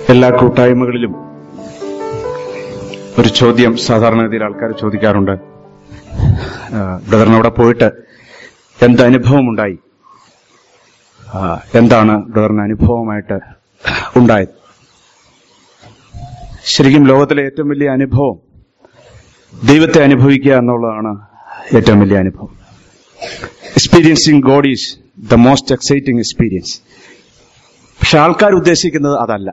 എല്ലാ കൂട്ടായ്മകളിലും ഒരു ചോദ്യം സാധാരണഗതിയിൽ ആൾക്കാർ ചോദിക്കാറുണ്ട് ആ, ബ്രദറിന് അവിടെ പോയിട്ട് എന്ത് അനുഭവം ഉണ്ടായി ആ, എന്താണ് ബ്രദറിന് അനുഭവമായിട്ട് ഉണ്ടായത് ശരിക്കും ലോകത്തിലെ ഏറ്റവും വലിയ അനുഭവം ദൈവത്തെ അനുഭവിക്കുക എന്നുള്ളതാണ് ഏറ്റവും വലിയ അനുഭവം experiencing God is the most exciting experience പക്ഷെ ആൾക്കാർ ഉദ്ദേശിക്കുന്നത് അതല്ല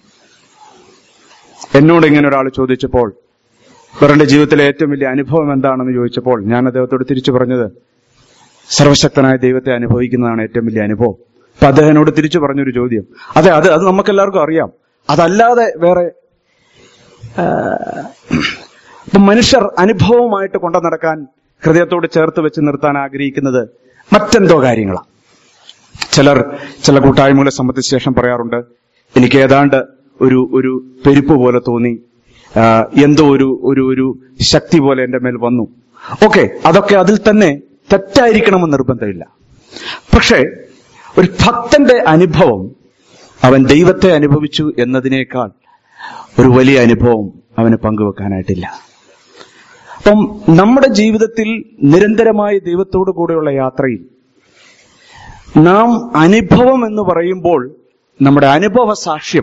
എന്നോട് ഇങ്ങനെ ഒരാൾ ചോദിച്ചപ്പോൾ ഇവരുടെ ജീവിതത്തിലെ ഏറ്റവും വലിയ അനുഭവം എന്താണെന്ന് ചോദിച്ചപ്പോൾ ഞാൻ അദ്ദേഹത്തോട് തിരിച്ചു പറഞ്ഞത് സർവശക്തനായ ദൈവത്തെ അനുഭവിക്കുന്നതാണ് ഏറ്റവും വലിയ അനുഭവം അപ്പൊ അദ്ദേഹം എന്നോട് തിരിച്ചു പറഞ്ഞൊരു ചോദ്യം അതെ അത് അത് നമുക്കെല്ലാവർക്കും അറിയാം അതല്ലാതെ വേറെ ആ, ഇപ്പൊ മനുഷ്യർ അനുഭവമായിട്ട് കൊണ്ടു നടക്കാൻ ഹൃദയത്തോട് ചേർത്ത് വെച്ച് നിർത്താൻ ആഗ്രഹിക്കുന്നത് മറ്റെന്തോ കാര്യങ്ങളാണ് ചിലർ ചില കൂട്ടായ്മകളെ സംബന്ധിച്ച ശേഷം പറയാറുണ്ട് എനിക്ക് ഏതാണ്ട് ഒരു ഒരു പെരുപ്പ് പോലെ തോന്നി ആ, എന്തോ ഒരു ഒരു ഒരു ശക്തി പോലെ എന്റെ മേൽ വന്നു ഓക്കെ അതൊക്കെ അതിൽ തന്നെ തെറ്റായിരിക്കണമെന്ന് നിർബന്ധമില്ല പക്ഷേ ഒരു ഭക്തന്റെ അനുഭവം അവൻ ദൈവത്തെ അനുഭവിച്ചു എന്നതിനേക്കാൾ ഒരു വലിയ അനുഭവം അവന് പങ്കുവെക്കാനായിട്ടില്ല അപ്പം നമ്മുടെ ജീവിതത്തിൽ നിരന്തരമായി ദൈവത്തോടു കൂടെയുള്ള യാത്രയിൽ നാം അനുഭവം എന്ന് പറയുമ്പോൾ നമ്മുടെ അനുഭവ സാക്ഷ്യം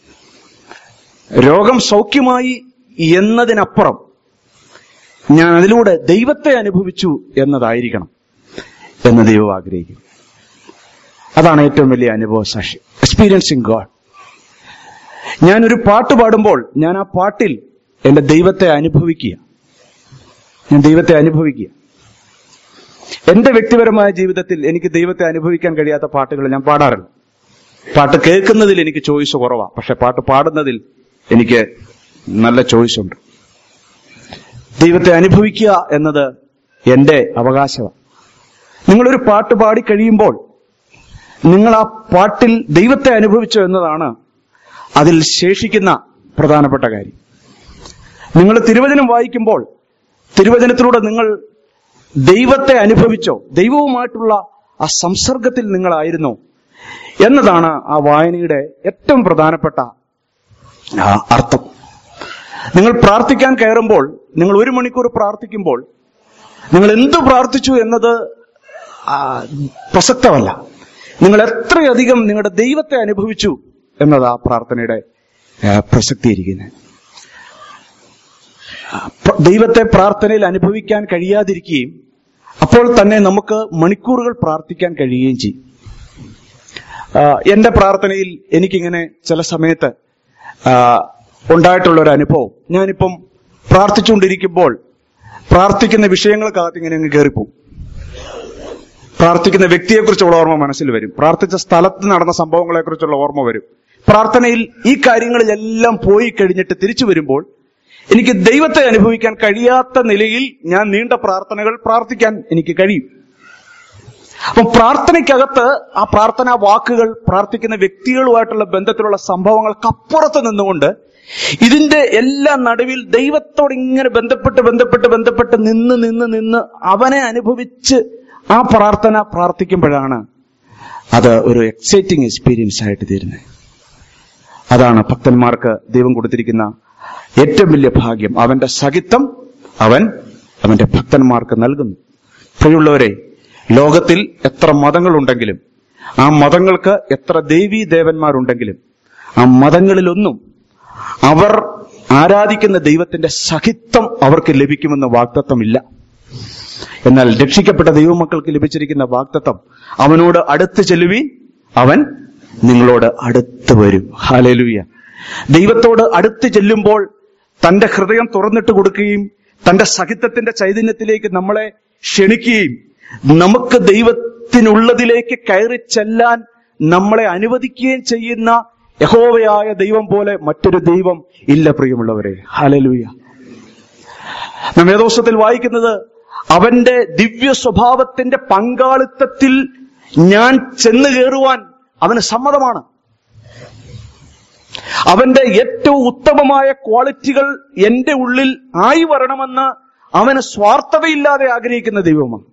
രോഗം സൗഖ്യമായി എന്നതിനപ്പുറം ഞാൻ അതിലൂടെ ദൈവത്തെ അനുഭവിച്ചു എന്നതായിരിക്കണം എന്ന് ദൈവം ആഗ്രഹിക്കും അതാണ് ഏറ്റവും വലിയ അനുഭവ സാക്ഷ്യം എക്സ്പീരിയൻസിങ് ഗോഡ് ഞാനൊരു പാട്ട് പാടുമ്പോൾ ഞാൻ ആ പാട്ടിൽ എന്റെ ദൈവത്തെ അനുഭവിക്കുക ഞാൻ ദൈവത്തെ അനുഭവിക്കുക എന്റെ വ്യക്തിപരമായ ജീവിതത്തിൽ എനിക്ക് ദൈവത്തെ അനുഭവിക്കാൻ കഴിയാത്ത പാട്ടുകൾ ഞാൻ പാടാറില്ല പാട്ട് കേൾക്കുന്നതിൽ എനിക്ക് ചോയ്സ് കുറവാ പക്ഷെ പാട്ട് പാടുന്നതിൽ എനിക്ക് നല്ല ചോയ്സ് ഉണ്ട് ദൈവത്തെ അനുഭവിക്കുക എന്നത് എന്റെ അവകാശമാണ് നിങ്ങളൊരു പാട്ട് പാടി കഴിയുമ്പോൾ നിങ്ങൾ ആ പാട്ടിൽ ദൈവത്തെ അനുഭവിച്ചു എന്നതാണ് അതിൽ ശേഷിക്കുന്ന പ്രധാനപ്പെട്ട കാര്യം നിങ്ങൾ തിരുവചനം വായിക്കുമ്പോൾ തിരുവചനത്തിലൂടെ നിങ്ങൾ ദൈവത്തെ അനുഭവിച്ചോ ദൈവവുമായിട്ടുള്ള ആ സംസർഗത്തിൽ നിങ്ങളായിരുന്നോ എന്നതാണ് ആ വായനയുടെ ഏറ്റവും പ്രധാനപ്പെട്ട ആ, അർത്ഥം നിങ്ങൾ പ്രാർത്ഥിക്കാൻ കയറുമ്പോൾ നിങ്ങൾ ഒരു മണിക്കൂർ പ്രാർത്ഥിക്കുമ്പോൾ നിങ്ങൾ എന്തു പ്രാർത്ഥിച്ചു എന്നത് ആ, പ്രസക്തമല്ല നിങ്ങൾ എത്രയധികം നിങ്ങളുടെ ദൈവത്തെ അനുഭവിച്ചു എന്നതാ പ്രാർത്ഥനയുടെ ആ, പ്രസക്തിയിരിക്കുന്നത് പ്ര- ദൈവത്തെ പ്രാർത്ഥനയിൽ അനുഭവിക്കാൻ കഴിയാതിരിക്കുകയും അപ്പോൾ തന്നെ നമുക്ക് മണിക്കൂറുകൾ പ്രാർത്ഥിക്കാൻ കഴിയുകയും ചെയ്യും ആ, എന്റെ പ്രാർത്ഥനയിൽ എനിക്കിങ്ങനെ ചില സമയത്ത് ആ, ഉണ്ടായിട്ടുള്ള ഒരു അനുഭവം ഞാനിപ്പം പ്രാർത്ഥിച്ചുകൊണ്ടിരിക്കുമ്പോൾ പ്രാർത്ഥിക്കുന്ന വിഷയങ്ങൾക്കകത്ത് ഇങ്ങനെ അങ്ങ് കയറിപ്പോവും പ്രാർത്ഥിക്കുന്ന വ്യക്തിയെക്കുറിച്ചുള്ള ഓർമ്മ മനസ്സിൽ വരും പ്രാർത്ഥിച്ച സ്ഥലത്ത് നടന്ന സംഭവങ്ങളെക്കുറിച്ചുള്ള ഓർമ്മ വരും പ്രാർത്ഥനയിൽ ഈ കാര്യങ്ങളിലെല്ലാം പോയി കഴിഞ്ഞിട്ട് തിരിച്ചു വരുമ്പോൾ എനിക്ക് ദൈവത്തെ അനുഭവിക്കാൻ കഴിയാത്ത നിലയിൽ ഞാൻ നീണ്ട പ്രാർത്ഥനകൾ പ്രാർത്ഥിക്കാൻ എനിക്ക് കഴിയും അപ്പം പ്രാർത്ഥനയ്ക്കകത്ത് ആ പ്രാർത്ഥനാ വാക്കുകൾ പ്രാർത്ഥിക്കുന്ന വ്യക്തികളുമായിട്ടുള്ള ബന്ധത്തിലുള്ള സംഭവങ്ങൾക്കപ്പുറത്ത് നിന്നുകൊണ്ട് ഇതിന്റെ എല്ലാ നടുവിൽ ദൈവത്തോട് ഇങ്ങനെ ബന്ധപ്പെട്ട് ബന്ധപ്പെട്ട് ബന്ധപ്പെട്ട് നിന്ന് നിന്ന് നിന്ന് അവനെ അനുഭവിച്ച് ആ പ്രാർത്ഥന പ്രാർത്ഥിക്കുമ്പോഴാണ് അത് ഒരു എക്സൈറ്റിംഗ് എക്സ്പീരിയൻസ് ആയിട്ട് തീരുന്നത് അതാണ് ഭക്തന്മാർക്ക് ദൈവം കൊടുത്തിരിക്കുന്ന ഏറ്റവും വലിയ ഭാഗ്യം അവന്റെ സഹിത്വം അവൻ അവന്റെ ഭക്തന്മാർക്ക് നൽകുന്നു പ്രിയമുള്ളവരെ ലോകത്തിൽ എത്ര മതങ്ങളുണ്ടെങ്കിലും ആ മതങ്ങൾക്ക് എത്ര ദേവീ ദേവന്മാരുണ്ടെങ്കിലും ആ മതങ്ങളിലൊന്നും അവർ ആരാധിക്കുന്ന ദൈവത്തിന്റെ സഹിത്വം അവർക്ക് ലഭിക്കുമെന്ന് വാഗ്ദത്വമില്ല എന്നാൽ രക്ഷിക്കപ്പെട്ട ദൈവമക്കൾക്ക് ലഭിച്ചിരിക്കുന്ന വാഗ്ദത്തം അവനോട് അടുത്ത് ചെല്ലുവീൻ അവൻ നിങ്ങളോട് അടുത്ത് വരും ഹാലലുയ ദൈവത്തോട് അടുത്ത് ചെല്ലുമ്പോൾ തന്റെ ഹൃദയം തുറന്നിട്ട് കൊടുക്കുകയും തന്റെ സഹിത്വത്തിന്റെ ചൈതന്യത്തിലേക്ക് നമ്മളെ ക്ഷണിക്കുകയും നമുക്ക് ദൈവത്തിനുള്ളതിലേക്ക് കയറി ചെല്ലാൻ നമ്മളെ അനുവദിക്കുകയും ചെയ്യുന്ന യഹോവയായ ദൈവം പോലെ മറ്റൊരു ദൈവം ഇല്ല പ്രിയമുള്ളവരെ ഹാലലുയ നാം വേദോസ്വത്തിൽ വായിക്കുന്നത് അവന്റെ ദിവ്യ സ്വഭാവത്തിന്റെ പങ്കാളിത്തത്തിൽ ഞാൻ ചെന്ന് കയറുവാൻ അവന് സമ്മതമാണ് അവന്റെ ഏറ്റവും ഉത്തമമായ ക്വാളിറ്റികൾ എന്റെ ഉള്ളിൽ ആയി വരണമെന്ന് അവന് സ്വാർത്ഥതയില്ലാതെ ആഗ്രഹിക്കുന്ന ദൈവമാണ്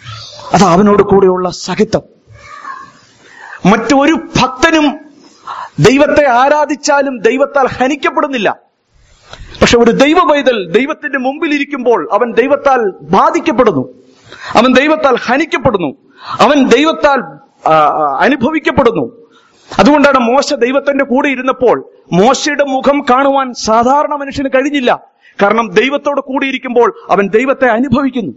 അത് അവനോട് കൂടെയുള്ള സഹിത്വം മറ്റൊരു ഭക്തനും ദൈവത്തെ ആരാധിച്ചാലും ദൈവത്താൽ ഹനിക്കപ്പെടുന്നില്ല പക്ഷെ ഒരു ദൈവ പൈതൽ ദൈവത്തിന്റെ മുമ്പിൽ ഇരിക്കുമ്പോൾ അവൻ ദൈവത്താൽ ബാധിക്കപ്പെടുന്നു അവൻ ദൈവത്താൽ ഹനിക്കപ്പെടുന്നു അവൻ ദൈവത്താൽ ആ, ആ, അനുഭവിക്കപ്പെടുന്നു അതുകൊണ്ടാണ് മോശ ദൈവത്തിന്റെ കൂടെ ഇരുന്നപ്പോൾ മോശയുടെ മുഖം കാണുവാൻ സാധാരണ മനുഷ്യന് കഴിഞ്ഞില്ല കാരണം ദൈവത്തോട് കൂടിയിരിക്കുമ്പോൾ അവൻ ദൈവത്തെ അനുഭവിക്കുന്നു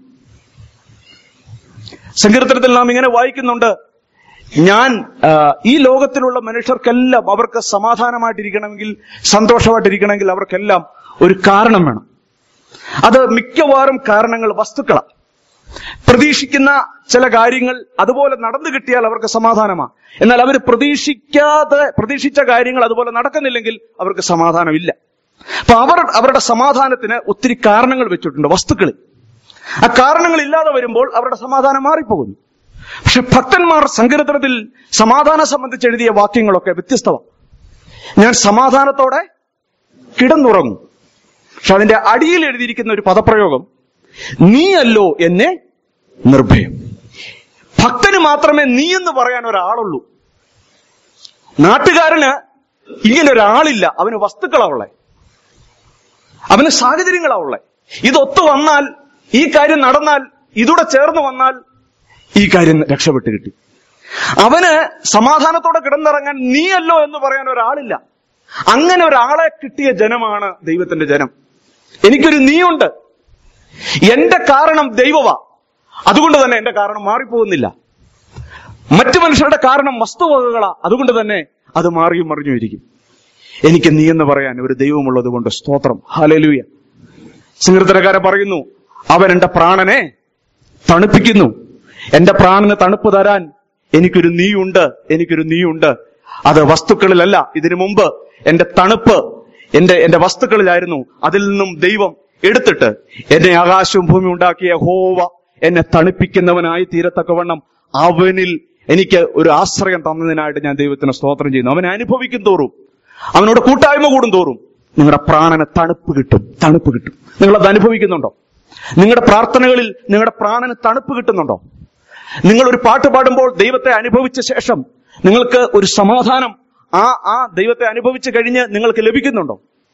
സങ്കീർത്തനത്തിൽ നാം ഇങ്ങനെ വായിക്കുന്നുണ്ട് ഞാൻ ആ, ഈ ലോകത്തിലുള്ള മനുഷ്യർക്കെല്ലാം അവർക്ക് സമാധാനമായിട്ടിരിക്കണമെങ്കിൽ സന്തോഷമായിട്ടിരിക്കണമെങ്കിൽ അവർക്കെല്ലാം ഒരു കാരണം വേണം അത് മിക്കവാറും കാരണങ്ങൾ വസ്തുക്കളാണ് പ്രതീക്ഷിക്കുന്ന ചില കാര്യങ്ങൾ അതുപോലെ നടന്നു കിട്ടിയാൽ അവർക്ക് സമാധാനമാണ് എന്നാൽ അവർ പ്രതീക്ഷിക്കാതെ പ്രതീക്ഷിച്ച കാര്യങ്ങൾ അതുപോലെ നടക്കുന്നില്ലെങ്കിൽ അവർക്ക് സമാധാനമില്ല അപ്പൊ അവർ അവരുടെ സമാധാനത്തിന് ഒത്തിരി കാരണങ്ങൾ വെച്ചിട്ടുണ്ട് വസ്തുക്കളിൽ ആ കാരണങ്ങൾ ഇല്ലാതെ വരുമ്പോൾ അവരുടെ സമാധാനം മാറിപ്പോകുന്നു പക്ഷെ ഭക്തന്മാർ സങ്കീർത്തനത്തിൽ സമാധാനം സംബന്ധിച്ച് എഴുതിയ വാക്യങ്ങളൊക്കെ വ്യത്യസ്തമാണ് ഞാൻ സമാധാനത്തോടെ കിടന്നുറങ്ങും പക്ഷെ അതിന്റെ അടിയിൽ എഴുതിയിരിക്കുന്ന ഒരു പദപ്രയോഗം നീയല്ലോ എന്നെ നിർഭയം ഭക്തന് മാത്രമേ നീ എന്ന് പറയാൻ ഒരാളുള്ളൂ നാട്ടുകാരന് ഇങ്ങനെ ഒരാളില്ല അവന് വസ്തുക്കളാ ഉള്ളേ അവന് സാഹചര്യങ്ങളാ ഉള്ളേ ഇതൊത്തു വന്നാൽ ഈ കാര്യം നടന്നാൽ ഇതൂടെ ചേർന്ന് വന്നാൽ ഈ കാര്യം രക്ഷപ്പെട്ട് കിട്ടി അവന് സമാധാനത്തോടെ കിടന്നിറങ്ങാൻ നീയല്ലോ എന്ന് പറയാൻ ഒരാളില്ല അങ്ങനെ ഒരാളെ കിട്ടിയ ജനമാണ് ദൈവത്തിന്റെ ജനം എനിക്കൊരു നീയുണ്ട് എന്റെ കാരണം ദൈവവാ അതുകൊണ്ട് തന്നെ എന്റെ കാരണം മാറിപ്പോകുന്നില്ല മറ്റു മനുഷ്യരുടെ കാരണം വസ്തുവകകളാ അതുകൊണ്ട് തന്നെ അത് മാറിയും മറിഞ്ഞും ഇരിക്കും എനിക്ക് നീ എന്ന് പറയാൻ ഒരു ദൈവമുള്ളത് കൊണ്ട് സ്തോത്രം ഹാലലൂയ സങ്കീർത്തനക്കാരൻ പറയുന്നു അവൻ എന്റെ പ്രാണനെ തണുപ്പിക്കുന്നു എന്റെ പ്രാണന് തണുപ്പ് തരാൻ എനിക്കൊരു നീയുണ്ട് എനിക്കൊരു നീയുണ്ട് അത് വസ്തുക്കളിലല്ല ഇതിനു മുമ്പ് എന്റെ തണുപ്പ് എന്റെ എന്റെ വസ്തുക്കളിലായിരുന്നു അതിൽ നിന്നും ദൈവം എടുത്തിട്ട് എന്നെ ആകാശവും ഭൂമി ഉണ്ടാക്കിയ ഹോവ എന്നെ തണുപ്പിക്കുന്നവനായി തീരത്തക്കവണ്ണം അവനിൽ എനിക്ക് ഒരു ആശ്രയം തന്നതിനായിട്ട് ഞാൻ ദൈവത്തിന് സ്തോത്രം ചെയ്യുന്നു അവനെ അനുഭവിക്കും തോറും അവനോട് കൂട്ടായ്മ കൂടും തോറും നിങ്ങളുടെ പ്രാണന് തണുപ്പ് കിട്ടും തണുപ്പ് കിട്ടും നിങ്ങൾ അത് അനുഭവിക്കുന്നുണ്ടോ നിങ്ങളുടെ പ്രാർത്ഥനകളിൽ നിങ്ങളുടെ പ്രാണന് തണുപ്പ് കിട്ടുന്നുണ്ടോ നിങ്ങൾ ഒരു പാട്ട് പാടുമ്പോൾ ദൈവത്തെ അനുഭവിച്ച ശേഷം നിങ്ങൾക്ക് ഒരു സമാധാനം ആ ആ ദൈവത്തെ അനുഭവിച്ചു കഴിഞ്ഞ് നിങ്ങൾക്ക് ലഭിക്കുന്നുണ്ടോ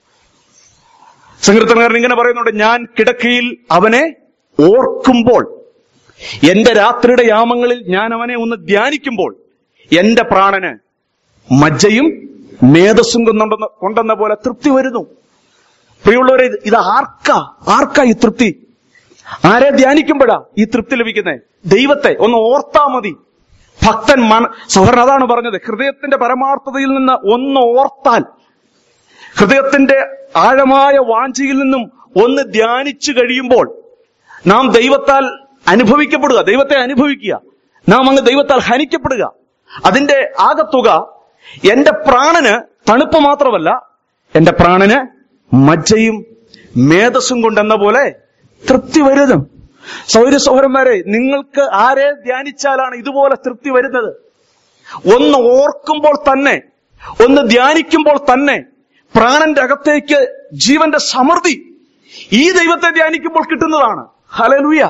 സങ്കീർത്തനകാരൻ ഇങ്ങനെ പറയുന്നുണ്ട് ഞാൻ കിടക്കയിൽ അവനെ ഓർക്കുമ്പോൾ എന്റെ രാത്രിയുടെ യാമങ്ങളിൽ ഞാൻ അവനെ ഒന്ന് ധ്യാനിക്കുമ്പോൾ എന്റെ പ്രാണന് മജ്ജയും മേധസ്സും കൊണ്ടുണ്ടെന്ന കൊണ്ടെന്ന പോലെ തൃപ്തി വരുന്നു പ്രിയമുള്ളവരെ ഇത് ഇത് ആർക്കാ ആർക്കാ ഈ തൃപ്തി ആരെ ധ്യാനിക്കുമ്പോഴാ ഈ തൃപ്തി ലഭിക്കുന്നത് ദൈവത്തെ ഒന്ന് ഓർത്താ മതി ഭക്തൻ മന സഹോദരൻ അതാണ് പറഞ്ഞത് ഹൃദയത്തിന്റെ പരമാർത്ഥതയിൽ നിന്ന് ഒന്ന് ഓർത്താൽ ഹൃദയത്തിന്റെ ആഴമായ വാഞ്ചിയിൽ നിന്നും ഒന്ന് ധ്യാനിച്ചു കഴിയുമ്പോൾ നാം ദൈവത്താൽ അനുഭവിക്കപ്പെടുക ദൈവത്തെ അനുഭവിക്കുക നാം അങ്ങ് ദൈവത്താൽ ഹനിക്കപ്പെടുക അതിന്റെ ആകത്തുക എന്റെ പ്രാണന് തണുപ്പ് മാത്രമല്ല എന്റെ പ്രാണന് മജ്ജയും മേധസ്സും കൊണ്ടെന്ന പോലെ തൃപ്തി വരുന്നു സൗര സൗരന്മാരെ നിങ്ങൾക്ക് ആരെ ധ്യാനിച്ചാലാണ് ഇതുപോലെ തൃപ്തി വരുന്നത് ഒന്ന് ഓർക്കുമ്പോൾ തന്നെ ഒന്ന് ധ്യാനിക്കുമ്പോൾ തന്നെ പ്രാണന്റെ അകത്തേക്ക് ജീവന്റെ സമൃദ്ധി ഈ ദൈവത്തെ ധ്യാനിക്കുമ്പോൾ കിട്ടുന്നതാണ് ഹലലുയ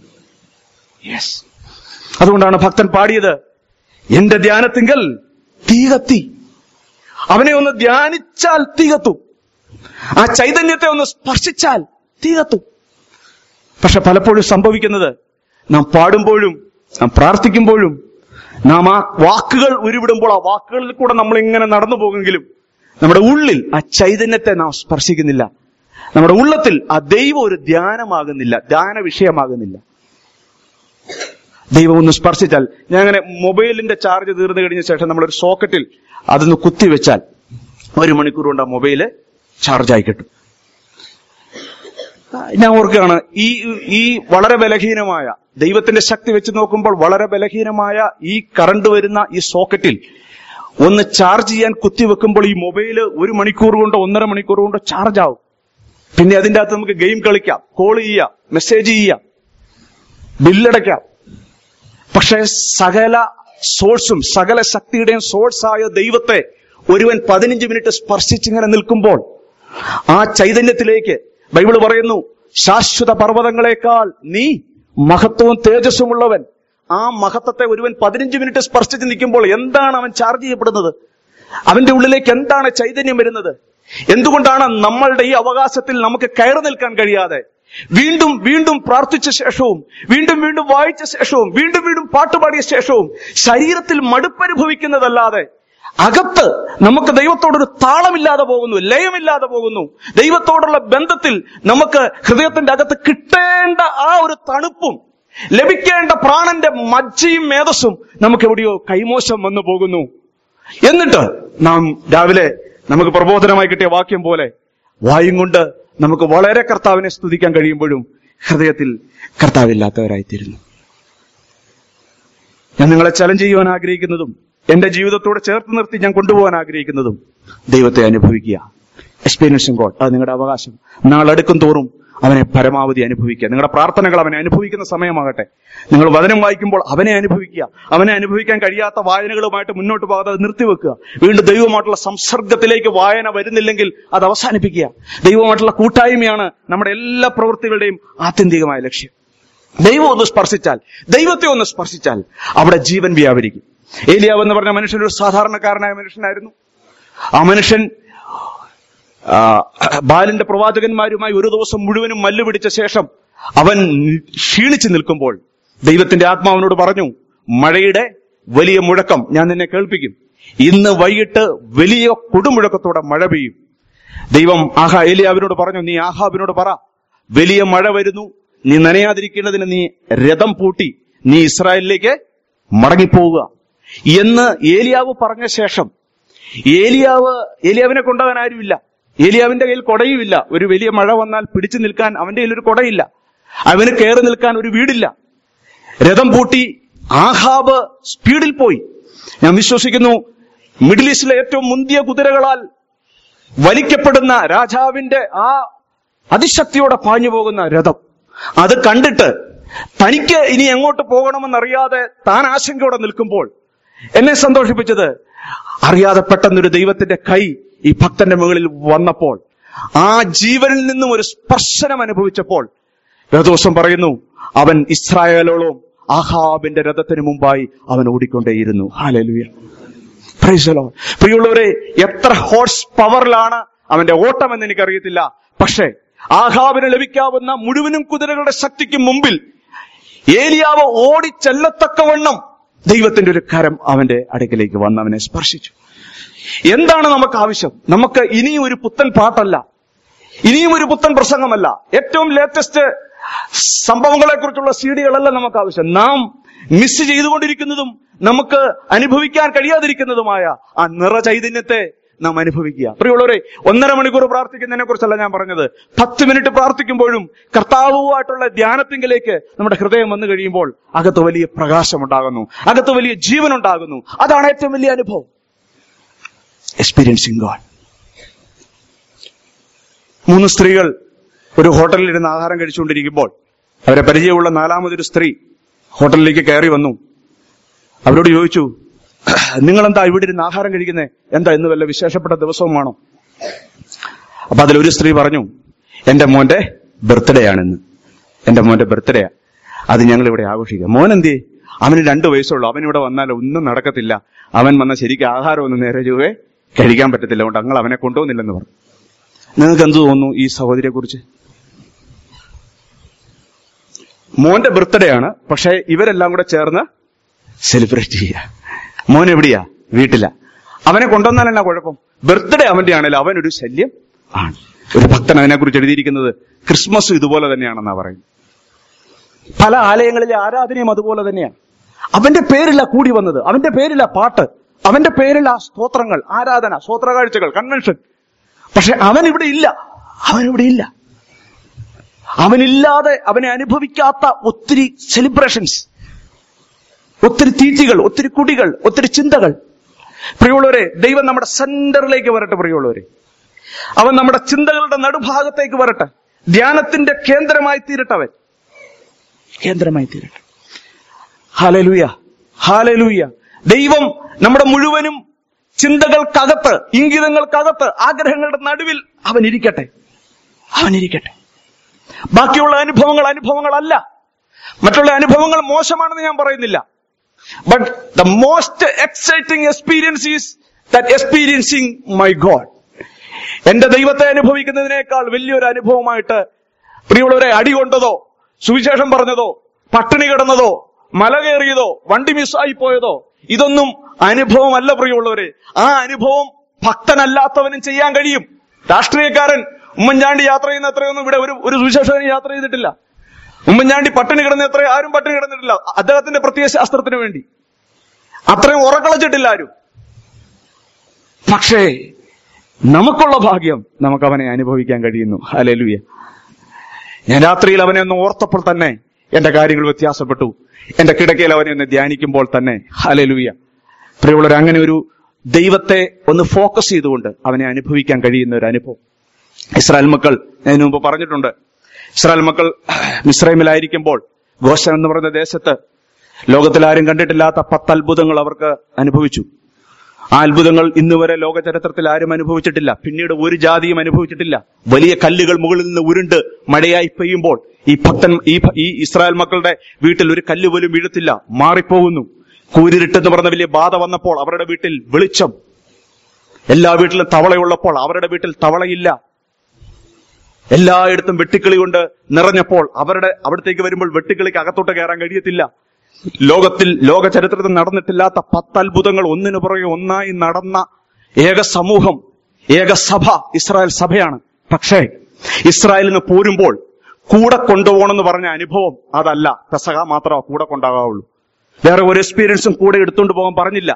യെസ് അതുകൊണ്ടാണ് ഭക്തൻ പാടിയത് എന്റെ ധ്യാനത്തിങ്കൽ തീ കത്തി അവനെ ഒന്ന് ധ്യാനിച്ചാൽ തീ കത്തും ആ ചൈതന്യത്തെ ഒന്ന് സ്പർശിച്ചാൽ തീ കത്തും പക്ഷെ പലപ്പോഴും സംഭവിക്കുന്നത് നാം പാടുമ്പോഴും നാം പ്രാർത്ഥിക്കുമ്പോഴും നാം ആ വാക്കുകൾ ഉരുവിടുമ്പോൾ ആ വാക്കുകളിൽ കൂടെ നമ്മൾ ഇങ്ങനെ നടന്നു പോകുമെങ്കിലും നമ്മുടെ ഉള്ളിൽ ആ ചൈതന്യത്തെ നാം സ്പർശിക്കുന്നില്ല നമ്മുടെ ഉള്ളത്തിൽ ആ ദൈവം ഒരു ധ്യാനമാകുന്നില്ല ധ്യാന വിഷയമാകുന്നില്ല ദൈവം ഒന്ന് സ്പർശിച്ചാൽ ഞാൻ അങ്ങനെ മൊബൈലിന്റെ ചാർജ് തീർന്നു കഴിഞ്ഞ ശേഷം നമ്മളൊരു സോക്കറ്റിൽ അതൊന്ന് കുത്തിവെച്ചാൽ ഒരു മണിക്കൂർ കൊണ്ട് ആ മൊബൈല് ചാർജായി കിട്ടും ഞാൻ ഓർക്കുകയാണ് ഈ ഈ വളരെ ബലഹീനമായ ദൈവത്തിന്റെ ശക്തി വെച്ച് നോക്കുമ്പോൾ വളരെ ബലഹീനമായ ഈ കറണ്ട് വരുന്ന ഈ സോക്കറ്റിൽ ഒന്ന് ചാർജ് ചെയ്യാൻ കുത്തിവെക്കുമ്പോൾ ഈ മൊബൈല് ഒരു മണിക്കൂർ കൊണ്ടോ ഒന്നര മണിക്കൂർ കൊണ്ടോ ചാർജ് ആവും പിന്നെ അതിന്റെ അകത്ത് നമുക്ക് ഗെയിം കളിക്കാം കോൾ ചെയ്യാം മെസ്സേജ് ചെയ്യാം ബില്ലടയ്ക്കാം പക്ഷെ സകല സോഴ്സും സകല ശക്തിയുടെയും സോഴ്സായ ദൈവത്തെ ഒരുവൻ പതിനഞ്ച് മിനിറ്റ് സ്പർശിച്ചിങ്ങനെ നിൽക്കുമ്പോൾ ആ ചൈതന്യത്തിലേക്ക് ബൈബിൾ പറയുന്നു ശാശ്വത പർവ്വതങ്ങളെക്കാൾ നീ മഹത്വവും തേജസ്സുമുള്ളവൻ ആ മഹത്വത്തെ ഒരുവൻ പതിനഞ്ച് മിനിറ്റ് സ്പർശിച്ച് നിൽക്കുമ്പോൾ എന്താണ് അവൻ ചാർജ് ചെയ്യപ്പെടുന്നത് അവന്റെ ഉള്ളിലേക്ക് എന്താണ് ചൈതന്യം വരുന്നത് എന്തുകൊണ്ടാണ് നമ്മളുടെ ഈ അവകാശത്തിൽ നമുക്ക് കയറി നിൽക്കാൻ കഴിയാതെ വീണ്ടും വീണ്ടും പ്രാർത്ഥിച്ച ശേഷവും വീണ്ടും വീണ്ടും വായിച്ച ശേഷവും വീണ്ടും വീണ്ടും പാട്ടുപാടിയ ശേഷവും ശരീരത്തിൽ മടുപ്പനുഭവിക്കുന്നതല്ലാതെ അകത്ത് നമുക്ക് ദൈവത്തോടൊരു താളമില്ലാതെ പോകുന്നു ലയമില്ലാതെ പോകുന്നു ദൈവത്തോടുള്ള ബന്ധത്തിൽ നമുക്ക് ഹൃദയത്തിന്റെ അകത്ത് കിട്ടേണ്ട ആ ഒരു തണുപ്പും ലഭിക്കേണ്ട പ്രാണന്റെ മജ്ജയും മേധസ്സും നമുക്ക് എവിടെയോ കൈമോശം വന്നു പോകുന്നു എന്നിട്ട് നാം രാവിലെ നമുക്ക് പ്രബോധനമായി കിട്ടിയ വാക്യം പോലെ വായും കൊണ്ട് നമുക്ക് വളരെ കർത്താവിനെ സ്തുതിക്കാൻ കഴിയുമ്പോഴും ഹൃദയത്തിൽ കർത്താവില്ലാത്തവരായിത്തീരുന്നു ഞാൻ നിങ്ങളെ ചലഞ്ച് ചെയ്യുവാൻ ആഗ്രഹിക്കുന്നതും എന്റെ ജീവിതത്തോട് ചേർത്ത് നിർത്തി ഞാൻ കൊണ്ടുപോകാൻ ആഗ്രഹിക്കുന്നതും ദൈവത്തെ അനുഭവിക്കുക എക്സ്പീരിയൻസും ഗോഡ് അത് നിങ്ങളുടെ അവകാശം നാളെടുക്കും തോറും അവനെ പരമാവധി അനുഭവിക്കുക നിങ്ങളുടെ പ്രാർത്ഥനകൾ അവനെ അനുഭവിക്കുന്ന സമയമാകട്ടെ നിങ്ങൾ വചനം വായിക്കുമ്പോൾ അവനെ അനുഭവിക്കുക അവനെ അനുഭവിക്കാൻ കഴിയാത്ത വായനകളുമായിട്ട് മുന്നോട്ട് പോകാതെ അത് നിർത്തിവെക്കുക വീണ്ടും ദൈവമായിട്ടുള്ള സംസർഗത്തിലേക്ക് വായന വരുന്നില്ലെങ്കിൽ അത് അവസാനിപ്പിക്കുക ദൈവമായിട്ടുള്ള കൂട്ടായ്മയാണ് നമ്മുടെ എല്ലാ പ്രവൃത്തികളുടെയും ആത്യന്തികമായ ലക്ഷ്യം ദൈവം ഒന്ന് സ്പർശിച്ചാൽ ദൈവത്തെ ഒന്ന് സ്പർശിച്ചാൽ അവിടെ ജീവൻ വ്യാപരിക്കും ഏലിയാവ് എന്ന് പറഞ്ഞ മനുഷ്യൻ ഒരു സാധാരണക്കാരനായ മനുഷ്യനായിരുന്നു ആ മനുഷ്യൻ ആ, ബാലിന്റെ പ്രവാചകന്മാരുമായി ഒരു ദിവസം മുഴുവനും മല്ല് പിടിച്ച ശേഷം അവൻ ക്ഷീണിച്ചു നിൽക്കുമ്പോൾ ദൈവത്തിന്റെ ആത്മാവിനോട് പറഞ്ഞു മഴയുടെ വലിയ മുഴക്കം ഞാൻ നിന്നെ കേൾപ്പിക്കും ഇന്ന് വൈകിട്ട് വലിയ കൊടുമുഴക്കത്തോടെ മഴ പെയ്യും ദൈവം ആഹാ ഏലിയാവിനോട് പറഞ്ഞു നീ ആഹാബിനോട് പറ വലിയ മഴ വരുന്നു നീ നനയാതിരിക്കേണ്ടതിന് നീ രഥം പൂട്ടി നീ ഇസ്രായേലിലേക്ക് മടങ്ങിപ്പോവുക എന്ന് ഏലിയാവ് പറഞ്ഞ ശേഷം ഏലിയാവ് ഏലിയാവിനെ കൊണ്ടുപോകാൻ ആരുമില്ല ഏലിയാവിന്റെ കയ്യിൽ കൊടയുമില്ല ഒരു വലിയ മഴ വന്നാൽ പിടിച്ചു നിൽക്കാൻ അവന്റെ കയ്യിൽ ഒരു കൊടയില്ല അവന് കയറി നിൽക്കാൻ ഒരു വീടില്ല രഥം പൂട്ടി ആഹാബ് സ്പീഡിൽ പോയി ഞാൻ വിശ്വസിക്കുന്നു മിഡിൽ ഈസ്റ്റിലെ ഏറ്റവും മുന്തിയ കുതിരകളാൽ വലിക്കപ്പെടുന്ന രാജാവിന്റെ ആ അതിശക്തിയോടെ പാഞ്ഞു പോകുന്ന രഥം അത് കണ്ടിട്ട് തനിക്ക് ഇനി എങ്ങോട്ട് പോകണമെന്നറിയാതെ താൻ ആശങ്കയോടെ നിൽക്കുമ്പോൾ എന്നെ സന്തോഷിപ്പിച്ചത് അറിയാതെ പെട്ടെന്നൊരു ദൈവത്തിന്റെ കൈ ഈ ഭക്തന്റെ മുകളിൽ വന്നപ്പോൾ ആ ജീവനിൽ നിന്നും ഒരു സ്പർശനം അനുഭവിച്ചപ്പോൾ രഥോസം പറയുന്നു അവൻ ഇസ്രായേലോളം ആഹാബിന്റെ രഥത്തിന് മുമ്പായി അവൻ ഓടിക്കൊണ്ടേയിരുന്നു ഹാലലുയ പ്രൈസലോ പ്രിയമുള്ളവരെ എത്ര ഹോഴ്സ് പവറിലാണ് അവന്റെ ഓട്ടം എന്ന് എനിക്കറിയത്തില്ല പക്ഷേ ആഹാബിന് ലഭിക്കാവുന്ന മുഴുവനും കുതിരകളുടെ ശക്തിക്ക് മുമ്പിൽ ഏലിയാവ് ഓടിച്ചെല്ലത്തക്കവണ്ണം ദൈവത്തിന്റെ ഒരു കരം അവന്റെ അടുക്കലേക്ക് വന്ന് അവനെ സ്പർശിച്ചു എന്താണ് നമുക്ക് ആവശ്യം നമുക്ക് ഇനിയും ഒരു പുത്തൻ പാട്ടല്ല ഇനിയും ഒരു പുത്തൻ പ്രസംഗമല്ല ഏറ്റവും ലേറ്റസ്റ്റ് സംഭവങ്ങളെ കുറിച്ചുള്ള സീഡികളല്ല നമുക്ക് ആവശ്യം നാം മിസ് ചെയ്തുകൊണ്ടിരിക്കുന്നതും നമുക്ക് അനുഭവിക്കാൻ കഴിയാതിരിക്കുന്നതുമായ ആ നിറചൈതന്യത്തെ നാം അനുഭവിക്കുക പ്രിയമുള്ളവരെ ഒന്നര മണിക്കൂർ പ്രാർത്ഥിക്കുന്നതിനെ കുറിച്ചല്ല ഞാൻ പറഞ്ഞത് പത്ത് മിനിറ്റ് പ്രാർത്ഥിക്കുമ്പോഴും കർത്താവുമായിട്ടുള്ള ധ്യാനത്തിങ്കിലേക്ക് നമ്മുടെ ഹൃദയം വന്നു കഴിയുമ്പോൾ അകത്ത് വലിയ പ്രകാശം ഉണ്ടാകുന്നു അകത്ത് വലിയ ജീവൻ ഉണ്ടാകുന്നു അതാണ് ഏറ്റവും വലിയ അനുഭവം എക്സ്പീരിയൻസിങ് ഗോഡ് മൂന്ന് സ്ത്രീകൾ ഒരു ഹോട്ടലിൽ ഇരുന്ന് ആഹാരം കഴിച്ചുകൊണ്ടിരിക്കുമ്പോൾ അവരെ പരിചയമുള്ള നാലാമതൊരു സ്ത്രീ ഹോട്ടലിലേക്ക് കയറി വന്നു അവരോട് ചോദിച്ചു നിങ്ങൾ എന്താ ഇവിടെ ഇരുന്ന് ആഹാരം കഴിക്കുന്നേ എന്താ ഇന്ന് വല്ല വിശേഷപ്പെട്ട ദിവസവുമാണോ അപ്പൊ അതിലൊരു സ്ത്രീ പറഞ്ഞു എന്റെ മോന്റെ ബർത്ത്ഡേ ആണെന്ന് എന്റെ മോന്റെ ബർത്ത്ഡേ അത് ഞങ്ങൾ ഇവിടെ ആഘോഷിക്കുക മോൻ എന്തി അവന് രണ്ടു വയസ്സുള്ളൂ അവൻ ഇവിടെ വന്നാൽ ഒന്നും നടക്കത്തില്ല അവൻ വന്ന ശരിക്കും ആഹാരം ഒന്നും നേരെ ചൊവ്വേ കഴിക്കാൻ പറ്റത്തില്ല അതുകൊണ്ട് ഞങ്ങൾ അവനെ കൊണ്ടുപോകുന്നില്ലെന്ന് പറഞ്ഞു നിങ്ങൾക്ക് എന്ത് തോന്നുന്നു ഈ സഹോദരിയെ കുറിച്ച് മോന്റെ ബർത്ത്ഡേ ആണ് പക്ഷെ ഇവരെല്ലാം കൂടെ ചേർന്ന് സെലിബ്രേറ്റ് ചെയ്യുക മോൻ എവിടെയാ വീട്ടില അവനെ കൊണ്ടുവന്നാൽ എന്നാ കുഴപ്പം ബർത്ത്ഡേ അവന്റെ ആണല്ലോ അവൻ ഒരു ശല്യം ആണ് ഒരു ഭക്തൻ അതിനെ കുറിച്ച് എഴുതിയിരിക്കുന്നത് ക്രിസ്മസ് ഇതുപോലെ തന്നെയാണെന്നാ പറയുന്നത് പല ആലയങ്ങളിലെ ആരാധനയും അതുപോലെ തന്നെയാണ് അവന്റെ പേരില്ല കൂടി വന്നത് അവന്റെ പേരില്ല പാട്ട് അവന്റെ പേരില്ല സ്തോത്രങ്ങൾ ആരാധന സ്തോത്ര കാഴ്ചകൾ കൺവെൻഷൻ പക്ഷെ അവൻ ഇവിടെ ഇല്ല അവൻ ഇവിടെ ഇല്ല അവനില്ലാതെ അവനെ അനുഭവിക്കാത്ത ഒത്തിരി സെലിബ്രേഷൻസ് ഒത്തിരി തീറ്റികൾ ഒത്തിരി കുടികൾ ഒത്തിരി ചിന്തകൾ പ്രിയമുള്ളവരെ ദൈവം നമ്മുടെ സെന്ററിലേക്ക് വരട്ടെ പ്രിയമുള്ളവരെ അവൻ നമ്മുടെ ചിന്തകളുടെ നടുഭാഗത്തേക്ക് വരട്ടെ ധ്യാനത്തിന്റെ കേന്ദ്രമായി തീരട്ടവൻ കേന്ദ്രമായി തീരട്ടെ ഹാലലൂയ ഹാലലൂയ ദൈവം നമ്മുടെ മുഴുവനും ചിന്തകൾക്കകത്ത് ഇംഗിതങ്ങൾക്കകത്ത് ആഗ്രഹങ്ങളുടെ നടുവിൽ അവൻ ഇരിക്കട്ടെ അവൻ ഇരിക്കട്ടെ ബാക്കിയുള്ള അനുഭവങ്ങൾ അനുഭവങ്ങളല്ല മറ്റുള്ള അനുഭവങ്ങൾ മോശമാണെന്ന് ഞാൻ പറയുന്നില്ല but the most exciting experience is that experiencing my God എന്റെ ദൈവത്തെ അനുഭവിക്കുന്നതിനേക്കാൾ വലിയൊരു അനുഭവമായിട്ട് പ്രിയമുള്ളവരെ അടി കൊണ്ടതോ സുവിശേഷം പറഞ്ഞതോ പട്ടിണി കിടന്നതോ മല കയറിയതോ വണ്ടി മിസ്സായി പോയതോ ഇതൊന്നും അനുഭവമല്ല പ്രിയമുള്ളവരെ ആ അനുഭവം ഭക്തനല്ലാത്തവനും ചെയ്യാൻ കഴിയും രാഷ്ട്രീയക്കാരൻ ഉമ്മൻചാണ്ടി യാത്ര ചെയ്യുന്ന എത്രയൊന്നും ഇവിടെ ഒരു ഒരു സുവിശേഷകനും യാത്ര ചെയ്തിട്ടില്ല ഉമ്മൻചാണ്ടി പട്ടിണി കിടന്ന എത്ര ആരും പട്ടിണി കിടന്നിട്ടില്ല അദ്ദേഹത്തിന്റെ പ്രത്യയ ശാസ്ത്രത്തിന് വേണ്ടി അത്രയും ഉറക്കളച്ചിട്ടില്ല ആരും പക്ഷേ നമുക്കുള്ള ഭാഗ്യം നമുക്ക് അവനെ അനുഭവിക്കാൻ കഴിയുന്നു ഹലലുയ ഞാൻ രാത്രിയിൽ അവനെ ഒന്ന് ഓർത്തപ്പോൾ തന്നെ എന്റെ കാര്യങ്ങൾ വ്യത്യാസപ്പെട്ടു എന്റെ കിടക്കയിൽ അവനെ ഒന്ന് ധ്യാനിക്കുമ്പോൾ തന്നെ ഹലലുയ പ്രിയമുള്ളവർ അങ്ങനെ ഒരു ദൈവത്തെ ഒന്ന് ഫോക്കസ് ചെയ്തുകൊണ്ട് അവനെ അനുഭവിക്കാൻ കഴിയുന്ന ഒരു അനുഭവം ഇസ്രായേൽ മക്കൾ ഞാൻ ഇതിനു മുമ്പ് പറഞ്ഞിട്ടുണ്ട് ഇസ്രായേൽ മക്കൾ മിശ്രൈമിലായിരിക്കുമ്പോൾ ഗോശൻ എന്ന് പറയുന്ന ദേശത്ത് ലോകത്തിൽ ആരും കണ്ടിട്ടില്ലാത്ത പത്ത് അത്ഭുതങ്ങൾ അവർക്ക് അനുഭവിച്ചു ആ അത്ഭുതങ്ങൾ ഇന്ന് വരെ ലോക ചരിത്രത്തിൽ ആരും അനുഭവിച്ചിട്ടില്ല പിന്നീട് ഒരു ജാതിയും അനുഭവിച്ചിട്ടില്ല വലിയ കല്ലുകൾ മുകളിൽ നിന്ന് ഉരുണ്ട് മഴയായി പെയ്യുമ്പോൾ ഈ ഭക്തൻ ഈ ഭ- ഈ ഇസ്രായേൽ മക്കളുടെ വീട്ടിൽ ഒരു കല്ല് പോലും വീഴത്തില്ല മാറിപ്പോകുന്നു കൂരിരുട്ടെന്ന് പറഞ്ഞ വലിയ ബാധ വന്നപ്പോൾ അവരുടെ വീട്ടിൽ വെളിച്ചം എല്ലാ വീട്ടിലും തവളയുള്ളപ്പോൾ അവരുടെ വീട്ടിൽ തവളയില്ല എല്ലായിടത്തും വെട്ടിക്കിളി കൊണ്ട് നിറഞ്ഞപ്പോൾ അവരുടെ അവിടത്തേക്ക് വരുമ്പോൾ വെട്ടിക്കിളിക്ക് അകത്തോട്ട് കയറാൻ കഴിയത്തില്ല ലോകത്തിൽ ലോക ചരിത്രത്തിൽ നടന്നിട്ടില്ലാത്ത പത്ത് അത്ഭുതങ്ങൾ ഒന്നിനു പുറകെ ഒന്നായി നടന്ന ഏക സമൂഹം ഏക സഭ ഇസ്രായേൽ സഭയാണ് പക്ഷേ ഇസ്രായേലിന് പോരുമ്പോൾ കൂടെ കൊണ്ടുപോകണമെന്ന് പറഞ്ഞ അനുഭവം അതല്ല പെസക മാത്രമേ കൂടെ കൊണ്ടാകാവുള്ളൂ വേറെ ഒരു എക്സ്പീരിയൻസും കൂടെ എടുത്തുകൊണ്ട് പോകാൻ പറഞ്ഞില്ല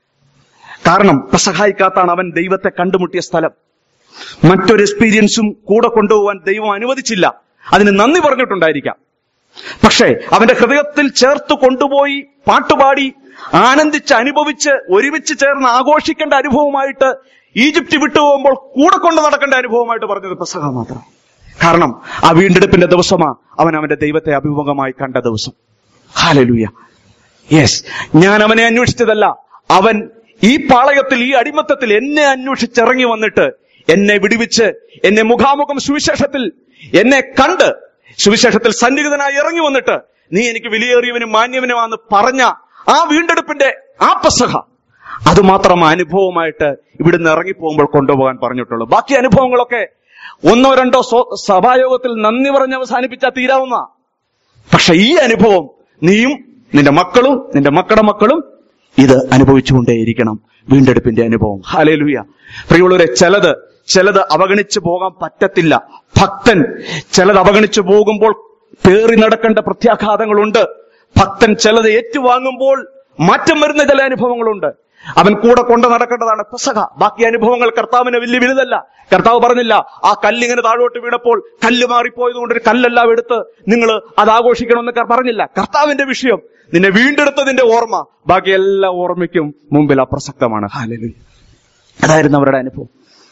കാരണം പെസഹായിക്കാത്താണ് അവൻ ദൈവത്തെ കണ്ടുമുട്ടിയ സ്ഥലം മറ്റൊരു എക്സ്പീരിയൻസും കൂടെ കൊണ്ടുപോകാൻ ദൈവം അനുവദിച്ചില്ല അതിന് നന്ദി പറഞ്ഞിട്ടുണ്ടായിരിക്കാം പക്ഷേ അവന്റെ ഹൃദയത്തിൽ ചേർത്ത് കൊണ്ടുപോയി പാട്ടുപാടി ആനന്ദിച്ച് അനുഭവിച്ച് ഒരുമിച്ച് ചേർന്ന് ആഘോഷിക്കേണ്ട അനുഭവമായിട്ട് ഈജിപ്റ്റ് വിട്ടുപോകുമ്പോൾ കൂടെ കൊണ്ട് നടക്കേണ്ട അനുഭവമായിട്ട് പറഞ്ഞത് പെസഹ മാത്രം കാരണം ആ വീണ്ടെടുപ്പിന്റെ ദിവസമാ അവൻ അവന്റെ ദൈവത്തെ അഭിമുഖമായി കണ്ട ദിവസം ഹാലലൂയ യെസ് ഞാൻ അവനെ അന്വേഷിച്ചതല്ല അവൻ ഈ പാളയത്തിൽ ഈ അടിമത്തത്തിൽ എന്നെ അന്വേഷിച്ചിറങ്ങി വന്നിട്ട് എന്നെ വിടുവിച്ച് എന്നെ മുഖാമുഖം സുവിശേഷത്തിൽ എന്നെ കണ്ട് സുവിശേഷത്തിൽ സന്നിഹിതനായി ഇറങ്ങി വന്നിട്ട് നീ എനിക്ക് വിലയേറിയവനും മാന്യവനുമാന്ന് പറഞ്ഞ ആ വീണ്ടെടുപ്പിന്റെ ആ പെസഹ അതുമാത്രം അനുഭവമായിട്ട് ഇവിടുന്ന് ഇറങ്ങി പോകുമ്പോൾ കൊണ്ടുപോകാൻ പറഞ്ഞിട്ടുള്ളൂ ബാക്കി അനുഭവങ്ങളൊക്കെ ഒന്നോ രണ്ടോ സ്വ- സഭായോഗത്തിൽ നന്ദി പറഞ്ഞ് അവസാനിപ്പിച്ചാൽ തീരാവുന്ന പക്ഷെ ഈ അനുഭവം നീയും നിന്റെ മക്കളും നിന്റെ മക്കളുടെ മക്കളും ഇത് അനുഭവിച്ചുകൊണ്ടേയിരിക്കണം വീണ്ടെടുപ്പിന്റെ അനുഭവം ഹാലേലുയ പ്രിയമുള്ളവരെ ചിലത് ചിലത് അവഗണിച്ചു പോകാൻ പറ്റത്തില്ല ഭക്തൻ ചിലത് അവഗണിച്ചു പോകുമ്പോൾ പേറി നടക്കേണ്ട പ്രത്യാഘാതങ്ങളുണ്ട് ഭക്തൻ ചിലത് ഏറ്റുവാങ്ങുമ്പോൾ മാറ്റം വരുന്ന ചില അനുഭവങ്ങളുണ്ട് അവൻ കൂടെ കൊണ്ട് നടക്കേണ്ടതാണ് പെസക ബാക്കി അനുഭവങ്ങൾ കർത്താവിന് വലിയ വലുതല്ല കർത്താവ് പറഞ്ഞില്ല ആ കല്ലിങ്ങനെ താഴോട്ട് വീണപ്പോൾ കല്ല് മാറിപ്പോയത് കൊണ്ട് ഒരു കല്ലെല്ലാം എടുത്ത് നിങ്ങൾ അത് ആഘോഷിക്കണമെന്ന് പറഞ്ഞില്ല കർത്താവിന്റെ വിഷയം നിന്നെ വീണ്ടെടുത്തതിന്റെ ഓർമ്മ ബാക്കി എല്ലാ ഓർമ്മയ്ക്കും മുമ്പിൽ അപ്രസക്തമാണ് ഹാലലു അതായിരുന്നു അവരുടെ അനുഭവം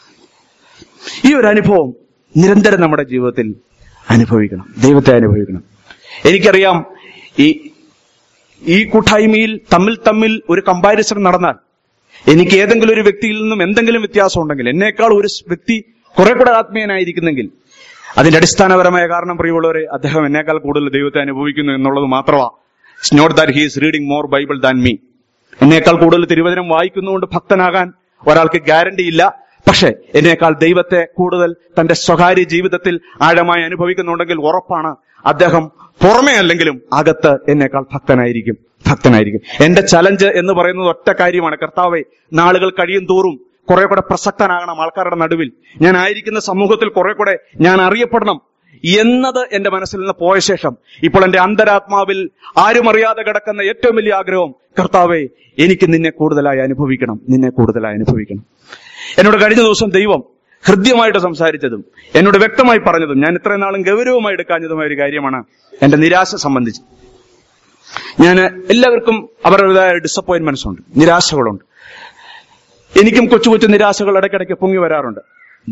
ഈ ഒരു അനുഭവം നിരന്തരം നമ്മുടെ ജീവിതത്തിൽ അനുഭവിക്കണം ദൈവത്തെ അനുഭവിക്കണം എനിക്കറിയാം ഈ ഈ കൂട്ടായ്മയിൽ തമ്മിൽ തമ്മിൽ ഒരു കമ്പാരിസൺ നടന്നാൽ എനിക്ക് ഏതെങ്കിലും ഒരു വ്യക്തിയിൽ നിന്നും എന്തെങ്കിലും വ്യത്യാസം ഉണ്ടെങ്കിൽ എന്നേക്കാൾ ഒരു വ്യക്തി കുറെ കൂടെ ആത്മീയനായിരിക്കുന്നെങ്കിൽ അതിന്റെ അടിസ്ഥാനപരമായ കാരണം പ്രിയമുള്ളവരെ അദ്ദേഹം എന്നേക്കാൾ കൂടുതൽ ദൈവത്തെ അനുഭവിക്കുന്നു എന്നുള്ളത് മാത്രമാണ് it's not that he is reading more Bible than me എന്നേക്കാൾ കൂടുതൽ തിരുവചനം വായിക്കുന്നതുകൊണ്ട് ഭക്തനാകാൻ ഒരാൾക്ക് ഗ്യാരണ്ടി ഇല്ല പക്ഷേ എന്നേക്കാൾ ദൈവത്തെ കൂടുതൽ തന്റെ സ്വകാര്യ ജീവിതത്തിൽ ആഴമായി അനുഭവിക്കുന്നുണ്ടെങ്കിൽ ഉറപ്പാണ് അദ്ദേഹം പുറമേ അല്ലെങ്കിലും അകത്ത് എന്നേക്കാൾ ഭക്തനായിരിക്കും ഭക്തനായിരിക്കും എന്റെ ചലഞ്ച് എന്ന് പറയുന്നത് ഒറ്റ കാര്യമാണ് കർത്താവെ നാളുകൾ കഴിയും തോറും കുറെ കൂടെ പ്രസക്തനാകണം ആൾക്കാരുടെ നടുവിൽ ഞാൻ ആയിരിക്കുന്ന സമൂഹത്തിൽ കുറെ കൂടെ ഞാൻ അറിയപ്പെടണം എന്നത് എന്റെ മനസ്സിൽ നിന്ന് പോയ ശേഷം ഇപ്പോൾ എന്റെ അന്തരാത്മാവിൽ ആരും അറിയാതെ കിടക്കുന്ന ഏറ്റവും വലിയ ആഗ്രഹം കർത്താവെ എനിക്ക് നിന്നെ കൂടുതലായി അനുഭവിക്കണം നിന്നെ കൂടുതലായി അനുഭവിക്കണം എന്നോട് കഴിഞ്ഞ ദിവസം ദൈവം ഹൃദ്യമായിട്ട് സംസാരിച്ചതും എന്നോട് വ്യക്തമായി പറഞ്ഞതും ഞാൻ ഇത്രയും നാളും ഗൗരവമായി എടുക്കാഞ്ഞതുമായ ഒരു കാര്യമാണ് എന്റെ നിരാശ സംബന്ധിച്ച് ഞാൻ എല്ലാവർക്കും അവരുടേതായ ഡിസപ്പോയിന്റ്മെന്റ്സ് ഉണ്ട് നിരാശകളുണ്ട് എനിക്കും കൊച്ചു കൊച്ചു നിരാശകൾ ഇടയ്ക്കിടയ്ക്ക് പൊങ്ങി വരാറുണ്ട്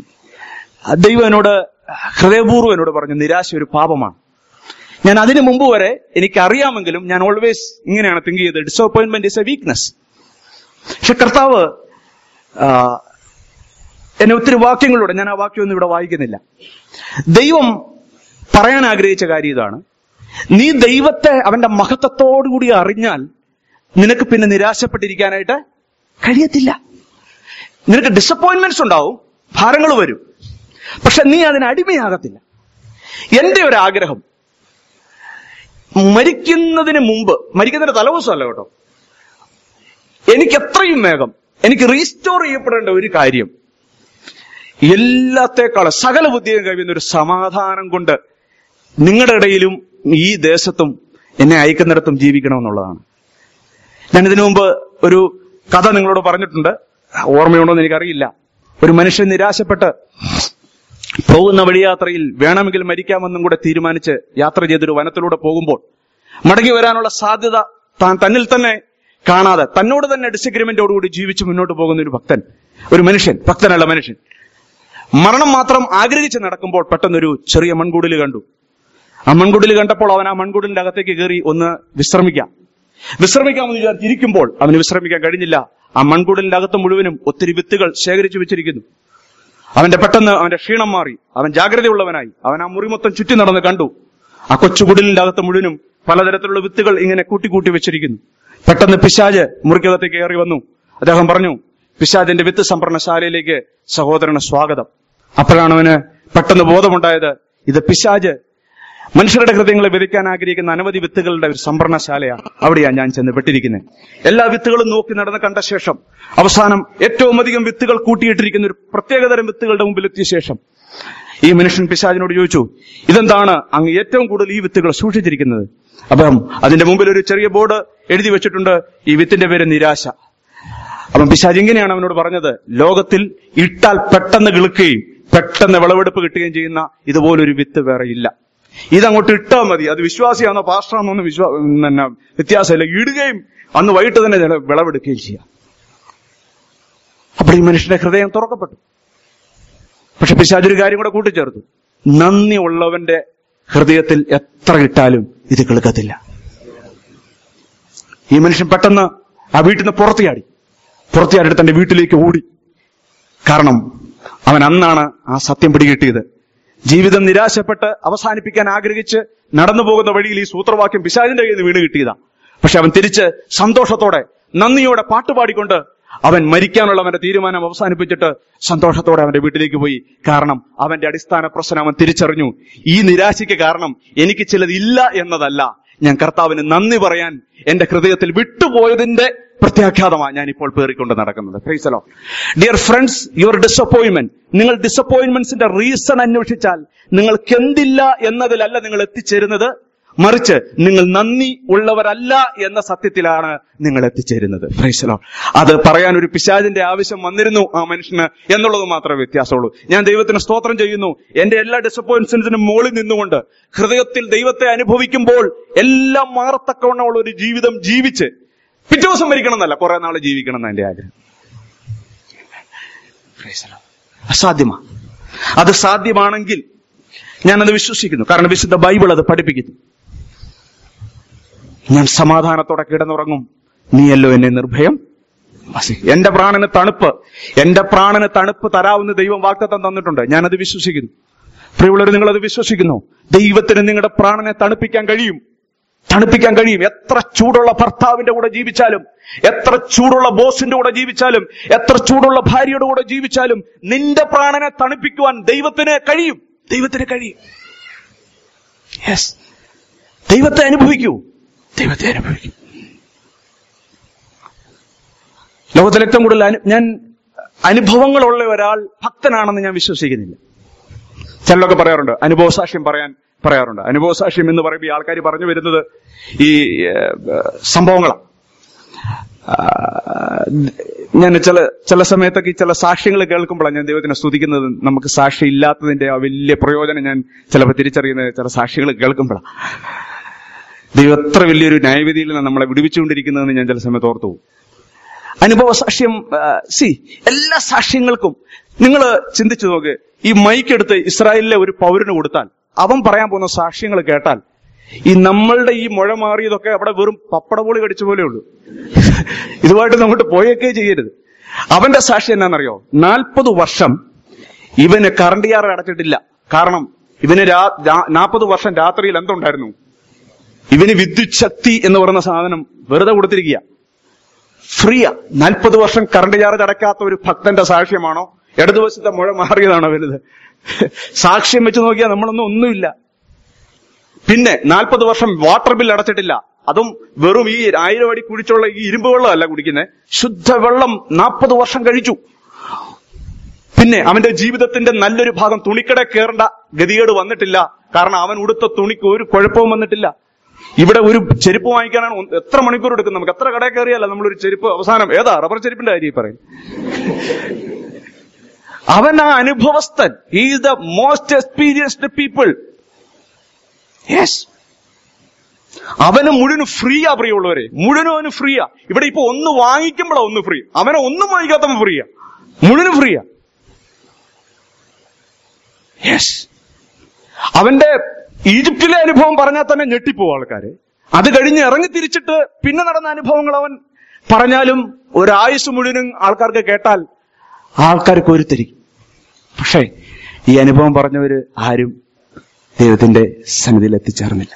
ദൈവം എന്നോട് ഹൃദയപൂർവ്വം എന്നോട് പറഞ്ഞു നിരാശ ഒരു പാപമാണ് ഞാൻ അതിനു മുമ്പ് വരെ എനിക്ക് അറിയാമെങ്കിലും ഞാൻ ഓൾവേസ് ഇങ്ങനെയാണ് തിങ്ക് ചെയ്തത് ഡിസപ്പോയിന്റ്മെന്റ് ഇസ് എ വീക്ക്നെസ് പക്ഷെ കർത്താവ് ആ, എന്നെ ഒത്തിരി വാക്യങ്ങളിലൂടെ ഞാൻ ആ വാക്യമൊന്നും ഇവിടെ വായിക്കുന്നില്ല ദൈവം പറയാൻ ആഗ്രഹിച്ച കാര്യം ഇതാണ് നീ ദൈവത്തെ അവന്റെ മഹത്വത്തോടുകൂടി അറിഞ്ഞാൽ നിനക്ക് പിന്നെ നിരാശപ്പെട്ടിരിക്കാനായിട്ട് കഴിയത്തില്ല നിനക്ക് ഡിസപ്പോയിന്റ്മെന്റ്സ് ഉണ്ടാവും ഭാരങ്ങൾ വരും പക്ഷെ നീ അതിന് അടിമയാകത്തില്ല എന്റെ ഒരു ആഗ്രഹം മരിക്കുന്നതിന് മുമ്പ് മരിക്കുന്നതിന് തലവസമല്ല കേട്ടോ എനിക്ക് എത്രയും വേഗം എനിക്ക് റീസ്റ്റോർ ചെയ്യപ്പെടേണ്ട ഒരു കാര്യം എല്ലാത്തേക്കാളും സകല ബുദ്ധിയും കഴിയുന്ന ഒരു സമാധാനം കൊണ്ട് നിങ്ങളുടെ ഇടയിലും ഈ ദേശത്തും എന്നെ അയക്കുന്നിടത്തും ജീവിക്കണമെന്നുള്ളതാണ് ഞാൻ ഇതിനു മുമ്പ് ഒരു കഥ നിങ്ങളോട് പറഞ്ഞിട്ടുണ്ട് ഓർമ്മയുണ്ടോ എന്ന് എനിക്കറിയില്ല ഒരു മനുഷ്യൻ നിരാശപ്പെട്ട് പോകുന്ന വഴിയാത്രയിൽ വേണമെങ്കിൽ മരിക്കാമെന്നും കൂടെ തീരുമാനിച്ച് യാത്ര ചെയ്തൊരു വനത്തിലൂടെ പോകുമ്പോൾ മടങ്ങി വരാനുള്ള സാധ്യത താൻ തന്നിൽ തന്നെ കാണാതെ തന്നോട് തന്നെ ഡിസഗ്രിമെന്റോടുകൂടി ജീവിച്ച് മുന്നോട്ട് പോകുന്ന ഒരു ഭക്തൻ ഒരു മനുഷ്യൻ ഭക്തനല്ല മനുഷ്യൻ മരണം മാത്രം ആഗ്രഹിച്ച് നടക്കുമ്പോൾ പെട്ടെന്നൊരു ചെറിയ മൺകുടിൽ കണ്ടു ആ മൺകുടിൽ കണ്ടപ്പോൾ അവൻ ആ മൺകുടിലിന്റെ അകത്തേക്ക് കയറി ഒന്ന് വിശ്രമിക്കാം വിശ്രമിക്കാമെന്ന് വിചാരിച്ചിരിക്കുമ്പോൾ അവന് വിശ്രമിക്കാൻ കഴിഞ്ഞില്ല ആ മൺകുടിലിന്റെ അകത്ത് മുഴുവനും ഒത്തിരി വിത്തുകൾ ശേഖരിച്ചു വെച്ചിരിക്കുന്നു അവന്റെ പെട്ടെന്ന് അവന്റെ ക്ഷീണം മാറി അവൻ ജാഗ്രതയുള്ളവനായി അവൻ ആ മുറി മൊത്തം ചുറ്റി നടന്ന് കണ്ടു ആ കൊച്ചുകുടിലിന്റെ അകത്ത് മുഴുവനും പലതരത്തിലുള്ള വിത്തുകൾ ഇങ്ങനെ കൂട്ടിക്കൂട്ടി വെച്ചിരിക്കുന്നു പെട്ടെന്ന് പിശാജ് മുറിക്കകത്തേക്ക് കയറി വന്നു അദ്ദേഹം പറഞ്ഞു പിശാജിന്റെ വിത്ത് സംഭരണശാലയിലേക്ക് സഹോദരന് സ്വാഗതം അപ്പോഴാണ് അവന് പെട്ടെന്ന് ബോധമുണ്ടായത് ഇത് പിശാജ് മനുഷ്യരുടെ ഹൃദയങ്ങളെ വിതയ്ക്കാൻ ആഗ്രഹിക്കുന്ന അനവധി വിത്തുകളുടെ ഒരു സംഭരണശാലയാണ് അവിടെയാണ് ഞാൻ ചെന്ന് പെട്ടിരിക്കുന്നത് എല്ലാ വിത്തുകളും നോക്കി നടന്ന് കണ്ട ശേഷം അവസാനം ഏറ്റവും അധികം വിത്തുകൾ കൂട്ടിയിട്ടിരിക്കുന്ന ഒരു പ്രത്യേകതരം വിത്തുകളുടെ മുമ്പിൽ എത്തിയ ശേഷം ഈ മനുഷ്യൻ പിശാജിനോട് ചോദിച്ചു ഇതെന്താണ് അങ്ങ് ഏറ്റവും കൂടുതൽ ഈ വിത്തുകൾ സൂക്ഷിച്ചിരിക്കുന്നത് അപ്പം അതിന്റെ മുമ്പിൽ ഒരു ചെറിയ ബോർഡ് എഴുതി വെച്ചിട്ടുണ്ട് ഈ വിത്തിന്റെ പേര് നിരാശ അപ്പം പിശാജ് ഇങ്ങനെയാണ് അവനോട് പറഞ്ഞത് ലോകത്തിൽ ഇട്ടാൽ പെട്ടെന്ന് കിളുക്കുകയും പെട്ടെന്ന് വിളവെടുപ്പ് കിട്ടുകയും ചെയ്യുന്ന ഇതുപോലൊരു വിത്ത് വേറെ ഇല്ല ഇതങ്ങോട്ട് ഇട്ടാൽ മതി അത് വിശ്വാസിയാണോ പാസ്റ്ററാണോ എന്ന് വിശ്വാ പിന്നെ വ്യത്യാസമില്ല ഇടുകയും അന്ന് വൈകിട്ട് തന്നെ ചില വിളവെടുക്കുകയും ചെയ്യാം അപ്പോൾ ഈ മനുഷ്യന്റെ ഹൃദയം തുറക്കപ്പെട്ടു പക്ഷെ പിശാജ് ഒരു കാര്യം കൂടെ കൂട്ടിച്ചേർത്തു നന്ദി ഉള്ളവന്റെ ഹൃദയത്തിൽ എത്ര ഇട്ടാലും ഇത് കിളുക്കത്തില്ല ഈ മനുഷ്യൻ പെട്ടെന്ന് ആ വീട്ടിൽ നിന്ന് പുറത്തിയാടി പുറത്തിയാടിയിട്ട് തന്റെ വീട്ടിലേക്ക് ഓടി കാരണം അവൻ അന്നാണ് ആ സത്യം പിടികിട്ടിയത് ജീവിതം നിരാശപ്പെട്ട് അവസാനിപ്പിക്കാൻ ആഗ്രഹിച്ച് നടന്നു പോകുന്ന വഴിയിൽ ഈ സൂത്രവാക്യം പിശാചിന്റെ കയ്യിൽ നിന്ന് വീണ് കിട്ടിയതാ പക്ഷെ അവൻ തിരിച്ച് സന്തോഷത്തോടെ നന്ദിയോടെ പാട്ടുപാടിക്കൊണ്ട് അവൻ മരിക്കാനുള്ളവന്റെ തീരുമാനം അവസാനിപ്പിച്ചിട്ട് സന്തോഷത്തോടെ അവന്റെ വീട്ടിലേക്ക് പോയി കാരണം അവന്റെ അടിസ്ഥാന പ്രശ്നം അവൻ തിരിച്ചറിഞ്ഞു ഈ നിരാശയ്ക്ക് കാരണം എനിക്ക് ചിലത് ഇല്ല എന്നതല്ല ഞാൻ കർത്താവിന് നന്ദി പറയാൻ എന്റെ ഹൃദയത്തിൽ വിട്ടുപോയതിന്റെ പ്രത്യാഘാതമാണ് ഞാൻ ഇപ്പോൾ പേറിക്കൊണ്ട് നടക്കുന്നത് ഫ്രൈസലോ ഡിയർ ഫ്രണ്ട്സ് യുവർ ഡിസപ്പോയിന്റ്മെന്റ് നിങ്ങൾ ഡിസപ്പോയിന്റ്മെന്റ്സിന്റെ റീസൺ അന്വേഷിച്ചാൽ നിങ്ങൾക്ക് എന്തില്ല എന്നതിലല്ല നിങ്ങൾ എത്തിച്ചേരുന്നത് മറിച്ച് നിങ്ങൾ നന്ദി ഉള്ളവരല്ല എന്ന സത്യത്തിലാണ് നിങ്ങൾ എത്തിച്ചേരുന്നത് ഫ്രൈസലോ അത് പറയാൻ ഒരു പിശാചിന്റെ ആവശ്യം വന്നിരുന്നു ആ മനുഷ്യന് എന്നുള്ളത് മാത്രമേ വ്യത്യാസമുള്ളൂ ഞാൻ ദൈവത്തിന് സ്തോത്രം ചെയ്യുന്നു എന്റെ എല്ലാ ഡിസപ്പോയിന്റ്സിനും മുകളിൽ നിന്നുകൊണ്ട് ഹൃദയത്തിൽ ദൈവത്തെ അനുഭവിക്കുമ്പോൾ എല്ലാം മാറത്തക്കവണ്ണമുള്ള ഒരു ജീവിതം ജീവിച്ച് പിറ്റേ ദിവസം മരിക്കണം എന്നല്ല കുറെ നാള് ജീവിക്കണം എന്ന എന്റെ ആഗ്രഹം Praise the Lord. അസാധ്യമാണ് അത് സാധ്യമാണെങ്കിൽ ഞാനത് വിശ്വസിക്കുന്നു കാരണം വിശുദ്ധ ബൈബിൾ അത് പഠിപ്പിക്കുന്നു ഞാൻ സമാധാനത്തോടെ കിടന്നുറങ്ങും നീയല്ലോ എന്നെ നിർഭയം വസി. എന്റെ പ്രാണന് തണുപ്പ് എന്റെ പ്രാണന് തണുപ്പ് തരാവുന്ന ദൈവം വാക്തത്വം തന്നിട്ടുണ്ട് ഞാനത് വിശ്വസിക്കുന്നു പ്രിയമുള്ളവർ നിങ്ങൾ അത് വിശ്വസിക്കുന്നു ദൈവത്തിന് നിങ്ങളുടെ പ്രാണനെ തണുപ്പിക്കാൻ കഴിയും തണുപ്പിക്കാൻ കഴിയും എത്ര ചൂടുള്ള ഭർത്താവിന്റെ കൂടെ ജീവിച്ചാലും എത്ര ചൂടുള്ള ബോസിന്റെ കൂടെ ജീവിച്ചാലും എത്ര ചൂടുള്ള ഭാര്യയുടെ കൂടെ ജീവിച്ചാലും നിന്റെ പ്രാണനെ തണുപ്പിക്കുവാൻ ദൈവത്തിന് കഴിയും ദൈവത്തിന് കഴിയും യെസ് ദൈവത്തെ അനുഭവിക്കൂ ദൈവത്തെ അനുഭവിക്കൂ ലോകത്തിൽ ഏറ്റവും കൂടുതൽ അനു- ഞാൻ അനുഭവങ്ങളുള്ള ഒരാൾ ഭക്തനാണെന്ന് ഞാൻ വിശ്വസിക്കുന്നില്ല ചിലരൊക്കെ പറയാറുണ്ട് അനുഭവ സാക്ഷ്യം പറയാൻ പറയാറുണ്ട് അനുഭവ സാക്ഷ്യം എന്ന് പറയുമ്പോൾ ഈ ആൾക്കാർ പറഞ്ഞു വരുന്നത് ഈ ഏഹ്, സംഭവങ്ങളാണ് ഞാൻ ചില ചില സമയത്തൊക്കെ ഈ ചില സാക്ഷ്യങ്ങൾ കേൾക്കുമ്പോഴാണ് ഞാൻ ദൈവത്തിനെ സ്തുതിക്കുന്നത് നമുക്ക് സാക്ഷി ഇല്ലാത്തതിന്റെ ആ വലിയ പ്രയോജനം ഞാൻ ചിലപ്പോൾ തിരിച്ചറിയുന്നത് ചില സാക്ഷികൾ കേൾക്കുമ്പോഴാണ് ദൈവം എത്ര വലിയൊരു ന്യായവിധിയിൽ നമ്മളെ വിടുവിച്ചുകൊണ്ടിരിക്കുന്നതെന്ന് ഞാൻ ചില സമയത്ത് ഓർത്തു പോകും അനുഭവ സാക്ഷ്യം സി എല്ലാ സാക്ഷ്യങ്ങൾക്കും നിങ്ങൾ ചിന്തിച്ചു നോക്ക് ഈ മൈക്ക് എടുത്ത് ഇസ്രായേലിലെ ഒരു പൗരന് കൊടുത്താൽ അവൻ പറയാൻ പോകുന്ന സാക്ഷ്യങ്ങൾ കേട്ടാൽ ഈ നമ്മളുടെ ഈ മുഴ മാറിയതൊക്കെ അവിടെ വെറും പപ്പടപോളി കടിച്ച പോലെ ഉള്ളൂ ഇതുമായിട്ട് അങ്ങോട്ട് പോയേക്കേ ചെയ്യരുത് അവന്റെ സാക്ഷി എന്നാണെന്നറിയോ നാൽപ്പത് വർഷം ഇവന് കറണ്ട് യാറ് അടച്ചിട്ടില്ല കാരണം ഇവന് നാൽപ്പത് വർഷം രാത്രിയിൽ എന്തുണ്ടായിരുന്നു ഇവന് വിദ്യുത് ശക്തി എന്ന് പറയുന്ന സാധനം വെറുതെ കൊടുത്തിരിക്കുക ഫ്രീയാ നാൽപ്പത് വർഷം കറണ്ട് ചാർജ് അടയ്ക്കാത്ത ഒരു ഭക്തന്റെ സാക്ഷ്യമാണോ ഇടതുവശത്തെ മുഴ മാറിയതാണോ വലുത് സാക്ഷ്യം വെച്ച് നോക്കിയാൽ നമ്മളൊന്നും ഒന്നുമില്ല പിന്നെ നാൽപ്പത് വർഷം വാട്ടർ ബിൽ അടച്ചിട്ടില്ല അതും വെറും ഈ ആയിരം അടി കുടിച്ചുള്ള ഈ ഇരുമ്പ് വെള്ളമല്ല കുടിക്കുന്നത് ശുദ്ധവെള്ളം നാൽപ്പത് വർഷം കഴിച്ചു പിന്നെ അവന്റെ ജീവിതത്തിന്റെ നല്ലൊരു ഭാഗം തുണിക്കട കയറേണ്ട ഗതികേട് വന്നിട്ടില്ല കാരണം അവൻ ഉടുത്ത തുണിക്ക് ഒരു കുഴപ്പവും വന്നിട്ടില്ല ഇവിടെ ഒരു ചെരുപ്പ് വാങ്ങിക്കാനാണ് ഒന്ന് എത്ര മണിക്കൂർ എടുക്കും നമുക്ക് എത്ര കടയിൽ കയറിയല്ല നമ്മളൊരു ചെരുപ്പ് അവസാനം ഏതാ റബ്ബർ ചെരുപ്പിന്റെ കാര്യം ഈ പറയും അവൻ ആ അനുഭവസ്ഥൻ is the most experienced people yes അവന് മുഴുവൻ ഫ്രീയാ പ്രിയമുള്ളവരെ മുഴുവനും അവന് ഫ്രീയാ ഇവിടെ ഇപ്പൊ ഒന്ന് വാങ്ങിക്കുമ്പോഴാ ഒന്ന് ഫ്രീ അവനെ ഒന്നും വാങ്ങിക്കാത്തവൻ ഫ്രീയാ മുഴുവനും ഫ്രീയാ യെസ് അവന്റെ ഈജിപ്തിലെ അനുഭവം പറഞ്ഞാൽ തന്നെ ഞെട്ടിപ്പോവും ആൾക്കാര് അത് കഴിഞ്ഞ് ഇറങ്ങി തിരിച്ചിട്ട് പിന്നെ നടന്ന അനുഭവങ്ങൾ അവൻ പറഞ്ഞാലും ഒരായുസ് മുഴുവനും ആൾക്കാർക്ക് കേട്ടാൽ ആൾക്കാർ കോരിത്തരിക്കും പക്ഷേ ഈ അനുഭവം പറഞ്ഞവര് ആരും ദൈവത്തിന്റെ സന്നിധിയിൽ എത്തിച്ചേർന്നില്ല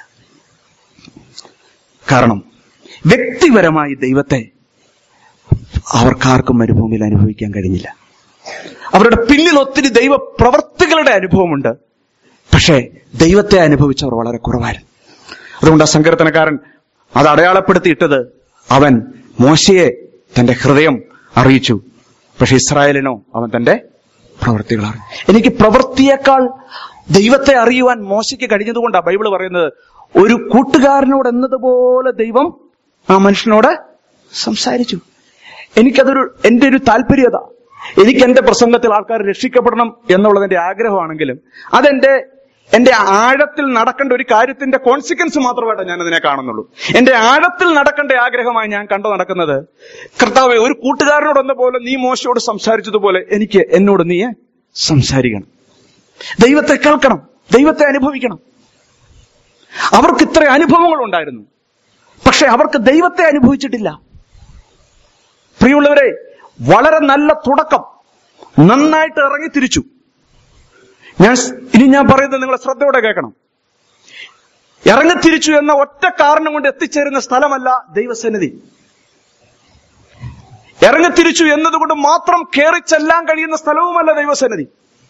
കാരണം വ്യക്തിപരമായി ദൈവത്തെ അവർക്കാർക്കും മരുഭൂമിയിൽ അനുഭവിക്കാൻ കഴിഞ്ഞില്ല അവരുടെ പിന്നിൽ ഒത്തിരി ദൈവ പ്രവർത്തികളുടെ അനുഭവമുണ്ട് പക്ഷേ ദൈവത്തെ അനുഭവിച്ചവർ വളരെ കുറവായിരുന്നു അതുകൊണ്ട് ആ സങ്കീർത്തനക്കാരൻ അത് അടയാളപ്പെടുത്തിയിട്ടത് അവൻ മോശയെ തന്റെ ഹൃദയം അറിയിച്ചു പക്ഷെ ഇസ്രായേലിനോ അവൻ തന്റെ പ്രവൃത്തികൾ അറിഞ്ഞു എനിക്ക് പ്രവൃത്തിയേക്കാൾ ദൈവത്തെ അറിയുവാൻ മോശയ്ക്ക് കഴിഞ്ഞതുകൊണ്ടാണ് ബൈബിൾ പറയുന്നത് ഒരു കൂട്ടുകാരനോട് എന്നതുപോലെ ദൈവം ആ മനുഷ്യനോട് സംസാരിച്ചു എനിക്കതൊരു എന്റെ ഒരു താല്പര്യത എനിക്ക് എന്റെ പ്രസംഗത്തിൽ ആൾക്കാർ രക്ഷിക്കപ്പെടണം എന്നുള്ളതിന്റെ ആഗ്രഹമാണെങ്കിലും അതെന്റെ എന്റെ ആഴത്തിൽ നടക്കേണ്ട ഒരു കാര്യത്തിന്റെ കോൺസിക്വൻസ് മാത്രമായിട്ട് ഞാൻ അതിനെ കാണുന്നുള്ളൂ എന്റെ ആഴത്തിൽ നടക്കേണ്ട ആഗ്രഹമായി ഞാൻ കണ്ടു നടക്കുന്നത് കർത്താവെ ഒരു കൂട്ടുകാരനോട് എന്ന പോലെ നീ മോശയോട് സംസാരിച്ചതുപോലെ എനിക്ക് എന്നോട് നീ സംസാരിക്കണം ദൈവത്തെ കേൾക്കണം ദൈവത്തെ അനുഭവിക്കണം അവർക്ക് ഇത്ര അനുഭവങ്ങൾ ഉണ്ടായിരുന്നു പക്ഷെ അവർക്ക് ദൈവത്തെ അനുഭവിച്ചിട്ടില്ല പ്രിയമുള്ളവരെ വളരെ നല്ല തുടക്കം നന്നായിട്ട് ഇറങ്ങി തിരിച്ചു ഞാൻ സ്- ഇനി ഞാൻ പറയുന്നത് നിങ്ങൾ ശ്രദ്ധയോടെ കേൾക്കണം ഇറങ്ങിത്തിരിച്ചു എന്ന ഒറ്റ കാരണം കൊണ്ട് എത്തിച്ചേരുന്ന സ്ഥലമല്ല ദൈവസന്നിധി ഇറങ്ങിത്തിരിച്ചു എന്നതുകൊണ്ട് മാത്രം കയറി ചെല്ലാൻ കഴിയുന്ന സ്ഥലവുമല്ല ദൈവസന്നിധി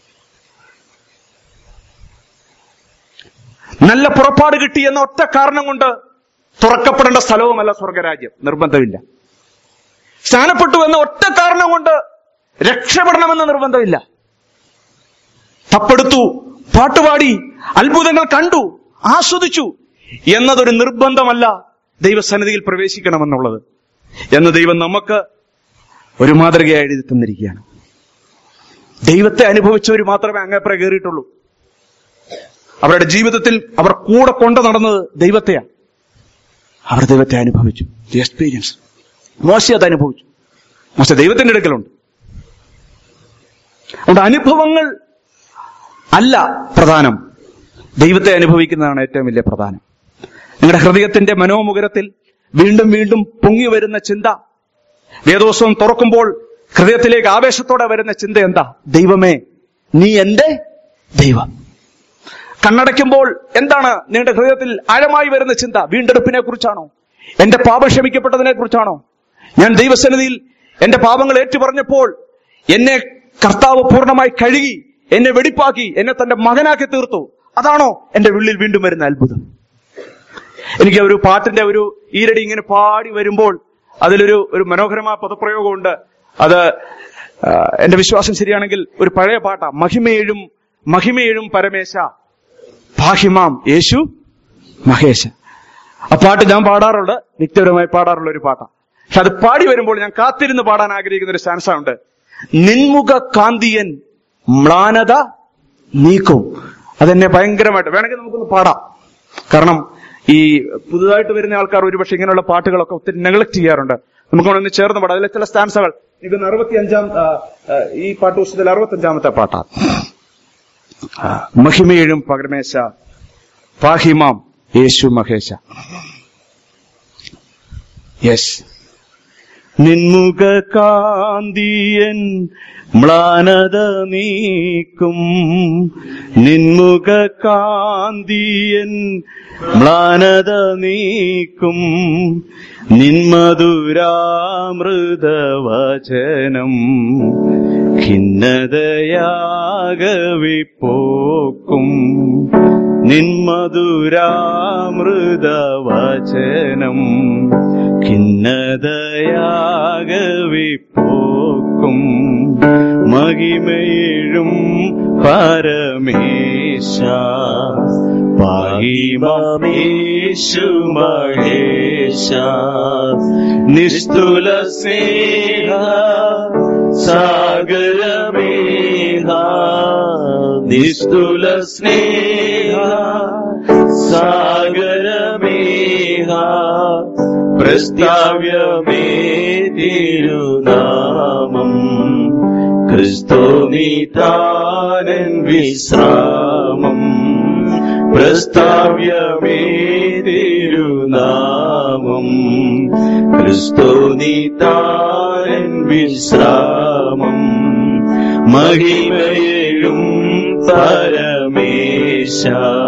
നല്ല പുറപ്പാട് കിട്ടി എന്ന ഒറ്റ കാരണം കൊണ്ട് തുറക്കപ്പെടേണ്ട സ്ഥലവുമല്ല സ്വർഗരാജ്യം നിർബന്ധമില്ല സ്നാനപ്പെട്ടു എന്ന ഒറ്റ കാരണം കൊണ്ട് രക്ഷപ്പെടണമെന്ന് നിർബന്ധമില്ല തപ്പെടുത്തു പാട്ടുപാടി അത്ഭുതങ്ങൾ കണ്ടു ആസ്വദിച്ചു എന്നതൊരു നിർബന്ധമല്ല ദൈവസന്നിധിയിൽ പ്രവേശിക്കണമെന്നുള്ളത് എന്ന് ദൈവം നമുക്ക് ഒരു മാതൃകയായി എഴുതി തന്നിരിക്കുകയാണ് ദൈവത്തെ അനുഭവിച്ചവർ മാത്രമേ അങ്ങേപ്പുറം കയറിയിട്ടുള്ളൂ അവരുടെ ജീവിതത്തിൽ അവർ കൂടെ കൊണ്ടു നടന്നത് ദൈവത്തെയാണ് അവർ ദൈവത്തെ അനുഭവിച്ചു എക്സ്പീരിയൻസ് മോശ അത് അനുഭവിച്ചു മോശ ദൈവത്തിന്റെ അടുക്കലുണ്ട് അതുകൊണ്ട് അനുഭവങ്ങൾ അല്ല പ്രധാനം ദൈവത്തെ അനുഭവിക്കുന്നതാണ് ഏറ്റവും വലിയ പ്രധാനം നിങ്ങളുടെ ഹൃദയത്തിന്റെ മനോമുഖരത്തിൽ വീണ്ടും വീണ്ടും പൊങ്ങി വരുന്ന ചിന്ത വേദോത്സവം തുറക്കുമ്പോൾ ഹൃദയത്തിലേക്ക് ആവേശത്തോടെ വരുന്ന ചിന്ത എന്താ ദൈവമേ നീ എന്റെ ദൈവം കണ്ണടയ്ക്കുമ്പോൾ എന്താണ് നിങ്ങളുടെ ഹൃദയത്തിൽ ആഴമായി വരുന്ന ചിന്ത വീണ്ടെടുപ്പിനെ കുറിച്ചാണോ എന്റെ പാപം ക്ഷമിക്കപ്പെട്ടതിനെ കുറിച്ചാണോ ഞാൻ ദൈവസന്നിധിയിൽ എന്റെ പാപങ്ങൾ ഏറ്റുപറഞ്ഞപ്പോൾ എന്നെ കർത്താവ് പൂർണ്ണമായി കഴുകി എന്നെ വെടിപ്പാക്കി എന്നെ തന്റെ മകനാക്കി തീർത്തു അതാണോ എന്റെ ഉള്ളിൽ വീണ്ടും വരുന്ന അത്ഭുതം എനിക്ക് ഒരു പാട്ടിന്റെ ഒരു ഈരടി ഇങ്ങനെ പാടി വരുമ്പോൾ അതിലൊരു ഒരു മനോഹരമായ പദപ്രയോഗമുണ്ട് അത് ആ, എന്റെ വിശ്വാസം ശരിയാണെങ്കിൽ ഒരു പഴയ പാട്ടാ മഹിമേഴും മഹിമേഴും പരമേശ ഭാഹിമാം യേശു മഹേശ ആ പാട്ട് ഞാൻ പാടാറുണ്ട് നിത്യപരമായി പാടാറുള്ള ഒരു പാട്ടാണ് പക്ഷെ അത് പാടി വരുമ്പോൾ ഞാൻ കാത്തിരുന്ന് പാടാൻ ആഗ്രഹിക്കുന്ന ഒരു സ്റ്റാൻസ ഉണ്ട് നിൻമുഖ കാന്തിയൻ മ്ലാനത നീക്കും അതെന്നെ ഭയങ്കരമായിട്ട് വേണമെങ്കിൽ നമുക്കൊന്ന് പാടാം കാരണം ഈ പുതുതായിട്ട് വരുന്ന ആൾക്കാർ ഒരുപക്ഷെ ഇങ്ങനെയുള്ള പാട്ടുകളൊക്കെ ഒത്തിരി നെഗ്ലക്ട് ചെയ്യാറുണ്ട് നമുക്ക് ഒന്ന് ചേർന്ന് പാടാം അതിലെ ചില സ്റ്റാൻസകൾ ഇത് അറുപത്തി അഞ്ചാം ഈ പാട്ട് പുസ്തകത്തിൽ അറുപത്തി അഞ്ചാമത്തെ പാട്ടാണ് ആ, മഹിമയേഴും പകരമേശ പാഹിമാം യേശു മഹേശ യെസ് നിൻമുഖ കാന്തിയൻ മ്ലാനത നീക്കും നിൻമുഖ കാന്തിയൻ മ്ലാനത നീക്കും നിന്മധുരാമൃതവചനം ഖിന്നതയാകവിപ്പോക്കും നിന്മധുരാമൃതവചനം ഖിന്നതയാകവിപ്പോക്കും മഹിമയിഴും പരമേശ പാഹിമേശു മഹേശ നിസ്തുല സ്നേഹ സാഗരമേഹ നിസ്തുല സ്നേഹ സാഗരമേഹ പ്രസ്താവ്യമേ തിരുനാമം ക്രിസ്തുനിതാനൻ വിശ്രാമം പ്രസ്താവ്യമേ തിരുനാമം ക്രിസ്തുനിതാനൻ വിശ്രാമം മഹിമയിലും പരമേശ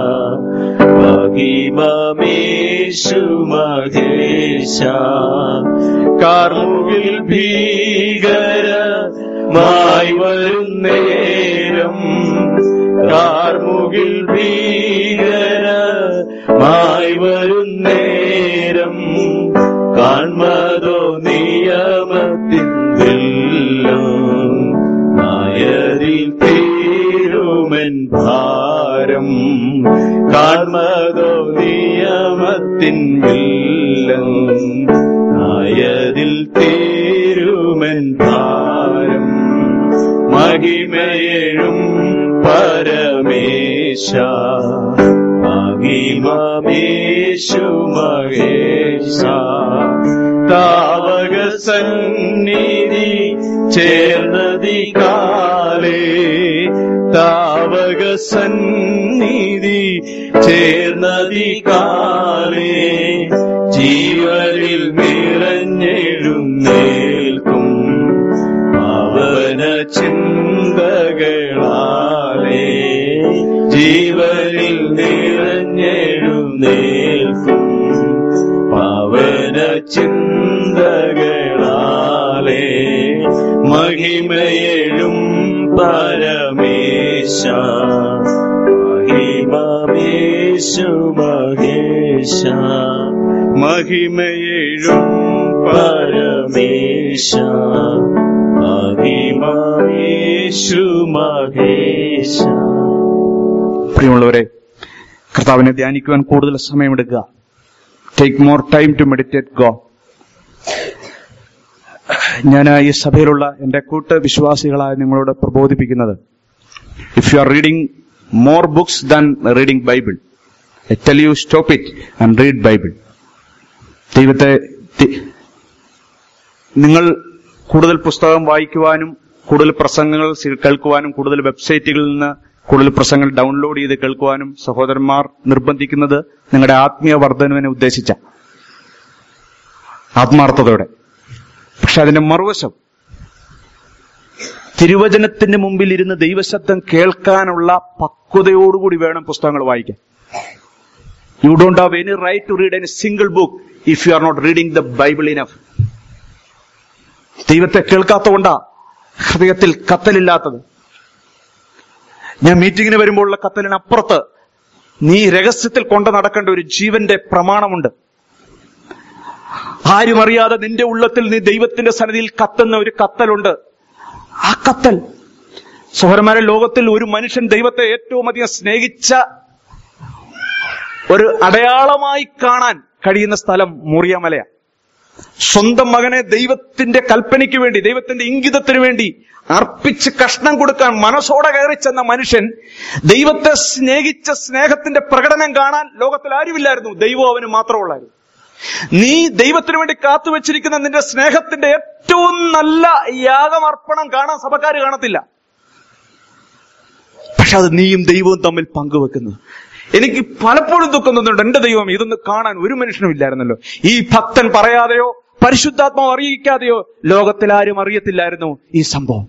മഹിമേശു മഹേശ കാർമുകിൽ ഭീകരമായി വരുന്നേരം കാർമുകിൽ ഭീകരമായി വരുന്നേരം കാൺമതോ നിയമത്തിൻ നായരിൽ തീരുമൻ ഭാരം കാൺമതോ നിയമത്തിൻ വില്ലം നായതിൽ തീരുമൻ ഭാരം മഹിമയേഴും പരമേശ മഹിമേശു മഹേശ താവക സന്നിധി ചേർന്നതി കാലേ താവക സന്നിധി ചേർന്നതി കാലേ ജീവനിൽ നിറഞ്ഞെഴുന്നേൽക്കും അവന ചിന്തകളാലേ ജീവനിൽ നിറഞ്ഞെഴുന്നേൽക്കും പവന ചിന്തകളാലേ മഹിമയെഴും പരമേശ മഹിമേശു മഹേശ മഹിമയെഴും പരമേശ മഹിമേശു മഹേശ പ്രിയമുള്ളവരെ കർത്താവിനെ ധ്യാനിക്കുവാൻ കൂടുതൽ സമയമെടുക്കുക take more time to meditate go ഞാൻ ഈ സഭയിലുള്ള എന്റെ കൂട്ട് വിശ്വാസികളായ നിങ്ങളോട് പ്രബോധിപ്പിക്കുന്നത് if you are reading more books than reading Bible I tell you stop it and read Bible ദൈവത്തെ തി- നിങ്ങൾ കൂടുതൽ പുസ്തകം വായിക്കുവാനും കൂടുതൽ പ്രസംഗങ്ങൾ സി- കേൾക്കുവാനും കൂടുതൽ വെബ്സൈറ്റുകളിൽ നിന്ന് കൂടുതൽ പ്രസംഗങ്ങൾ ഡൗൺലോഡ് ചെയ്ത് കേൾക്കുവാനും സഹോദരന്മാർ നിർബന്ധിക്കുന്നത് നിങ്ങളുടെ ആത്മീയ വർധനവിനെ ഉദ്ദേശിച്ച ആത്മാർത്ഥതയോടെ പക്ഷെ അതിന്റെ മറുവശം തിരുവചനത്തിന് മുമ്പിൽ ഇരുന്ന് ദൈവശബ്ദം കേൾക്കാനുള്ള പക്വതയോടുകൂടി വേണം പുസ്തകങ്ങൾ വായിക്കാൻ you don't have any right to read any single book if you are not reading the Bible enough ദൈവത്തെ കേൾക്കാത്തതുകൊണ്ടാ ഹൃദയത്തിൽ കത്തലില്ലാത്തത് ഞാൻ മീറ്റിങ്ങിന് വരുമ്പോഴുള്ള കത്തലിനപ്പുറത്ത് നീ രഹസ്യത്തിൽ കൊണ്ട് നടക്കേണ്ട ഒരു ജീവന്റെ പ്രമാണമുണ്ട് ആരും അറിയാതെ നിന്റെ ഉള്ളത്തിൽ നീ ദൈവത്തിന്റെ സന്നിധിയിൽ കത്തുന്ന ഒരു കത്തലുണ്ട് ആ കത്തൽ സഹോദരന്മാരെ ലോകത്തിൽ ഒരു മനുഷ്യൻ ദൈവത്തെ ഏറ്റവും അധികം സ്നേഹിച്ച ഒരു അടയാളമായി കാണാൻ കഴിയുന്ന സ്ഥലം മുറിയമലയാണ് സ്വന്തം മകനെ ദൈവത്തിന്റെ കൽപ്പനയ്ക്ക് വേണ്ടി ദൈവത്തിന്റെ ഇംഗിതത്തിന് വേണ്ടി അർപ്പിച്ച് കഷ്ണം കൊടുക്കാൻ മനസ്സോടെ കയറി ചെന്ന മനുഷ്യൻ ദൈവത്തെ സ്നേഹിച്ച സ്നേഹത്തിന്റെ പ്രകടനം കാണാൻ ലോകത്തിൽ ആരുമില്ലായിരുന്നു ദൈവം അവന് മാത്രമുള്ളായിരുന്നു നീ ദൈവത്തിന് വേണ്ടി കാത്തുവച്ചിരിക്കുന്ന നിന്റെ സ്നേഹത്തിന്റെ ഏറ്റവും നല്ല യാഗമർപ്പണം കാണാൻ സഭക്കാർ കാണത്തില്ല പക്ഷെ അത് നീയും ദൈവവും തമ്മിൽ പങ്കുവെക്കുന്നത് എനിക്ക് പലപ്പോഴും ദുഃഖം തോന്നുന്നുണ്ട് എന്റെ ദൈവം ഇതൊന്ന് കാണാൻ ഒരു മനുഷ്യനും ഇല്ലായിരുന്നല്ലോ ഈ ഭക്തൻ പറയാതെയോ പരിശുദ്ധാത്മാവ് അറിയിക്കാതെയോ ലോകത്തിൽ ആരും അറിയത്തില്ലായിരുന്നു ഈ സംഭവം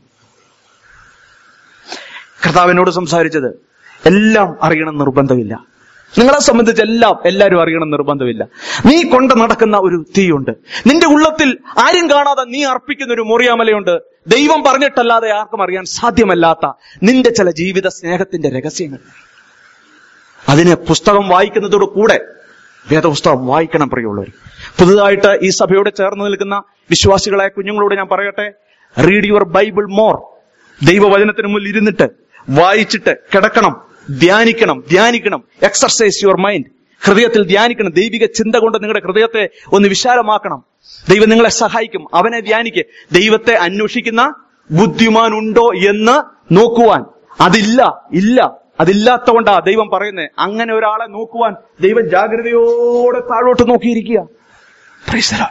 കർത്താവിനോട് സംസാരിച്ചത് എല്ലാം അറിയണം നിർബന്ധമില്ല നിങ്ങളെ സംബന്ധിച്ച് എല്ലാം എല്ലാവരും അറിയണം നിർബന്ധമില്ല നീ കൊണ്ട് നടക്കുന്ന ഒരു തീയുണ്ട് നിന്റെ ഉള്ളത്തിൽ ആരും കാണാതെ നീ അർപ്പിക്കുന്ന ഒരു മുറിയാമലയുണ്ട് ദൈവം പറഞ്ഞിട്ടല്ലാതെ ആർക്കും അറിയാൻ സാധ്യമല്ലാത്ത നിന്റെ ചില ജീവിത സ്നേഹത്തിന്റെ രഹസ്യങ്ങൾ അതിന് പുസ്തകം വായിക്കുന്നതോട് കൂടെ വേദപുസ്തകം വായിക്കണം പ്രിയമുള്ളവർ പുതുതായിട്ട് ഈ സഭയോട് ചേർന്ന് നിൽക്കുന്ന വിശ്വാസികളായ കുഞ്ഞുങ്ങളോട് ഞാൻ പറയട്ടെ റീഡ് യുവർ ബൈബിൾ മോർ ദൈവവചനത്തിന് മുന്നിൽ ഇരുന്നിട്ട് വായിച്ചിട്ട് കിടക്കണം ധ്യാനിക്കണം ധ്യാനിക്കണം എക്സർസൈസ് യുവർ മൈൻഡ് ഹൃദയത്തിൽ ധ്യാനിക്കണം ദൈവിക ചിന്ത കൊണ്ട് നിങ്ങളുടെ ഹൃദയത്തെ ഒന്ന് വിശാലമാക്കണം ദൈവം നിങ്ങളെ സഹായിക്കും അവനെ ധ്യാനിക്ക് ദൈവത്തെ അന്വേഷിക്കുന്ന ബുദ്ധിമാൻ ഉണ്ടോ എന്ന് നോക്കുവാൻ അതില്ല ഇല്ല അതില്ലാത്തതുകൊണ്ടാ ദൈവം പറയുന്നത് അങ്ങനെ ഒരാളെ നോക്കുവാൻ ദൈവം ജാഗ്രതയോടെ താഴോട്ട് നോക്കിയിരിക്കുക Praise the Lord.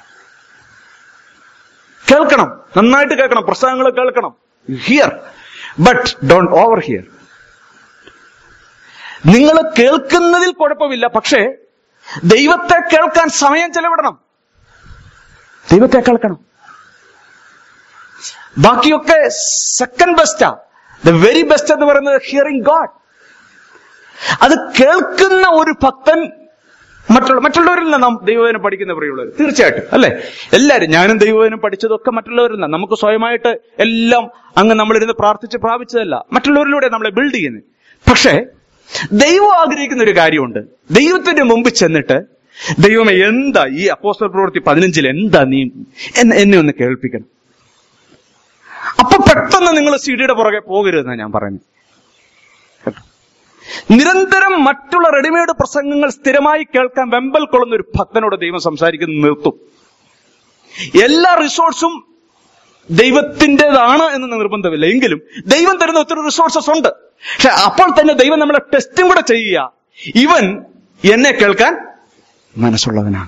കേൾക്കണം നന്നായിട്ട് കേൾക്കണം പ്രസംഗങ്ങൾ കേൾക്കണം hear but don't overhear നിങ്ങൾ കേൾക്കുന്നതിൽ കുഴപ്പമില്ല പക്ഷേ ദൈവത്തെ കേൾക്കാൻ സമയം ചെലവിടണം ദൈവത്തെ കേൾക്കണം ബാക്കിയൊക്കെ സെക്കൻഡ് ബെസ്റ്റാ ദ വെരി ബെസ്റ്റ് എന്ന് പറയുന്നത് ഹിയറിംഗ് ഗാഡ് അത് കേൾക്കുന്ന ഒരു ഭക്തൻ മറ്റുള്ള മറ്റുള്ളവരിൽ നിന്ന് നാം ദൈവവചനം പഠിക്കുന്ന പ്രിയമുള്ളവർ തീർച്ചയായിട്ടും അല്ലെ എല്ലാരും ഞാനും ദൈവവചനം പഠിച്ചതൊക്കെ മറ്റുള്ളവരിൽ നിന്ന് നമുക്ക് സ്വയമായിട്ട് എല്ലാം അങ്ങ് നമ്മളിരുന്ന് പ്രാർത്ഥിച്ച് പ്രാപിച്ചതല്ല മറ്റുള്ളവരിലൂടെ നമ്മളെ ബിൽഡ് ചെയ്യുന്നത് പക്ഷേ ദൈവം ആഗ്രഹിക്കുന്ന ഒരു കാര്യമുണ്ട് ദൈവത്തിന്റെ മുമ്പ് ചെന്നിട്ട് ദൈവമേ എന്താ ഈ അപ്പോസ്റ്റൽ പ്രവൃത്തി പതിനഞ്ചിൽ എന്താ നീ എന്നെ എന്നെ ഒന്ന് കേൾപ്പിക്കണം അപ്പൊ പെട്ടെന്ന് നിങ്ങൾ സിഡിയുടെ പുറകെ പോകരുതെന്നാണ് ഞാൻ പറയുന്നത് കേട്ടോ? നിരന്തരം മറ്റുള്ള റെഡിമെയ്ഡ് പ്രസംഗങ്ങൾ സ്ഥിരമായി കേൾക്കാൻ വെമ്പൽ കൊള്ളുന്ന ഒരു ഭക്തനോട് ദൈവം സംസാരിക്കുന്നത് നിർത്തും എല്ലാ റിസോഴ്സും ദൈവത്തിൻ്റെതാണ് എന്ന് നിർബന്ധമില്ല എങ്കിലും ദൈവം തരുന്ന ഒത്തിരി റിസോഴ്സസ് ഉണ്ട് പക്ഷെ അപ്പോൾ തന്നെ ദൈവം നമ്മളെ ടെസ്റ്റും കൂടെ ചെയ്യുക ഇവൻ എന്നെ കേൾക്കാൻ മനസ്സുള്ളവനാണ്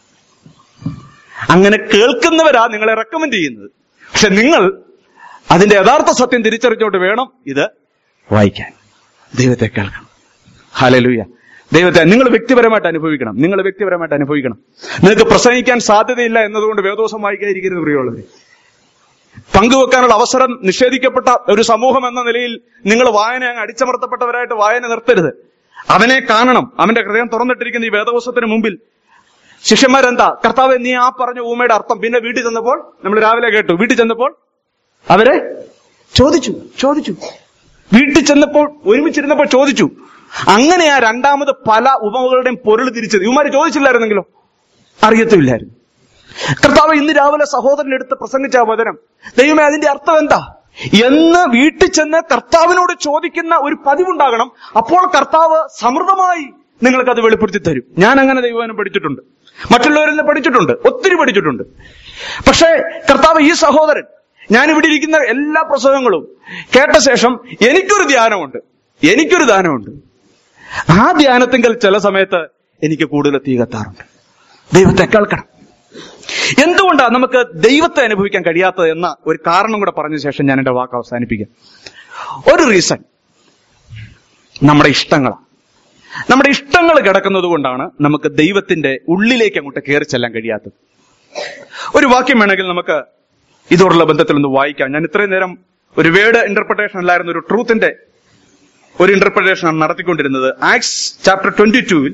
അങ്ങനെ കേൾക്കുന്നവരാ നിങ്ങളെ റെക്കമെൻഡ് ചെയ്യുന്നത് പക്ഷെ നിങ്ങൾ അതിന്റെ യഥാർത്ഥ സത്യം തിരിച്ചറിഞ്ഞുകൊണ്ട് വേണം ഇത് വായിക്കാൻ ദൈവത്തെ കേൾക്കണം ഹാലലൂയ ദൈവത്തെ നിങ്ങൾ വ്യക്തിപരമായിട്ട് അനുഭവിക്കണം നിങ്ങൾ വ്യക്തിപരമായിട്ട് അനുഭവിക്കണം നിങ്ങൾക്ക് പ്രസംഗിക്കാൻ സാധ്യതയില്ല എന്നതുകൊണ്ട് വേദോസം വായിക്കാതിരിക്കരുത് പ്രിയമുള്ളത് പങ്കുവെക്കാനുള്ള അവസരം നിഷേധിക്കപ്പെട്ട ഒരു സമൂഹം എന്ന നിലയിൽ നിങ്ങൾ വായന അങ്ങ് അടിച്ചമർത്തപ്പെട്ടവരായിട്ട് വായന നിർത്തരുത് അവനെ കാണണം അവന്റെ ഹൃദയം തുറന്നിട്ടിരിക്കുന്ന ഈ വേദവസത്തിന് മുമ്പിൽ ശിഷ്യന്മാരെന്താ കർത്താവ് നീ ആ പറഞ്ഞ ഊമയുടെ അർത്ഥം പിന്നെ വീട്ടിൽ ചെന്നപ്പോൾ നമ്മൾ രാവിലെ കേട്ടു വീട്ടിൽ ചെന്നപ്പോൾ അവരെ ചോദിച്ചു ചോദിച്ചു വീട്ടിൽ ചെന്നപ്പോൾ ഒരുമിച്ചിരുന്നപ്പോൾ ചോദിച്ചു അങ്ങനെ ആ രണ്ടാമത് പല ഉപമകളുടെയും പൊരുൾ തിരിച്ചത് ഇവന്മാര് ചോദിച്ചില്ലായിരുന്നെങ്കിലോ അറിയത്തുമില്ലായിരുന്നു കർത്താവ് ഇന്ന് രാവിലെ സഹോദരൻ എടുത്ത് പ്രസംഗിച്ച ആ വചനം ദൈവമേ അതിന്റെ അർത്ഥം എന്താ എന്ന് വീട്ടിൽ ചെന്ന് കർത്താവിനോട് ചോദിക്കുന്ന ഒരു പതിവുണ്ടാകണം അപ്പോൾ കർത്താവ് സമൃദ്ധമായി നിങ്ങൾക്ക് അത് വെളിപ്പെടുത്തി തരും ഞാൻ അങ്ങനെ ദൈവവചനം പഠിച്ചിട്ടുണ്ട് മറ്റുള്ളവരിൽ നിന്ന് പഠിച്ചിട്ടുണ്ട് ഒത്തിരി പഠിച്ചിട്ടുണ്ട് പക്ഷേ കർത്താവ് ഈ സഹോദരൻ ഞാൻ ഇവിടെ ഇരിക്കുന്ന എല്ലാ പ്രസംഗങ്ങളും കേട്ട ശേഷം എനിക്കൊരു ധ്യാനമുണ്ട് എനിക്കൊരു ധ്യാനമുണ്ട് ആ ധ്യാനത്തിങ്കൽ ചില സമയത്ത് എനിക്ക് കൂടുതൽ തീ കത്താറുണ്ട് ദൈവത്തെ കേൾക്കണം എന്തുകൊണ്ടാണ് നമുക്ക് ദൈവത്തെ അനുഭവിക്കാൻ കഴിയാത്തത് എന്ന ഒരു കാരണം കൂടെ പറഞ്ഞ ശേഷം ഞാൻ എന്റെ വാക്ക് അവസാനിപ്പിക്കാം ഒരു റീസൺ നമ്മുടെ ഇഷ്ടങ്ങളാണ് നമ്മുടെ ഇഷ്ടങ്ങൾ കിടക്കുന്നത് കൊണ്ടാണ് നമുക്ക് ദൈവത്തിന്റെ ഉള്ളിലേക്ക് അങ്ങോട്ട് കയറി ചെല്ലാൻ കഴിയാത്തത് ഒരു വാക്യം വേണമെങ്കിൽ നമുക്ക് ഇതോടുള്ള ബന്ധത്തിൽ ഒന്ന് വായിക്കാം ഞാൻ ഇത്രയും നേരം ഒരു വേർഡ് ഇന്റർപ്രിട്ടേഷൻ അല്ലായിരുന്നു ഒരു ട്രൂത്തിന്റെ ഒരു ഇന്റർപ്രിട്ടേഷൻ ആണ് നടത്തിക്കൊണ്ടിരുന്നത് ആക്സ് ചാപ്റ്റർ ട്വന്റി ടൂവിൽ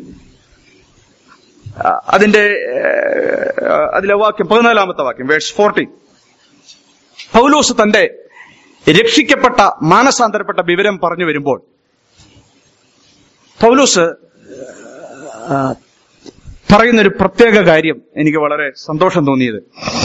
അതിന്റെ ഏഹ്, അതിലെ വാക്യം പതിനാലാമത്തെ വാക്യം വേഴ്സ് ഫോർട്ടി പൗലോസ് തന്റെ രക്ഷിക്കപ്പെട്ട മാനസാന്തരപ്പെട്ട വിവരം പറഞ്ഞു വരുമ്പോൾ പൗലോസ് ആ, പറയുന്ന ഒരു പ്രത്യേക കാര്യം എനിക്ക് വളരെ സന്തോഷം തോന്നിയത്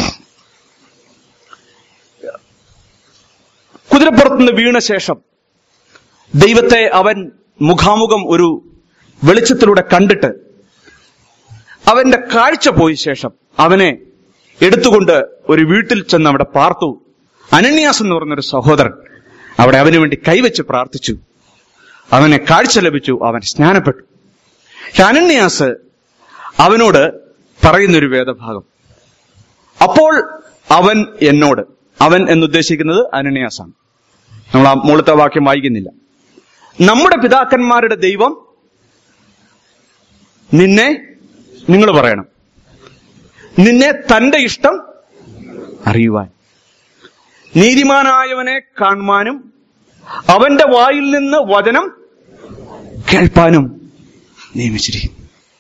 കുതിരപ്പുറത്തുനിന്ന് വീണ ശേഷം ദൈവത്തെ അവൻ മുഖാമുഖം ഒരു വെളിച്ചത്തിലൂടെ കണ്ടിട്ട് അവന്റെ കാഴ്ച പോയ ശേഷം അവനെ എടുത്തുകൊണ്ട് ഒരു വീട്ടിൽ ചെന്ന് അവിടെ പാർത്തു അനന്യാസ് എന്ന് പറഞ്ഞൊരു സഹോദരൻ അവിടെ അവന് വേണ്ടി കൈവച്ച് പ്രാർത്ഥിച്ചു അവനെ കാഴ്ച ലഭിച്ചു അവൻ സ്നാനപ്പെട്ടു പക്ഷെ അനന്യാസ് അവനോട് പറയുന്നൊരു വേദഭാഗം അപ്പോൾ അവൻ എന്നോട് അവൻ എന്നുദ്ദേശിക്കുന്നത് അനന്യാസാണ് നമ്മൾ ആ മുകളിലത്തെ വാക്യം വായിക്കുന്നില്ല നമ്മുടെ പിതാക്കന്മാരുടെ ദൈവം നിന്നെ നിങ്ങൾ പറയണം നിന്നെ തന്റെ ഇഷ്ടം അറിയുവാൻ നീതിമാനായവനെ കാണുവാനും അവന്റെ വായിൽ നിന്ന് വചനം കേൾപ്പാനും നിയമിച്ചിരിക്കുന്നു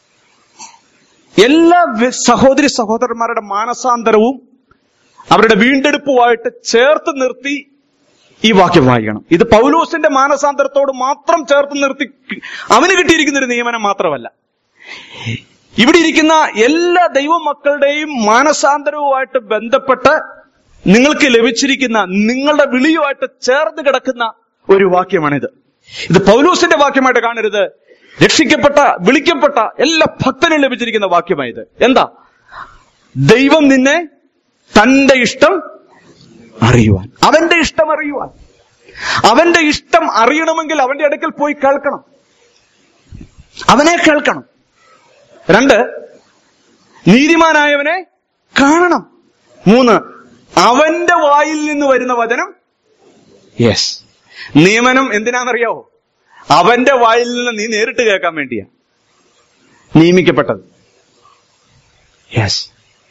എല്ലാ വി- സഹോദരി സഹോദരന്മാരുടെ മാനസാന്തരവും അവരുടെ വീണ്ടെടുപ്പുമായിട്ട് ചേർത്ത് നിർത്തി ഈ വാക്യം വായിക്കണം ഇത് പൗലോസിന്റെ മാനസാന്തരത്തോട് മാത്രം ചേർത്ത് നിർത്തി അവന് കിട്ടിയിരിക്കുന്ന ഒരു നിയമനം മാത്രമല്ല ഇവിടെ ഇരിക്കുന്ന എല്ലാ ദൈവമക്കളുടെയും മാനസാന്തരവുമായിട്ട് ബന്ധപ്പെട്ട് നിങ്ങൾക്ക് ലഭിച്ചിരിക്കുന്ന നിങ്ങളുടെ വിളിയുമായിട്ട് ചേർന്ന് കിടക്കുന്ന ഒരു വാക്യമാണിത് ഇത് പൗലൂസിന്റെ വാക്യമായിട്ട് കാണരുത് രക്ഷിക്കപ്പെട്ട വിളിക്കപ്പെട്ട എല്ലാ ഭക്തനും ലഭിച്ചിരിക്കുന്ന വാക്യമായത് എന്താ ദൈവം നിന്നെ തന്റെ ഇഷ്ടം അറിയുവാൻ അവന്റെ ഇഷ്ടം അറിയുവാൻ അവന്റെ ഇഷ്ടം അറിയണമെങ്കിൽ അവന്റെ അടുക്കൽ പോയി കേൾക്കണം അവനെ കേൾക്കണം രണ്ട് നീതിമാനായവനെ കാണണം മൂന്ന് അവന്റെ വായിൽ നിന്ന് വരുന്ന വചനം യെസ് നിയമനം എന്തിനാണെന്നറിയാവോ അവന്റെ വായിൽ നിന്ന് നീ നേരിട്ട് കേൾക്കാൻ വേണ്ടിയാ നിയമിക്കപ്പെട്ടത് യെസ്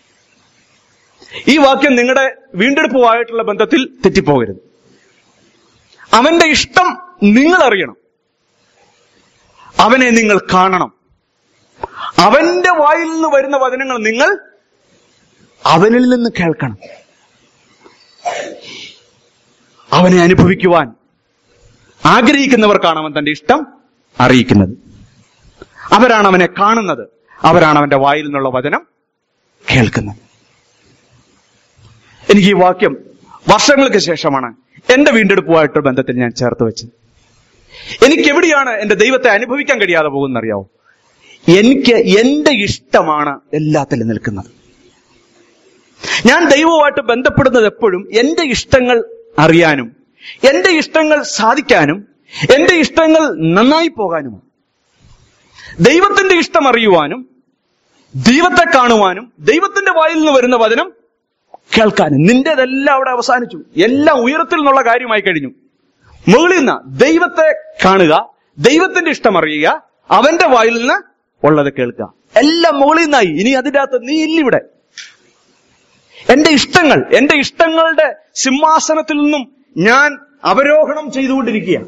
ഈ വാക്യം നിങ്ങളുടെ വീണ്ടെടുപ്പുമായിട്ടുള്ള ബന്ധത്തിൽ തെറ്റിപ്പോകരുത് അവന്റെ ഇഷ്ടം നിങ്ങൾ അറിയണം അവനെ നിങ്ങൾ കാണണം അവന്റെ വായിൽ നിന്ന് വരുന്ന വചനങ്ങൾ നിങ്ങൾ അവനിൽ നിന്ന് കേൾക്കണം അവനെ അനുഭവിക്കുവാൻ ആഗ്രഹിക്കുന്നവർക്കാണ് അവൻ തന്റെ ഇഷ്ടം അറിയിക്കുന്നത് അവരാണ് അവനെ കാണുന്നത് അവരാണ് അവന്റെ വായിൽ നിന്നുള്ള വചനം കേൾക്കുന്നത് എനിക്ക് ഈ വാക്യം വർഷങ്ങൾക്ക് ശേഷമാണ് എന്റെ വീണ്ടെടുപ്പുമായിട്ട് ബന്ധത്തിൽ ഞാൻ ചേർത്ത് വെച്ചത് എനിക്ക് എവിടെയാണ് എന്റെ ദൈവത്തെ അനുഭവിക്കാൻ കഴിയാതെ പോകുന്നറിയാവോ എനിക്ക് എന്റെ ഇഷ്ടമാണ് എല്ലാത്തിലും നിൽക്കുന്നത് ഞാൻ ദൈവവുമായിട്ട് ബന്ധപ്പെടുന്നത് എപ്പോഴും എന്റെ ഇഷ്ടങ്ങൾ അറിയാനും എന്റെ ഇഷ്ടങ്ങൾ സാധിക്കാനും എന്റെ ഇഷ്ടങ്ങൾ നന്നായി പോകാനുമാണ് ദൈവത്തിന്റെ ഇഷ്ടം അറിയുവാനും ദൈവത്തെ കാണുവാനും ദൈവത്തിന്റെ വായിൽ നിന്ന് വരുന്ന വചനം കേൾക്കാനും നിന്റേതെല്ലാം അവിടെ അവസാനിച്ചു എല്ലാം ഉയരത്തിൽ നിന്നുള്ള കാര്യമായി കഴിഞ്ഞു മുകളിൽ നിന്ന് ദൈവത്തെ കാണുക ദൈവത്തിന്റെ ഇഷ്ടം അറിയുക അവന്റെ വായിൽ നിന്ന് ഉള്ളത് കേൾക്കുക എല്ലാം മുകളിൽ നിന്നായി ഇനി അതിന്റെ അകത്ത് നീ ഇല്ലിവിടെ എന്റെ ഇഷ്ടങ്ങൾ എന്റെ ഇഷ്ടങ്ങളുടെ സിംഹാസനത്തിൽ നിന്നും ഞാൻ അവരോഹണം ചെയ്തുകൊണ്ടിരിക്കുക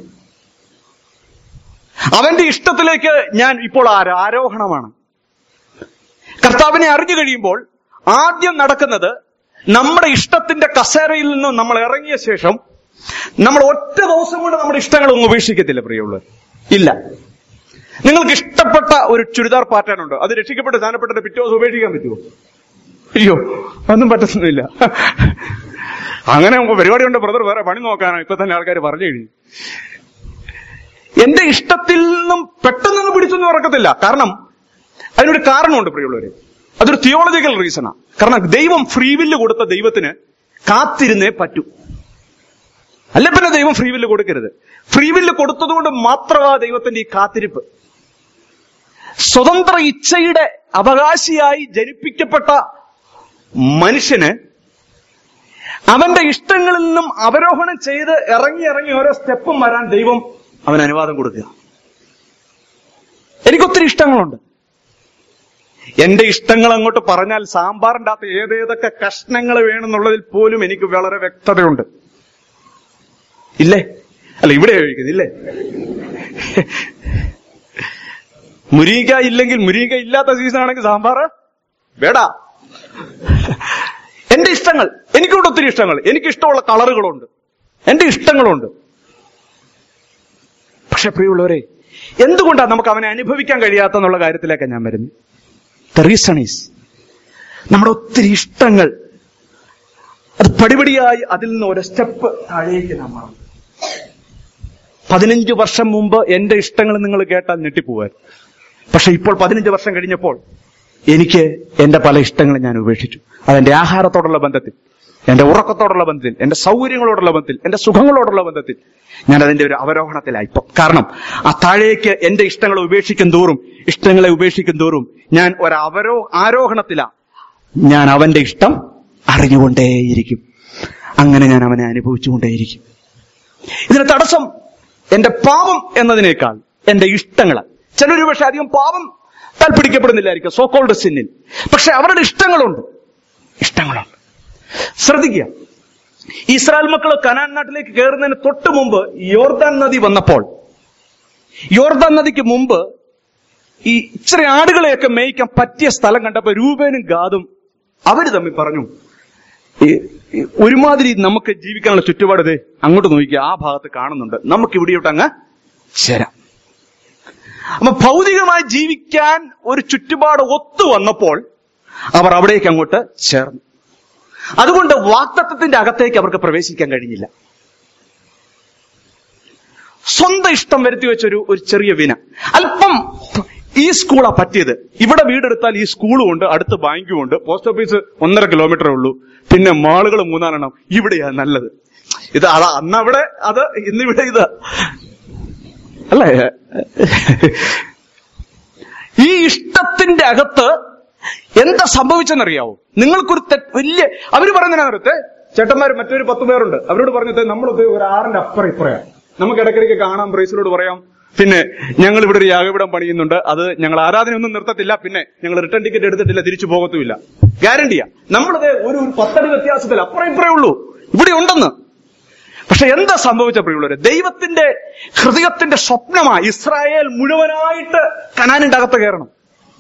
അവന്റെ ഇഷ്ടത്തിലേക്ക് ഞാൻ ഇപ്പോൾ ആര- ആരോഹണമാണ് കർത്താവിനെ അറിഞ്ഞു കഴിയുമ്പോൾ ആദ്യം നടക്കുന്നത് നമ്മുടെ ഇഷ്ടത്തിന്റെ കസേരയിൽ നിന്നും നമ്മൾ ഇറങ്ങിയ ശേഷം നമ്മൾ ഒറ്റ ദിവസം കൊണ്ട് നമ്മുടെ ഇഷ്ടങ്ങളൊന്നും ഉപേക്ഷിക്കത്തില്ല പ്രിയമുള്ളവർ ഇല്ല നിങ്ങൾക്ക് ഇഷ്ടപ്പെട്ട ഒരു ചുരിദാർ പാറ്റേൺ ഉണ്ട് അത് രക്ഷിക്കപ്പെട്ട് സ്ഥാനപ്പെട്ടിട്ട് പിറ്റേ ദിവസം ഉപേക്ഷിക്കാൻ പറ്റുമോ അയ്യോ ഒന്നും പറ്റത്തൊന്നുമില്ല അങ്ങനെ പരിപാടി ഉണ്ട് ബ്രദർ വേറെ പണി നോക്കാനോ ഇപ്പൊ തന്നെ ആൾക്കാർ പറഞ്ഞു കഴിഞ്ഞു എന്റെ ഇഷ്ടത്തിൽ നിന്നും പെട്ടെന്നൊന്നും പിടിച്ചൊന്നും ഉറക്കത്തില്ല കാരണം അതിനൊരു കാരണമുണ്ട് പ്രിയമുള്ളവര് അതൊരു തിയോളജിക്കൽ റീസണാ കാരണം ദൈവം ഫ്രീ വില്ല് കൊടുത്ത ദൈവത്തിന് കാത്തിരുന്നേ പറ്റൂ അല്ല പിന്നെ ദൈവം ഫ്രീ വില്ല് കൊടുക്കരുത് ഫ്രീ വില്ല് കൊടുത്തതുകൊണ്ട് മാത്രമാ ദൈവത്തിന്റെ ഈ കാത്തിരിപ്പ് സ്വതന്ത്ര ഇച്ഛയുടെ അവകാശിയായി ജനിപ്പിക്കപ്പെട്ട മനുഷ്യന് അവന്റെ ഇഷ്ടങ്ങളിൽ നിന്നും അവരോഹണം ചെയ്ത് ഇറങ്ങി ഇറങ്ങി ഓരോ സ്റ്റെപ്പും വരാൻ ദൈവം അവന് അനുവാദം കൊടുക്കുക എനിക്കൊത്തിരി ഇഷ്ടങ്ങളുണ്ട് എന്റെ ഇഷ്ടങ്ങൾ അങ്ങോട്ട് പറഞ്ഞാൽ സാമ്പാറിന്റെ അകത്ത് ഏതേതൊക്കെ കഷ്ണങ്ങൾ വേണമെന്നുള്ളതിൽ പോലും എനിക്ക് വളരെ വ്യക്തതയുണ്ട് ഇല്ലേ അല്ല ഇവിടെ ചോദിക്കുന്നത് ഇല്ലേ മുരിങ്ങ ഇല്ലെങ്കിൽ മുരിങ്ങ ഇല്ലാത്ത സീസൺ ആണെങ്കിൽ സാമ്പാർ വേടാ എന്റെ ഇഷ്ടങ്ങൾ എനിക്കൂടെ ഒത്തിരി ഇഷ്ടങ്ങൾ എനിക്ക് ഇഷ്ടമുള്ള കളറുകളുണ്ട് എന്റെ ഇഷ്ടങ്ങളുണ്ട് പക്ഷെ പ്രിയമുള്ളവരെ എന്തുകൊണ്ടാണ് നമുക്ക് അവനെ അനുഭവിക്കാൻ കഴിയാത്ത എന്നുള്ള കാര്യത്തിലേക്കാണ് ഞാൻ വരുന്നത് ദ റീസൺ ഈസ് നമ്മുടെ ഒത്തിരി ഇഷ്ടങ്ങൾ അത് പടിപടിയായി അതിൽ നിന്ന് ഒരു സ്റ്റെപ്പ് താഴേക്ക് നാം മാറും പതിനഞ്ച് വർഷം മുമ്പ് എന്റെ ഇഷ്ടങ്ങൾ നിങ്ങൾ കേട്ടാൽ ഞെട്ടിപ്പോവാൻ പക്ഷെ ഇപ്പോൾ പതിനഞ്ച് വർഷം കഴിഞ്ഞപ്പോൾ എനിക്ക് എന്റെ പല ഇഷ്ടങ്ങളും ഞാൻ ഉപേക്ഷിച്ചു അതെന്റെ ആഹാരത്തോടുള്ള ബന്ധത്തിൽ എന്റെ ഉറക്കത്തോടുള്ള ബന്ധത്തിൽ എന്റെ സൗകര്യങ്ങളോടുള്ള ബന്ധത്തിൽ എന്റെ സുഖങ്ങളോടുള്ള ബന്ധത്തിൽ ഞാൻ അതിന്റെ ഒരു അവരോഹണത്തിലായി ഇപ്പം കാരണം ആ താഴേക്ക് എന്റെ ഇഷ്ടങ്ങൾ ഉപേക്ഷിക്കും തോറും ഇഷ്ടങ്ങളെ ഉപേക്ഷിക്കും തോറും ഞാൻ ഒരു അവരോ ആരോഹണത്തിലാ ഞാൻ അവന്റെ ഇഷ്ടം അറിഞ്ഞുകൊണ്ടേയിരിക്കും അങ്ങനെ ഞാൻ അവനെ അനുഭവിച്ചുകൊണ്ടേയിരിക്കും ഇതിന് തടസ്സം എന്റെ പാപം എന്നതിനേക്കാൾ എന്റെ ഇഷ്ടങ്ങൾ ചിലർ പക്ഷെ അധികം പാപം ഇട്ടാൽ പിടിക്കപ്പെടുന്നില്ലായിരിക്കും സോ കോൾഡ് സിന്നിൽ പക്ഷെ അവരുടെ ഇഷ്ടങ്ങളുണ്ട് ഇഷ്ടങ്ങളുണ്ട് ശ്രദ്ധിക്കുക ഇസ്രായേൽ മക്കൾ കനാൻ നാട്ടിലേക്ക് കയറുന്നതിന് തൊട്ട് മുമ്പ് യോർദാൻ നദി വന്നപ്പോൾ യോർദാൻ നദിക്ക് മുമ്പ് ഈ ഇച്ചിരി ആടുകളെയൊക്കെ മേയ്ക്കാൻ പറ്റിയ സ്ഥലം കണ്ടപ്പോ രൂപേനും ഗാദും അവര് തമ്മിൽ പറഞ്ഞു ഈ ഈ ഒരുമാതിരി നമുക്ക് ജീവിക്കാനുള്ള ചുറ്റുപാട് ദേ അങ്ങോട്ട് നോക്കിക്കുക ആ ഭാഗത്ത് കാണുന്നുണ്ട് നമുക്ക് ഇവിടെയോട്ട് അങ്ങ് ചേരാം അപ്പൊ ഭൗതികമായി ജീവിക്കാൻ ഒരു ചുറ്റുപാട് ഒത്തു വന്നപ്പോൾ അവർ അവിടേക്ക് അങ്ങോട്ട് ചേർന്നു അതുകൊണ്ട് വാക്തത്വത്തിന്റെ അകത്തേക്ക് അവർക്ക് പ്രവേശിക്കാൻ കഴിഞ്ഞില്ല സ്വന്തം ഇഷ്ടം വരുത്തി വെച്ചൊരു ഒരു ചെറിയ വിന അല്പം ഈ സ്കൂളാ പറ്റിയത് ഇവിടെ വീടെടുത്താൽ ഈ സ്കൂളും ഉണ്ട് അടുത്ത് ബാങ്കും ഉണ്ട് പോസ്റ്റ് ഓഫീസ് ഒന്നര കിലോമീറ്ററേ ഉള്ളൂ പിന്നെ മാളുകൾ മൂന്നാലെണ്ണം ഇവിടെയാ നല്ലത് ഇത് അതാ അന്ന് അവിടെ അത് ഇന്നിവിടെ ഇത് അല്ലേ ഈ ഇഷ്ടത്തിന്റെ അകത്ത് എന്താ സംഭവിച്ചെന്നറിയാവോ നിങ്ങൾക്കൊരു തെറ്റ് വലിയ അവര് പറയുന്നതിനകത്ത് ചേട്ടന്മാർ മറ്റൊരു പത്ത് പേരുണ്ട് അവരോട് പറഞ്ഞത് നമ്മളത് ഒരു ആറിന്റെ അപ്പുറം ഇപ്പുറയാ നമുക്ക് ഇടയ്ക്കിടയ്ക്ക് കാണാം പ്രൈസിലോട് പറയാം പിന്നെ ഞങ്ങൾ ഇവിടെ ഒരു യാഗപീഠം പണിയുന്നുണ്ട് അത് ഞങ്ങൾ ആരാധനയൊന്നും നിർത്തത്തില്ല പിന്നെ ഞങ്ങൾ റിട്ടേൺ ടിക്കറ്റ് എടുത്തിട്ടില്ല തിരിച്ചു പോകത്തുമില്ല ഗ്യാരണ്ടിയാ നമ്മളത് ഒരു ഒരു പത്തടി വ്യത്യാസത്തിൽ അപ്പുറം ഇപ്പുറേ ഉള്ളൂ ഇവിടെ ഉണ്ടെന്ന് പക്ഷെ എന്താ സംഭവിച്ച പ്രിയുള്ളവരെ ദൈവത്തിന്റെ ഹൃദയത്തിന്റെ സ്വപ്നമായി ഇസ്രായേൽ മുഴുവനായിട്ട് കനാനിന്റെ അകത്ത് കയറണം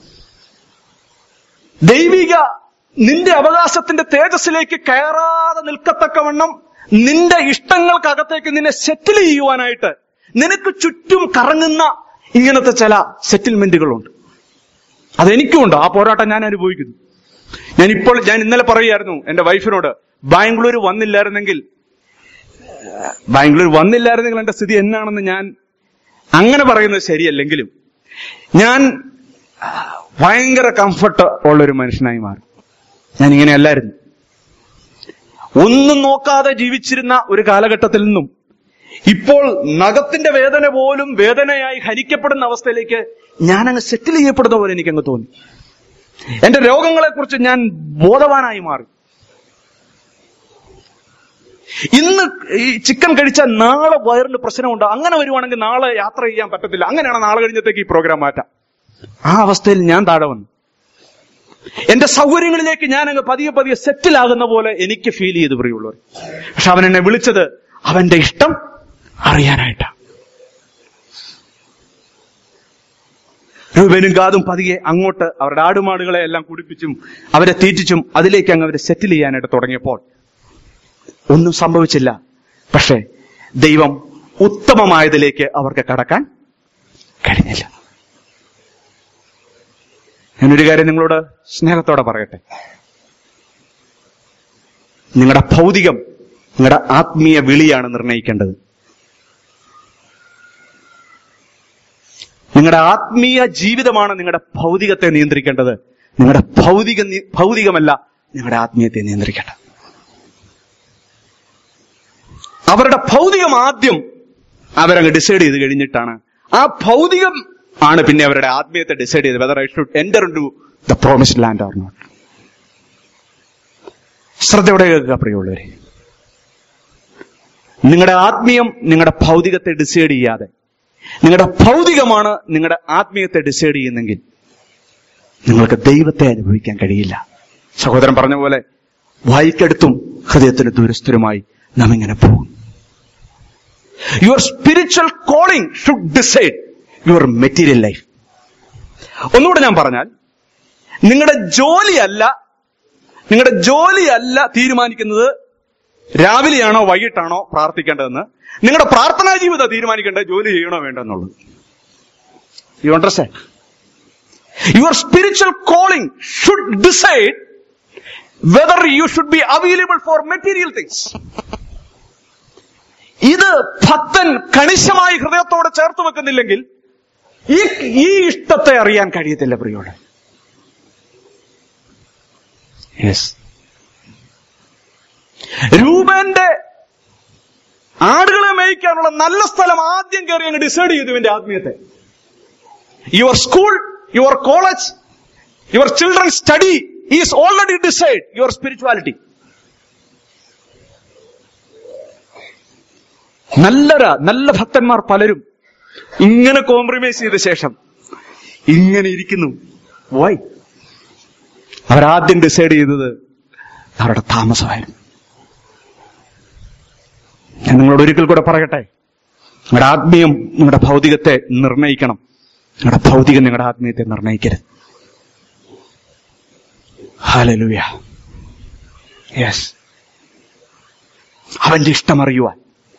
ദൈവിക നിന്റെ അവകാശത്തിന്റെ തേജസ്സിലേക്ക് കയറാതെ നിൽക്കത്തക്കവണ്ണം നിന്റെ ഇഷ്ടങ്ങൾക്കകത്തേക്ക് നിന്നെ സെറ്റിൽ ചെയ്യുവാനായിട്ട് നിനക്ക് ചുറ്റും കറങ്ങുന്ന ഇങ്ങനത്തെ ചില സെറ്റിൽമെന്റുകളുണ്ട് അതെനിക്കുണ്ട് ആ പോരാട്ടം ഞാൻ അനുഭവിക്കുന്നു ഞാൻ ഇപ്പോൾ ഞാൻ ഇന്നലെ പറയുമായിരുന്നു എന്റെ വൈഫിനോട് ബാംഗ്ലൂർ വന്നില്ലായിരുന്നെങ്കിൽ ബാംഗ്ലൂർ വന്നില്ലായിരുന്നെങ്കിൽ എന്റെ സ്ഥിതി എന്നാണെന്ന് ഞാൻ അങ്ങനെ പറയുന്നത് ശരിയല്ലെങ്കിലും ഞാൻ ഭയങ്കര കംഫർട്ട് ഉള്ള ഒരു മനുഷ്യനായി മാറി ഞാൻ ഇങ്ങനെയല്ലായിരുന്നു ഒന്നും നോക്കാതെ ജീവിച്ചിരുന്ന ഒരു കാലഘട്ടത്തിൽ നിന്നും ഇപ്പോൾ നഖത്തിന്റെ വേദന പോലും വേദനയായി ഹരിക്കപ്പെടുന്ന അവസ്ഥയിലേക്ക് ഞാൻ അങ്ങ് സെറ്റിൽ ചെയ്യപ്പെടുന്ന പോലെ എനിക്കങ്ങ് തോന്നി എന്റെ രോഗങ്ങളെക്കുറിച്ച് ഞാൻ ബോധവാനായി മാറി ഇന്ന് ഈ ചിക്കൻ കഴിച്ചാൽ നാളെ വയറിന് പ്രശ്നമുണ്ട് അങ്ങനെ വരുവാണെങ്കിൽ നാളെ യാത്ര ചെയ്യാൻ പറ്റത്തില്ല അങ്ങനെയാണ് നാളെ കഴിഞ്ഞത്തേക്ക് ഈ പ്രോഗ്രാം മാറ്റാം ആ അവസ്ഥയിൽ ഞാൻ താഴെ വന്നു എന്റെ സൗകര്യങ്ങളിലേക്ക് ഞാൻ അങ്ങ് പതിയെ പതിയെ സെറ്റിൽ ആകുന്ന പോലെ എനിക്ക് ഫീൽ ചെയ്തു പ്രിയുള്ളവർ പക്ഷെ അവൻ എന്നെ വിളിച്ചത് അവന്റെ ഇഷ്ടം അറിയാനായിട്ടാ രൂപനും കാതും പതിയെ അങ്ങോട്ട് അവരുടെ ആടുമാടുകളെ എല്ലാം കുടിപ്പിച്ചും അവരെ തീറ്റിച്ചും അതിലേക്ക് അങ്ങ് അവരെ സെറ്റിൽ ചെയ്യാനായിട്ട് തുടങ്ങിയപ്പോൾ ഒന്നും സംഭവിച്ചില്ല പക്ഷേ ദൈവം ഉത്തമമായതിലേക്ക് അവർക്ക് കടക്കാൻ കഴിഞ്ഞില്ല ഞാനൊരു കാര്യം നിങ്ങളോട് സ്നേഹത്തോടെ പറയട്ടെ നിങ്ങളുടെ ഭൗതികം നിങ്ങളുടെ ആത്മീയ വിളിയാണ് നിർണയിക്കേണ്ടത് നിങ്ങളുടെ ആത്മീയ ജീവിതമാണ് നിങ്ങളുടെ ഭൗതികത്തെ നിയന്ത്രിക്കേണ്ടത് നിങ്ങളുടെ ഭൗതിക നി- ഭൗതികമല്ല നിങ്ങളുടെ ആത്മീയത്തെ നിയന്ത്രിക്കേണ്ടത് അവരുടെ ഭൗതികം ആദ്യം അവരങ്ങ് ഡിസൈഡ് ചെയ്ത് കഴിഞ്ഞിട്ടാണ് ആ ഭൗതികം ആണ് പിന്നെ അവരുടെ ആത്മീയത്തെ ഡിസൈഡ് ചെയ്ത് whether I should enter into the promised land or not ശ്രദ്ധയോടെ കേൾക്കുക പ്രിയമുള്ളവരെ നിങ്ങളുടെ ആത്മീയം നിങ്ങളുടെ ഭൗതികത്തെ ഡിസൈഡ് ചെയ്യാതെ നിങ്ങളുടെ ഭൗതികമാണ് നിങ്ങളുടെ ആത്മീയത്തെ ഡിസൈഡ് ചെയ്യുന്നെങ്കിൽ നിങ്ങൾക്ക് ദൈവത്തെ അനുഭവിക്കാൻ കഴിയില്ല സഹോദരൻ പറഞ്ഞ പോലെ വായിക്കടുത്തും ഹൃദയത്തിന് ദൂരസ്ഥരുമായി നാം ഇങ്ങനെ പോകും your spiritual calling should decide your material life ഒന്നുകൂടെ ഞാൻ പറഞ്ഞാൽ നിങ്ങളുടെ ജോലിയല്ല നിങ്ങളുടെ ജോലിയല്ല തീരുമാനിക്കുന്നത് രാവിലെയാണോ വൈകിട്ടാണോ പ്രാർത്ഥിക്കേണ്ടതെന്ന് നിങ്ങളുടെ പ്രാർത്ഥനാ ജീവിതം തീരുമാനിക്കേണ്ടത് ജോലി ചെയ്യണോ വേണ്ടെന്നുള്ളത് you understand your spiritual calling should decide whether you should be available for material things ഇത് ഭക്തൻ കണിശമായി ഹൃദയത്തോടെ ചേർത്ത് വെക്കുന്നില്ലെങ്കിൽ ഈ ഈ ഇഷ്ടത്തെ അറിയാൻ കഴിയത്തില്ല പ്രിയോടെ യെസ് രൂപന്റെ ആടുകളെ മേയ്ക്കാനുള്ള നല്ല സ്ഥലം ആദ്യം കയറി അങ്ങ് ഡിസൈഡ് ചെയ്തു ഇവന്റെ ആത്മീയത്തെ your school your college your children study is already decide your spirituality നല്ലൊരാ നല്ല ഭക്തന്മാർ പലരും ഇങ്ങനെ കോംപ്രമൈസ് ചെയ്ത ശേഷം ഇങ്ങനെ ഇരിക്കുന്നു വൈ അവരാദ്യം ഡിസൈഡ് ചെയ്തത് അവരുടെ താമസമായിരുന്നു ഞാൻ നിങ്ങളോട് ഒരിക്കൽ കൂടെ പറയട്ടെ നിങ്ങളുടെ ആത്മീയം നിങ്ങളുടെ ഭൗതികത്തെ നിർണയിക്കണം നിങ്ങളുടെ ഭൗതികം നിങ്ങളുടെ ആത്മീയത്തെ നിർണയിക്കരുത് ഹാലലുയ യെസ് അവന്റെ ഇഷ്ടം അറിയുവാൻ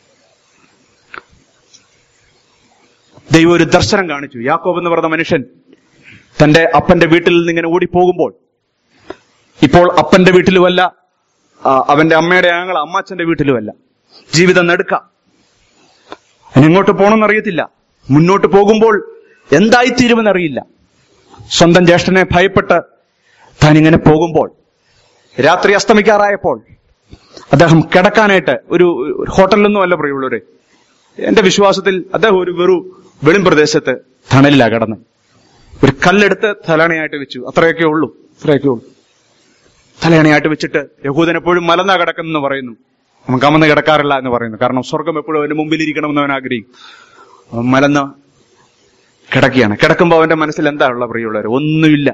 ദൈവം ഒരു ദർശനം കാണിച്ചു യാക്കോബ് എന്ന് പറഞ്ഞ മനുഷ്യൻ തന്റെ അപ്പന്റെ വീട്ടിൽ നിന്ന് ഇങ്ങനെ ഓടിപ്പോകുമ്പോൾ ഇപ്പോൾ അപ്പന്റെ വീട്ടിലുമല്ല ആ, അവന്റെ അമ്മയുടെ ആങ്ങൾ അമ്മാച്ചന്റെ വീട്ടിലുമല്ല ജീവിതം നെടുക്ക അവന് എങ്ങോട്ട് പോകണമെന്ന് അറിയത്തില്ല മുന്നോട്ട് പോകുമ്പോൾ എന്തായിത്തീരുമെന്ന് അറിയില്ല സ്വന്തം ജ്യേഷ്ഠനെ ഭയപ്പെട്ട് താൻ ഇങ്ങനെ പോകുമ്പോൾ രാത്രി അസ്തമിക്കാറായപ്പോൾ അദ്ദേഹം കിടക്കാനായിട്ട് ഒരു ഒരു ഹോട്ടലിലൊന്നും അല്ല പ്രിയമുള്ളവരെ എന്റെ വിശ്വാസത്തിൽ അദ്ദേഹം ഒരു വെറു വെളിം പ്രദേശത്ത് തണലിലാ കിടന്ന് ഒരു കല്ലെടുത്ത് തലണയായിട്ട് വെച്ചു അത്രയൊക്കെ ഉള്ളൂ അത്രയൊക്കെ ഉള്ളൂ തലയണയായിട്ട് വെച്ചിട്ട് യഹൂദൻ എപ്പോഴും മലന്നാ കിടക്കുന്നെന്ന് പറയുന്നു അവൻ കമന്ന് കിടക്കാറില്ല എന്ന് പറയുന്നു കാരണം സ്വർഗം എപ്പോഴും അവന്റെ മുമ്പിൽ ഇരിക്കണമെന്ന് അവൻ ആഗ്രഹിക്കും അവൻ മലന്ന് കിടക്കുകയാണ് കിടക്കുമ്പോൾ അവന്റെ മനസ്സിൽ എന്താ ഉള്ള പ്രിയമുള്ളവർ ഒന്നുമില്ല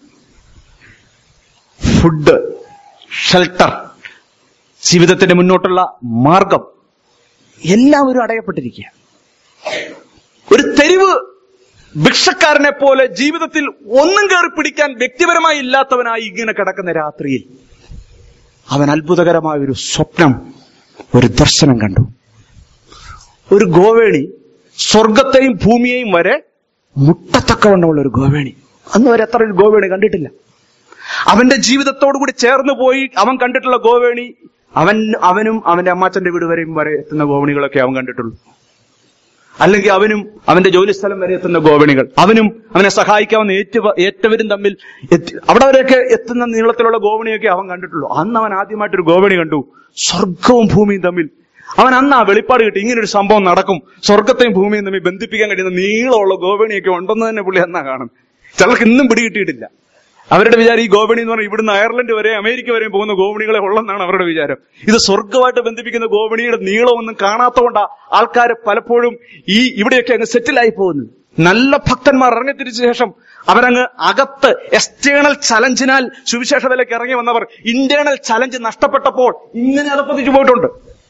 ഫുഡ് ഷെൽട്ടർ ജീവിതത്തിന്റെ മുന്നോട്ടുള്ള മാർഗം എല്ലാവരും അടയപ്പെട്ടിരിക്കുക ഒരു തെരുവ് ഭിക്ഷക്കാരനെ പോലെ ജീവിതത്തിൽ ഒന്നും കയറി പിടിക്കാൻ വ്യക്തിപരമായി ഇല്ലാത്തവനായി ഇങ്ങനെ കിടക്കുന്ന രാത്രിയിൽ അവൻ അത്ഭുതകരമായ ഒരു സ്വപ്നം ഒരു ദർശനം കണ്ടു ഒരു ഗോവേണി സ്വർഗത്തെയും ഭൂമിയെയും വരെ മുട്ടത്തക്കവണ്ണമുള്ള ഒരു ഗോവേണി അന്ന് വരെ അത്ര ഒരു ഗോവേണി കണ്ടിട്ടില്ല അവന്റെ ജീവിതത്തോടു കൂടി ചേർന്ന് പോയി അവൻ കണ്ടിട്ടുള്ള ഗോവേണി അവൻ അവനും അവന്റെ അമ്മാച്ചന്റെ വീട് വരെയും വരെ എത്തുന്ന ഗോവണികളൊക്കെ അവൻ കണ്ടിട്ടുള്ളൂ അല്ലെങ്കിൽ അവനും അവന്റെ ജോലിസ്ഥലം വരെ എത്തുന്ന ഗോവണികൾ അവനും അവനെ സഹായിക്കാവുന്ന ഏറ്റ ഏറ്റവരും തമ്മിൽ എത്തി- അവിടെ വരെയൊക്കെ എത്തുന്ന നീളത്തിലുള്ള ഗോവണിയൊക്കെ അവൻ കണ്ടിട്ടുള്ളൂ അന്ന് അവൻ ആദ്യമായിട്ടൊരു ഗോവണി കണ്ടു സ്വർഗവും ഭൂമിയും തമ്മിൽ അവൻ അന്ന് ആ വെളിപ്പാട് കിട്ടി ഇങ്ങനെ ഒരു സംഭവം നടക്കും സ്വർഗത്തെയും ഭൂമിയും തമ്മിൽ ബന്ധിപ്പിക്കാൻ കഴിയുന്ന നീളമുള്ള ഗോവണിയൊക്കെ ഉണ്ടെന്ന് തന്നെ പുള്ളി എന്നാ കാണും ചിലർക്ക് ഇന്നും പിടികിട്ടിയിട്ടില്ല അവരുടെ വിചാരം ഈ ഗോവണി എന്ന് പറഞ്ഞാൽ ഇവിടുന്ന് അയർലൻഡ് വരെ അമേരിക്ക വരെയും പോകുന്ന ഗോവണികളെ ഉള്ളെന്നാണ് അവരുടെ വിചാരം ഇത് സ്വർഗമായിട്ട് ബന്ധിപ്പിക്കുന്ന ഗോവണിയുടെ നീളമൊന്നും കാണാത്തതുകൊണ്ടാ ആൾക്കാർ പലപ്പോഴും ഈ ഇവിടെയൊക്കെ അങ്ങ് സെറ്റിലായി പോകുന്നത് നല്ല ഭക്തന്മാർ ഇറങ്ങിത്തിരിച്ച ശേഷം അവരങ്ങ് അകത്ത് എക്സ്റ്റേണൽ ചലഞ്ചിനാൽ സുവിശേഷതയിലേക്ക് ഇറങ്ങി വന്നവർ ഇന്റേണൽ ചലഞ്ച് നഷ്ടപ്പെട്ടപ്പോൾ ഇങ്ങനെ അതപ്പതിച്ചു പോയിട്ടുണ്ട്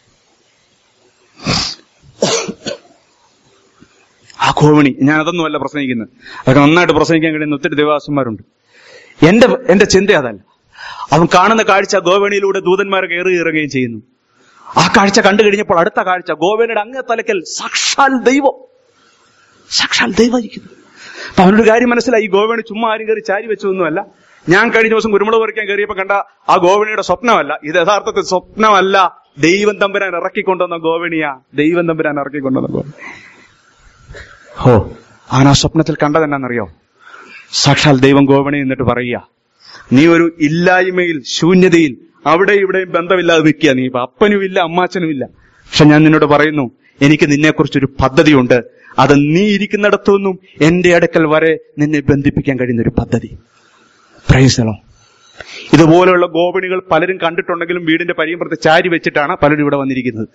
ആ കോവണി ഞാൻ അതൊന്നുമല്ല പ്രസംഗിക്കുന്നത് അതൊക്കെ നന്നായിട്ട് പ്രസംഗിക്കാൻ കഴിയുന്ന ഒത്തിരി ദേവാസന്മാരുണ്ട് എന്റെ എന്റെ ചിന്ത അതല്ല അവൻ കാണുന്ന കാഴ്ച ഗോവേണിയിലൂടെ ദൂതന്മാർ കയറി ഇറങ്ങുകയും ചെയ്യുന്നു ആ കാഴ്ച കണ്ടു കഴിഞ്ഞപ്പോൾ അടുത്ത കാഴ്ച ഗോവേണിയുടെ അങ്ങേ തലക്കൽ സാക്ഷാൽ ദൈവം സാക്ഷാൽ ദൈവം ഇരിക്കുന്നു അപ്പൊ അവനൊരു കാര്യം മനസ്സിലായി ഈ ഗോവേണി ചുമ്മാ ആരും കയറി ചാരി വെച്ചതൊന്നുമല്ല ഞാൻ കഴിഞ്ഞ ദിവസം കുരുമുളക് പറിക്കാൻ കയറിയപ്പോ കണ്ട ആ ഗോവണിയുടെ സ്വപ്നമല്ല ഇത് യഥാർത്ഥത്തിൽ സ്വപ്നമല്ല ദൈവം തമ്പുരാൻ ഇറക്കിക്കൊണ്ടുവന്ന ഗോവണിയാ ദൈവം തമ്പുരാൻ ഇറക്കിക്കൊണ്ടുവന്ന ഗോവണി ഓ അവൻ ആ സ്വപ്നത്തിൽ കണ്ടതെന്നാന്നറിയോ സാക്ഷാൽ ദൈവം ഗോവണി എന്നിട്ട് പറയുക നീ ഒരു ഇല്ലായ്മയിൽ ശൂന്യതയിൽ അവിടെ ഇവിടെയും ബന്ധമില്ലാതെ നിൽക്കുക നീ ഇപ്പൊ അപ്പനും ഇല്ല അമ്മാച്ചനും ഇല്ല പക്ഷെ ഞാൻ നിന്നോട് പറയുന്നു എനിക്ക് നിന്നെക്കുറിച്ചൊരു പദ്ധതിയുണ്ട് അത് നീ ഇരിക്കുന്നിടത്തു നിന്നും എന്റെ അടുക്കൽ വരെ നിന്നെ ബന്ധിപ്പിക്കാൻ കഴിയുന്ന ഒരു പദ്ധതി പ്രൈസലോ ഇതുപോലെയുള്ള ഗോപിണികൾ പലരും കണ്ടിട്ടുണ്ടെങ്കിലും വീടിന്റെ പരിയമ്പുറത്ത് ചാരി വെച്ചിട്ടാണ് പലരും ഇവിടെ വന്നിരിക്കുന്നത്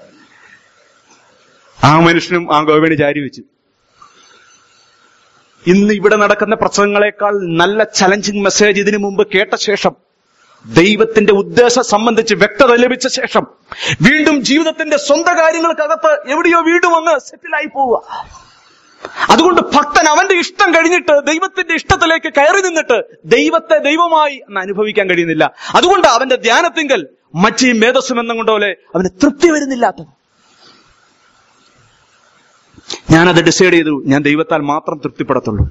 ആ മനുഷ്യനും ആ ഗോപിണി ചാരി വെച്ചു ഇന്ന് ഇവിടെ നടക്കുന്ന പ്രസംഗങ്ങളെക്കാൾ നല്ല ചലഞ്ചിങ് മെസ്സേജ് ഇതിനു മുമ്പ് കേട്ട ശേഷം ദൈവത്തിന്റെ ഉദ്ദേശം സംബന്ധിച്ച് വ്യക്തത ലഭിച്ച ശേഷം വീണ്ടും ജീവിതത്തിന്റെ സ്വന്തം കാര്യങ്ങൾക്കകത്ത് എവിടെയോ വീണ്ടും അങ്ങ് സെറ്റിലായി പോവുക അതുകൊണ്ട് ഭക്തൻ അവന്റെ ഇഷ്ടം കഴിഞ്ഞിട്ട് ദൈവത്തിന്റെ ഇഷ്ടത്തിലേക്ക് കയറി നിന്നിട്ട് ദൈവത്തെ ദൈവമായി അന്ന് അനുഭവിക്കാൻ കഴിയുന്നില്ല അതുകൊണ്ട് അവന്റെ ധ്യാനത്തിങ്കൽ മച്ചയും മേധസ്സും എന്നും കൊണ്ടോലെ അവന് തൃപ്തി വരുന്നില്ലാത്തത് ഞാനത് ഡിസൈഡ് ചെയ്തു ഞാൻ ദൈവത്താൽ മാത്രം തൃപ്തിപ്പെടത്തുള്ളൂ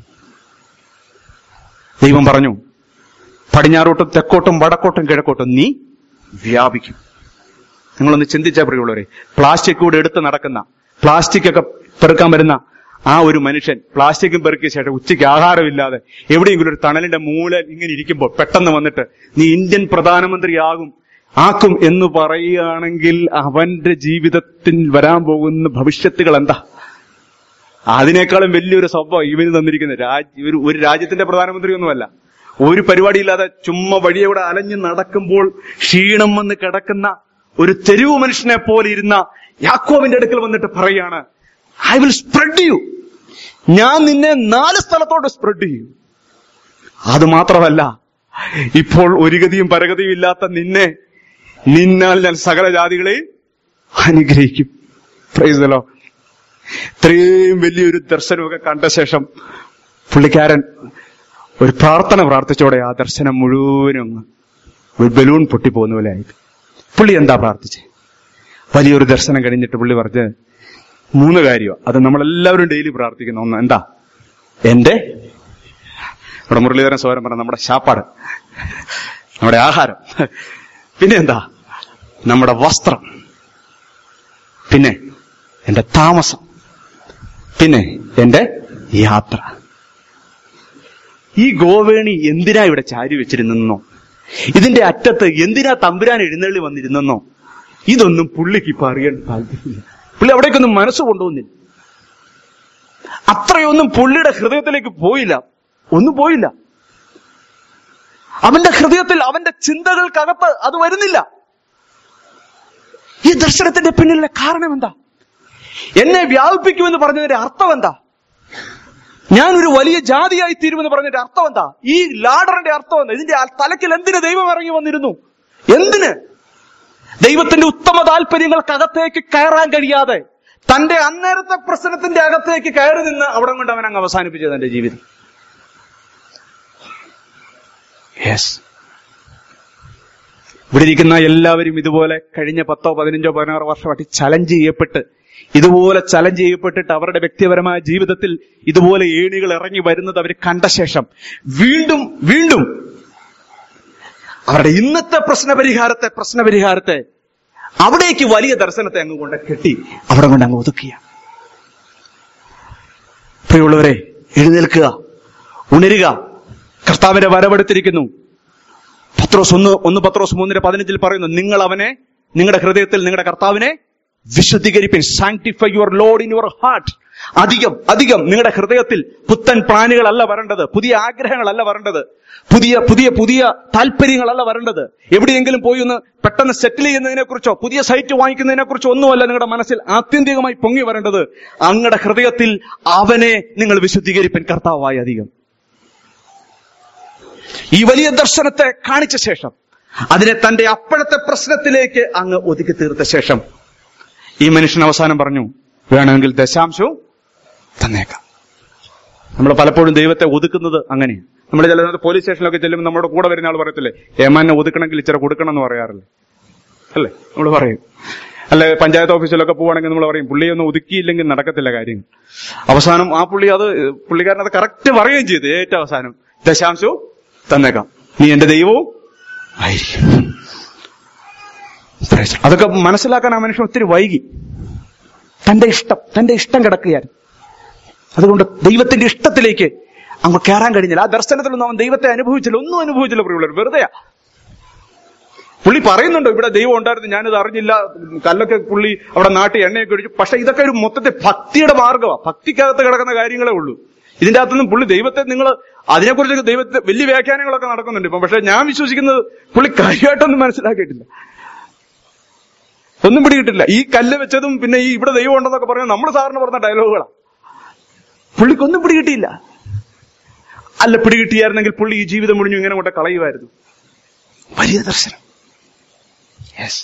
ദൈവം പറഞ്ഞു പടിഞ്ഞാറോട്ടും തെക്കോട്ടും വടക്കോട്ടും കിഴക്കോട്ടും നീ വ്യാപിക്കും നിങ്ങളൊന്ന് ചിന്തിച്ചാൽ പ്രിയമുള്ളവരെ പ്ലാസ്റ്റിക് കൂടെ എടുത്ത് നടക്കുന്ന പ്ലാസ്റ്റിക് ഒക്കെ പെറുക്കാൻ വരുന്ന ആ ഒരു മനുഷ്യൻ പ്ലാസ്റ്റിക്കും പെറുക്കിയ ശേഷം ഉച്ചയ്ക്ക് ആഹാരമില്ലാതെ എവിടെയെങ്കിലും ഒരു തണലിന്റെ മൂല ഇങ്ങനെ ഇരിക്കുമ്പോൾ പെട്ടെന്ന് വന്നിട്ട് നീ ഇന്ത്യൻ പ്രധാനമന്ത്രിയാകും ആക്കും എന്ന് പറയുകയാണെങ്കിൽ അവന്റെ ജീവിതത്തിൽ വരാൻ പോകുന്ന ഭവിഷ്യത്തുകൾ എന്താ അതിനേക്കാളും വലിയൊരു സംഭവം ഇവന് തന്നിരിക്കുന്നത് രാജ്യ ഒരു ഒരു രാജ്യത്തിന്റെ പ്രധാനമന്ത്രി ഒന്നുമല്ല ഒരു പരിപാടിയില്ലാതെ ചുമ്മാ വഴിയൂടെ അലഞ്ഞു നടക്കുമ്പോൾ ക്ഷീണം വന്ന് കിടക്കുന്ന ഒരു തെരുവ് മനുഷ്യനെ പോലെ ഇരുന്ന യാക്കോവിന്റെ അടുക്കൽ വന്നിട്ട് പറയാണ് ഐ വിൽ സ്പ്രെഡ് യു ഞാൻ നിന്നെ നാല് സ്ഥലത്തോട്ട് സ്പ്രെഡ് ചെയ്യും അത് മാത്രമല്ല ഇപ്പോൾ ഒരു ഗതിയും പരഗതിയും ഇല്ലാത്ത നിന്നെ നിന്നാൽ ഞാൻ സകല ജാതികളെയും അനുഗ്രഹിക്കും പ്രൈസലോ ഇത്രയും വലിയൊരു ദർശനമൊക്കെ കണ്ട ശേഷം പുള്ളിക്കാരൻ ഒരു പ്രാർത്ഥന പ്രാർത്ഥിച്ചോടെ ആ ദർശനം മുഴുവനും അങ്ങ് ഒരു ബലൂൺ പൊട്ടിപ്പോകുന്ന പോലെ ആയി പുള്ളി എന്താ പ്രാർത്ഥിച്ചേ വലിയൊരു ദർശനം കഴിഞ്ഞിട്ട് പുള്ളി പറഞ്ഞ് മൂന്ന് കാര്യം അത് നമ്മളെല്ലാവരും ഡെയിലി പ്രാർത്ഥിക്കുന്ന ഒന്ന് എന്താ എന്റെ നമ്മുടെ മുരളീധരൻ സോരം പറഞ്ഞ നമ്മുടെ ശാപ്പാട് നമ്മുടെ ആഹാരം പിന്നെ എന്താ നമ്മുടെ വസ്ത്രം പിന്നെ എന്റെ താമസം പിന്നെ എന്റെ യാത്ര ഈ ഗോവേണി എന്തിനാ ഇവിടെ ചാരി വെച്ചിരുന്നെന്നോ ഇതിന്റെ അറ്റത്ത് എന്തിനാ തമ്പുരാൻ എഴുന്നള്ളി വന്നിരുന്നെന്നോ ഇതൊന്നും പുള്ളിക്ക് ഇപ്പൊ അറിയാൻ താല്പര്യമില്ല പുള്ളി അവിടേക്കൊന്നും മനസ്സ് കൊണ്ടുപോകുന്നില്ല അത്രയൊന്നും പുള്ളിയുടെ ഹൃദയത്തിലേക്ക് പോയില്ല ഒന്നും പോയില്ല അവന്റെ ഹൃദയത്തിൽ അവന്റെ ചിന്തകൾക്കകത്ത് അത് വരുന്നില്ല ഈ ദർശനത്തിന്റെ പിന്നിലെ കാരണം എന്താ എന്നെ വ്യാപിപ്പിക്കുമെന്ന് പറഞ്ഞതിന്റെ അർത്ഥം എന്താ ഞാൻ ഒരു വലിയ ജാതിയായി തീരുമെന്ന് പറഞ്ഞതിന്റെ അർത്ഥം എന്താ ഈ ലാഡറിന്റെ അർത്ഥം എന്താ ഇതിന്റെ ആ തലക്കിൽ എന്തിന് ദൈവം ഇറങ്ങി വന്നിരുന്നു എന്തിന് ദൈവത്തിന്റെ ഉത്തമ താല്പര്യങ്ങൾക്കകത്തേക്ക് കയറാൻ കഴിയാതെ തന്റെ അന്നേരത്തെ പ്രശ്നത്തിന്റെ അകത്തേക്ക് കയറി നിന്ന് അവിടെ കൊണ്ട് അവൻ അങ്ങ് അവസാനിപ്പിച്ചത് തന്റെ ജീവിതം യെസ് ഇവിടെ ഇരിക്കുന്ന എല്ലാവരും ഇതുപോലെ കഴിഞ്ഞ പത്തോ പതിനഞ്ചോ പതിനാറോ വർഷമായിട്ട് ചലഞ്ച് ചെയ്യപ്പെട്ട് ഇതുപോലെ ചലഞ്ച് ചെയ്യപ്പെട്ടിട്ട് അവരുടെ വ്യക്തിപരമായ ജീവിതത്തിൽ ഇതുപോലെ ഏണികൾ ഇറങ്ങി വരുന്നത് അവർ കണ്ട ശേഷം വീണ്ടും വീണ്ടും അവരുടെ ഇന്നത്തെ പ്രശ്നപരിഹാരത്തെ പ്രശ്നപരിഹാരത്തെ അവിടേക്ക് വലിയ ദർശനത്തെ അങ്ങ് കൊണ്ട് കെട്ടി അവിടെ കൊണ്ട് അങ്ങ് ഒതുക്കിയ പ്രിയമുള്ളവരെ എഴുന്നേൽക്കുക ഉണരുക കർത്താവിന്റെ വരവെടുത്തിരിക്കുന്നു പത്രോസ് ഒന്ന് ഒന്ന് പത്രോസ് മൂന്നിന്റെ പതിനഞ്ചിൽ പറയുന്നു നിങ്ങൾ അവനെ നിങ്ങളുടെ ഹൃദയത്തിൽ നിങ്ങളുടെ കർത്താവിനെ വിശുദ്ധീകരിപ്പിൻ sanctify your Lord in your heart അധികം അധികം നിങ്ങളുടെ ഹൃദയത്തിൽ പുത്തൻ പ്ലാനുകളല്ല വരേണ്ടത് പുതിയ ആഗ്രഹങ്ങളല്ല വരേണ്ടത് പുതിയ പുതിയ പുതിയ താല്പര്യങ്ങളല്ല വരേണ്ടത് എവിടെയെങ്കിലും പോയി ഒന്ന് പെട്ടെന്ന് സെറ്റിൽ ചെയ്യുന്നതിനെ കുറിച്ചോ പുതിയ സൈറ്റ് വാങ്ങിക്കുന്നതിനെ കുറിച്ചോ ഒന്നുമല്ല നിങ്ങളുടെ മനസ്സിൽ ആത്യന്തികമായി പൊങ്ങി വരേണ്ടത് അങ്ങയുടെ ഹൃദയത്തിൽ അവനെ നിങ്ങൾ വിശുദ്ധീകരിപ്പൻ കർത്താവായി അധികം ഈ വലിയ ദർശനത്തെ കാണിച്ച ശേഷം അതിനെ തന്റെ അപ്പോഴത്തെ പ്രശ്നത്തിലേക്ക് അങ്ങ് ഒതുക്കി തീർത്ത ശേഷം ഈ മനുഷ്യൻ അവസാനം പറഞ്ഞു വേണമെങ്കിൽ ദശാംശവും തന്നേക്കാം നമ്മൾ പലപ്പോഴും ദൈവത്തെ ഒതുക്കുന്നത് അങ്ങനെയാണ് നമ്മൾ ചില പോലീസ് സ്റ്റേഷനിലൊക്കെ ചെല്ലുമ്പോൾ നമ്മുടെ കൂടെ വരുന്ന ആൾ പറയത്തില്ലേ ഏമാനെ ഒതുക്കണമെങ്കിൽ ഇച്ചിരി കൊടുക്കണം എന്ന് പറയാറില്ലേ അല്ലേ നമ്മൾ പറയും അല്ലെ പഞ്ചായത്ത് ഓഫീസിലൊക്കെ പോവുകയാണെങ്കിൽ നമ്മൾ പറയും പുള്ളിയെ ഒന്ന് ഒതുക്കിയില്ലെങ്കിൽ നടക്കത്തില്ല കാര്യങ്ങൾ അവസാനം ആ പുള്ളി അത് പുള്ളിക്കാരൻ അത് കറക്റ്റ് പറയുകയും ചെയ്തു ഏറ്റവും അവസാനം ദശാംശവും തന്നേക്കാം നീ എന്റെ ദൈവവും ആയിരിക്കും Praise the Lord. അതൊക്കെ മനസ്സിലാക്കാൻ ആ മനുഷ്യൻ ഒത്തിരി വൈകി തന്റെ ഇഷ്ടം തന്റെ ഇഷ്ടം കിടക്കുകയായിരുന്നു അതുകൊണ്ട് ദൈവത്തിന്റെ ഇഷ്ടത്തിലേക്ക് അങ്ങ് കയറാൻ കഴിഞ്ഞില്ല ആ ദർശനത്തിലൊന്നും അവൻ ദൈവത്തെ അനുഭവിച്ചില്ല ഒന്നും അനുഭവിച്ചില്ല പ്രിയുള്ളവർ വെറുതെയാ പുള്ളി പറയുന്നുണ്ട് ഇവിടെ ദൈവം ഉണ്ടായിരുന്നു ഞാനിത് അറിഞ്ഞില്ല കല്ലൊക്കെ പുള്ളി അവിടെ നാട്ടി എണ്ണയൊക്കെ ഒഴിച്ചു പക്ഷെ ഇതൊക്കെ ഒരു മൊത്തത്തിൽ ഭക്തിയുടെ മാർഗമാണ് ഭക്തിക്കകത്ത് കിടക്കുന്ന കാര്യങ്ങളേ ഉള്ളൂ ഇതിന്റെ അകത്തൊന്നും പുള്ളി ദൈവത്തെ നിങ്ങൾ അതിനെക്കുറിച്ചൊക്കെ ദൈവത്തെ വലിയ വ്യാഖ്യാനങ്ങളൊക്കെ നടക്കുന്നുണ്ട് ഇപ്പം പക്ഷെ ഞാൻ വിശ്വസിക്കുന്നത് പുള്ളി കാര്യമായിട്ടൊന്നും മനസ്സിലാക്കിയിട്ടില്ല ഒന്നും പിടികിട്ടില്ല ഈ കല്ല് വെച്ചതും പിന്നെ ഈ ഇവിടെ ദൈവം ഉണ്ടെന്നൊക്കെ പറയുന്നത് നമ്മൾ സാറിന് പറഞ്ഞ ഡയലോഗുകളാണ് പുള്ളിക്കൊന്നും പിടികിട്ടിയില്ല അല്ല പിടികിട്ടിയായിരുന്നെങ്കിൽ പുള്ളി ഈ ജീവിതം മുടിഞ്ഞു ഇങ്ങനെ കൊണ്ട് കളയുമായിരുന്നു വലിയ ദർശനം യെസ്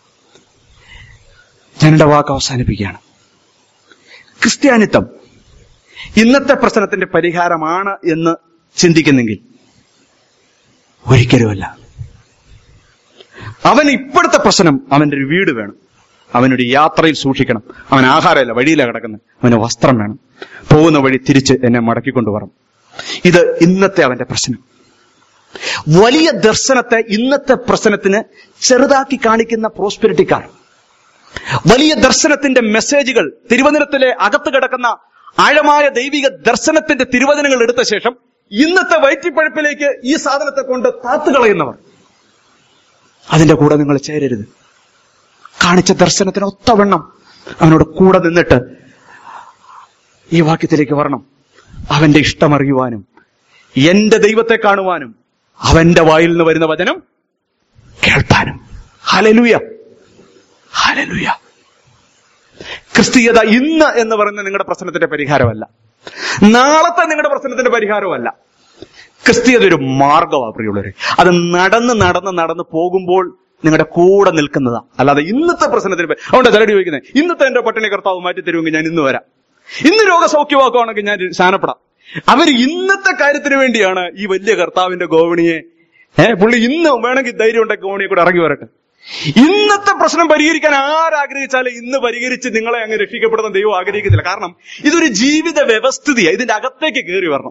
ഞാൻ എന്റെ വാക്ക് അവസാനിപ്പിക്കുകയാണ് ക്രിസ്ത്യാനിത്വം ഇന്നത്തെ പ്രശ്നത്തിന്റെ പരിഹാരമാണ് എന്ന് ചിന്തിക്കുന്നെങ്കിൽ ഒരിക്കലുമല്ല അവൻ ഇപ്പോഴത്തെ പ്രശ്നം അവന്റെ ഒരു വീട് വേണം അവനൊരു യാത്രയിൽ സൂക്ഷിക്കണം അവൻ ആഹാരമല്ല വഴിയിലാണ് കിടക്കുന്നത് അവന് വസ്ത്രം വേണം പോകുന്ന വഴി തിരിച്ച് എന്നെ മടക്കിക്കൊണ്ടുവരണം ഇത് ഇന്നത്തെ അവന്റെ പ്രശ്നം വലിയ ദർശനത്തെ ഇന്നത്തെ പ്രശ്നത്തിന് ചെറുതാക്കി കാണിക്കുന്ന പ്രോസ്പെരിറ്റിക്കാർ വലിയ ദർശനത്തിന്റെ മെസ്സേജുകൾ തിരുവനന്തപുരത്തിലെ അകത്ത് കിടക്കുന്ന ആഴമായ ദൈവിക ദർശനത്തിന്റെ തിരുവചനങ്ങൾ എടുത്ത ശേഷം ഇന്നത്തെ വയറ്റിപ്പഴപ്പിലേക്ക് ഈ സാധനത്തെ കൊണ്ട് താത്തുകളയുന്നവർ അതിന്റെ കൂടെ നിങ്ങൾ ചേരരുത് കാണിച്ച ദർശനത്തിന് ഒത്തവണ്ണം അവനോട് കൂടെ നിന്നിട്ട് ഈ വാക്യത്തിലേക്ക് വരണം അവന്റെ ഇഷ്ടമറിയുവാനും എന്റെ ദൈവത്തെ കാണുവാനും അവന്റെ വായിൽ നിന്ന് വരുന്ന വചനം കേൾപ്പാനും ഹലലുയ ഹലലുയ ക്രിസ്തീയത ഇന്ന് എന്ന് പറയുന്ന നിങ്ങളുടെ പ്രശ്നത്തിന്റെ പരിഹാരമല്ല നാളത്തെ നിങ്ങളുടെ പ്രശ്നത്തിന്റെ പരിഹാരമല്ല ക്രിസ്തീയത ഒരു മാർഗമാണ് പ്രിയുള്ളവരെ അത് നടന്ന് നടന്ന് നടന്ന് പോകുമ്പോൾ നിങ്ങളുടെ കൂടെ നിൽക്കുന്നതാ അല്ലാതെ ഇന്നത്തെ പ്രശ്നത്തിന് പേ- അതുകൊണ്ടാ ചിലർ ചോദിക്കുന്നത് ഇന്നത്തെ എന്റെ പട്ടിണി കർത്താവ് മാറ്റി തരുമെങ്കിൽ ഞാൻ ഇന്ന് വരാം ഇന്ന് രോഗസൗഖ്യമാക്കുവാണെങ്കിൽ ഞാൻ സ്ഥാനപ്പെടാം അവർ ഇന്നത്തെ കാര്യത്തിന് വേണ്ടിയാണ് ഈ വലിയ കർത്താവിന്റെ ഗോവണിയെ ഏഹ് പുള്ളി ഇന്ന് വേണമെങ്കിൽ ധൈര്യം ഉണ്ടെങ്കിൽ ഗോവണിയെ കൂടെ ഇറങ്ങി വരട്ടെ ഇന്നത്തെ പ്രശ്നം പരിഹരിക്കാൻ ആരാഗ്രഹിച്ചാലും ഇന്ന് പരിഹരിച്ച് നിങ്ങളെ അങ്ങ് രക്ഷിക്കപ്പെടുന്ന ദൈവം ആഗ്രഹിക്കുന്നില്ല കാരണം ഇതൊരു ജീവിത വ്യവസ്ഥിതിയാണ് ഇതിന്റെ അകത്തേക്ക് കയറി വരണം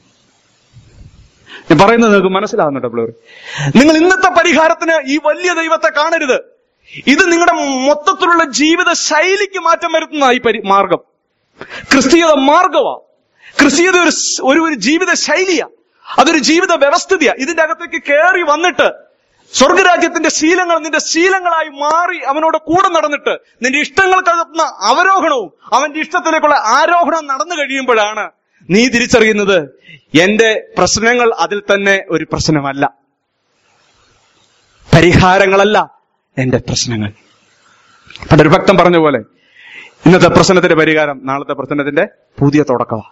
ഞാൻ പറയുന്നത് നിങ്ങൾക്ക് മനസ്സിലാവുന്നുണ്ടോ പിള്ളേർ നിങ്ങൾ ഇന്നത്തെ പരിഹാരത്തിന് ഈ വലിയ ദൈവത്തെ കാണരുത് ഇത് നിങ്ങളുടെ മൊത്തത്തിലുള്ള ജീവിത ശൈലിക്ക് മാറ്റം വരുത്തുന്ന ഈ പരി മാർഗം ക്രിസ്തീയത മാർഗമാ ക്രിസ്തീയത ഒരു സ്- ഒരു ഒരു ജീവിത ശൈലിയാ അതൊരു ജീവിത വ്യവസ്ഥിതിയാ ഇതിന്റെ അകത്തേക്ക് കയറി വന്നിട്ട് സ്വർഗരാജ്യത്തിന്റെ ശീലങ്ങൾ നിന്റെ ശീലങ്ങളായി മാറി അവനോട് കൂടെ നടന്നിട്ട് നിന്റെ ഇഷ്ടങ്ങൾക്കകത്തുന്ന അവരോഹണവും അവന്റെ ഇഷ്ടത്തിലേക്കുള്ള ആരോഹണം നടന്നു കഴിയുമ്പോഴാണ് നീ തിരിച്ചറിയുന്നത് എന്റെ പ്രശ്നങ്ങൾ അതിൽ തന്നെ ഒരു പ്രശ്നമല്ല പരിഹാരങ്ങളല്ല എന്റെ പ്രശ്നങ്ങൾ പണ്ടൊരു ഭക്തൻ പറഞ്ഞ പോലെ ഇന്നത്തെ പ്രശ്നത്തിന്റെ പരിഹാരം നാളത്തെ പ്രശ്നത്തിന്റെ പുതിയ തുടക്കമാണ്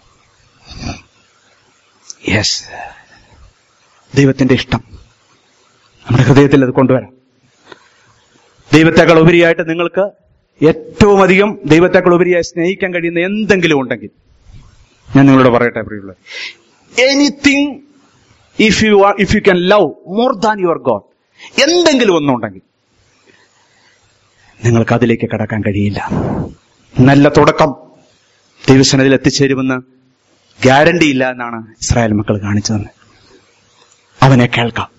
യെസ് ദൈവത്തിന്റെ ഇഷ്ടം നമ്മുടെ ഹൃദയത്തിൽ അത് കൊണ്ടുവരാം ദൈവത്തെക്കാൾ ഉപരിയായിട്ട് നിങ്ങൾക്ക് ഏറ്റവും അധികം ദൈവത്തെക്കാൾ ഉപരിയായി സ്നേഹിക്കാൻ കഴിയുന്ന എന്തെങ്കിലും ഉണ്ടെങ്കിൽ ഞാൻ നിങ്ങളോട് പറയട്ടെ പ്രിയുള്ള anything if you are if you can love more than your God എന്തെങ്കിലും ഒന്നുണ്ടെങ്കിൽ നിങ്ങൾക്ക് അതിലേക്ക് കടക്കാൻ കഴിയില്ല നല്ല തുടക്കം ദൈവസനത്തിൽ എത്തിച്ചേരുമെന്ന് ഗ്യാരണ്ടി ഇല്ല എന്നാണ് ഇസ്രായേൽ മക്കൾ കാണിച്ചു തന്നെ അവനെ കേൾക്കാം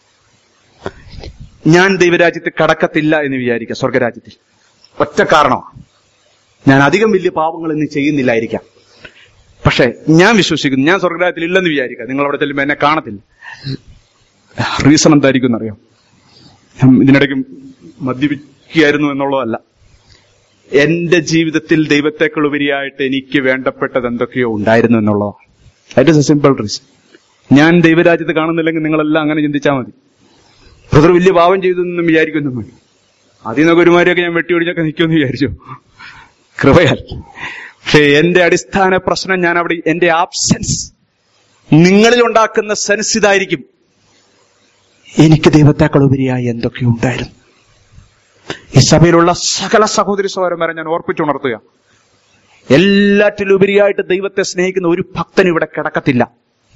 ഞാൻ ദൈവരാജ്യത്തിൽ കടക്കത്തില്ല എന്ന് വിചാരിക്കുക സ്വർഗരാജ്യത്തിൽ ഒറ്റ കാരണമാണ് ഞാൻ അധികം വലിയ പാപങ്ങൾ ഇന്ന് ചെയ്യുന്നില്ലായിരിക്കാം പക്ഷെ ഞാൻ വിശ്വസിക്കുന്നു ഞാൻ സ്വർഗരാജ്യത്തിൽ ഇല്ലെന്ന് വിചാരിക്കുക നിങ്ങൾ അവിടെ ചെല്ലുമ്പോൾ എന്നെ കാണത്തില്ല റീസൺ എന്തായിരിക്കും എന്നറിയാം ഞാൻ ഇതിനിടയ്ക്ക് മദ്യപിക്കുകയായിരുന്നു എന്നുള്ളതല്ല എന്റെ ജീവിതത്തിൽ ദൈവത്തെക്കാൾ ഉപരിയായിട്ട് എനിക്ക് വേണ്ടപ്പെട്ടത് എന്തൊക്കെയോ ഉണ്ടായിരുന്നു എന്നുള്ളതാണ് that is a simple reason ഞാൻ ദൈവരാജ്യത്ത് കാണുന്നില്ലെങ്കിൽ നിങ്ങളെല്ലാം അങ്ങനെ ചിന്തിച്ചാൽ മതി ബ്രദർ വലിയ പാവം ചെയ്തു എന്നും വിചാരിക്കുന്നു മതി അതിൽ നിന്നൊക്കെ ഒരുമാരിയൊക്കെ ഞാൻ വെട്ടിയൊടിഞ്ഞൊക്കെ നിൽക്കുമെന്ന് വിചാരിച്ചു കൃപയാൽ പക്ഷേ എന്റെ അടിസ്ഥാന പ്രശ്നം ഞാൻ അവിടെ എന്റെ ആബ്സെൻസ് നിങ്ങളിൽ ഉണ്ടാക്കുന്ന സെൻസ് ഇതായിരിക്കും എനിക്ക് ദൈവത്തെക്കാൾ ഉപരിയായി എന്തൊക്കെയോ ഉണ്ടായിരുന്നു ഈ സഭയിലുള്ള സകല സഹോദരി സഹോദരന്മാരെ ഞാൻ ഓർപ്പിച്ചുണർത്തുക എല്ലാറ്റിലുപരിയായിട്ട് ദൈവത്തെ സ്നേഹിക്കുന്ന ഒരു ഭക്തൻ ഇവിടെ കിടക്കത്തില്ല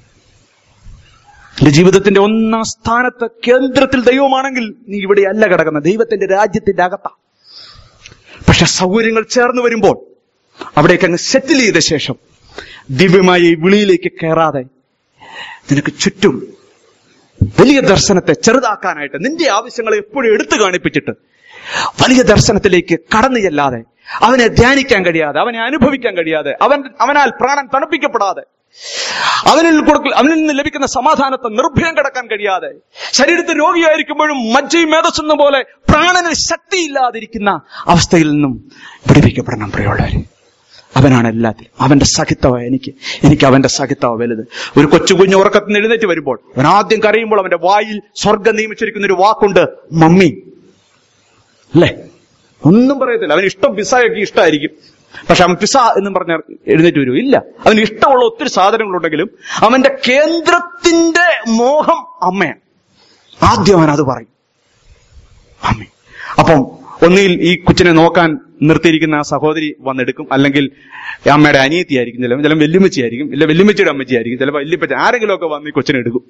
എന്റെ ജീവിതത്തിന്റെ ഒന്നാം സ്ഥാനത്ത് കേന്ദ്രത്തിൽ ദൈവമാണെങ്കിൽ നീ ഇവിടെ അല്ല കിടക്കുന്നത് ദൈവത്തിന്റെ രാജ്യത്തിന്റെ അകത്താ പക്ഷെ സൗകര്യങ്ങൾ ചേർന്ന് വരുമ്പോൾ അവിടേക്ക് അങ്ങ് സെറ്റിൽ ചെയ്ത ശേഷം ദിവ്യമായ ഈ വിളിയിലേക്ക് കയറാതെ നിനക്ക് ചുറ്റും വലിയ ദർശനത്തെ ചെറുതാക്കാനായിട്ട് നിന്റെ ആവശ്യങ്ങളെ എപ്പോഴും എടുത്തു കാണിപ്പിച്ചിട്ട് വലിയ ദർശനത്തിലേക്ക് കടന്നു ചെല്ലാതെ അവനെ ധ്യാനിക്കാൻ കഴിയാതെ അവനെ അനുഭവിക്കാൻ കഴിയാതെ അവൻ അവനാൽ പ്രാണൻ തണുപ്പിക്കപ്പെടാതെ അവനിൽ കൊടുക്ക അവനിൽ നിന്ന് ലഭിക്കുന്ന സമാധാനത്തെ നിർഭയം കിടക്കാൻ കഴിയാതെ ശരീരത്തിൽ രോഗിയായിരിക്കുമ്പോഴും മജ്ജയും മേധസ്സുന്ന പോലെ പ്രാണനിൽ ശക്തിയില്ലാതിരിക്കുന്ന അവസ്ഥയിൽ നിന്നും വിടിപ്പിക്കപ്പെടണം പ്രിയമുള്ളവര് അവനാണ് എല്ലാത്തിലും അവന്റെ സഹിത്തവ എനിക്ക് എനിക്ക് അവന്റെ സഹിത്തവ വലുത് ഒരു കൊച്ചു കുഞ്ഞ് ഉറക്കത്തിൽ നിന്ന് എഴുന്നേറ്റ് വരുമ്പോൾ അവൻ ആദ്യം കരയുമ്പോൾ അവന്റെ വായിൽ സ്വർഗം നിയമിച്ചിരിക്കുന്ന ഒരു വാക്കുണ്ട് മമ്മി അല്ലേ ഒന്നും പറയത്തില്ല അവന് ഇഷ്ടം പിസ്സയൊക്കെ ഇഷ്ടമായിരിക്കും പക്ഷെ അവൻ പിസ്സ എന്നും പറഞ്ഞ എഴുന്നേറ്റ് വരും ഇല്ല അവന് ഇഷ്ടമുള്ള ഒത്തിരി സാധനങ്ങളുണ്ടെങ്കിലും അവന്റെ കേന്ദ്രത്തിന്റെ മോഹം അമ്മയാണ് ആദ്യം അവൻ അത് പറയും അമ്മ അപ്പം ഒന്നിൽ ഈ കൊച്ചിനെ നോക്കാൻ നിർത്തിയിരിക്കുന്ന ആ സഹോദരി വന്നെടുക്കും അല്ലെങ്കിൽ അമ്മയുടെ അനിയത്തിയായിരിക്കും ചിലപ്പോൾ ചിലപ്പോൾ വെല്ലുമ്മച്ചിയായിരിക്കും ഇല്ല വെല്ലുമ്മച്ചിയുടെ അമ്മച്ചിയായിരിക്കും ചിലപ്പോൾ വല്യപ്പച്ച ആരെങ്കിലും ഒക്കെ വന്ന് ഈ കൊച്ചിനെ എടുക്കും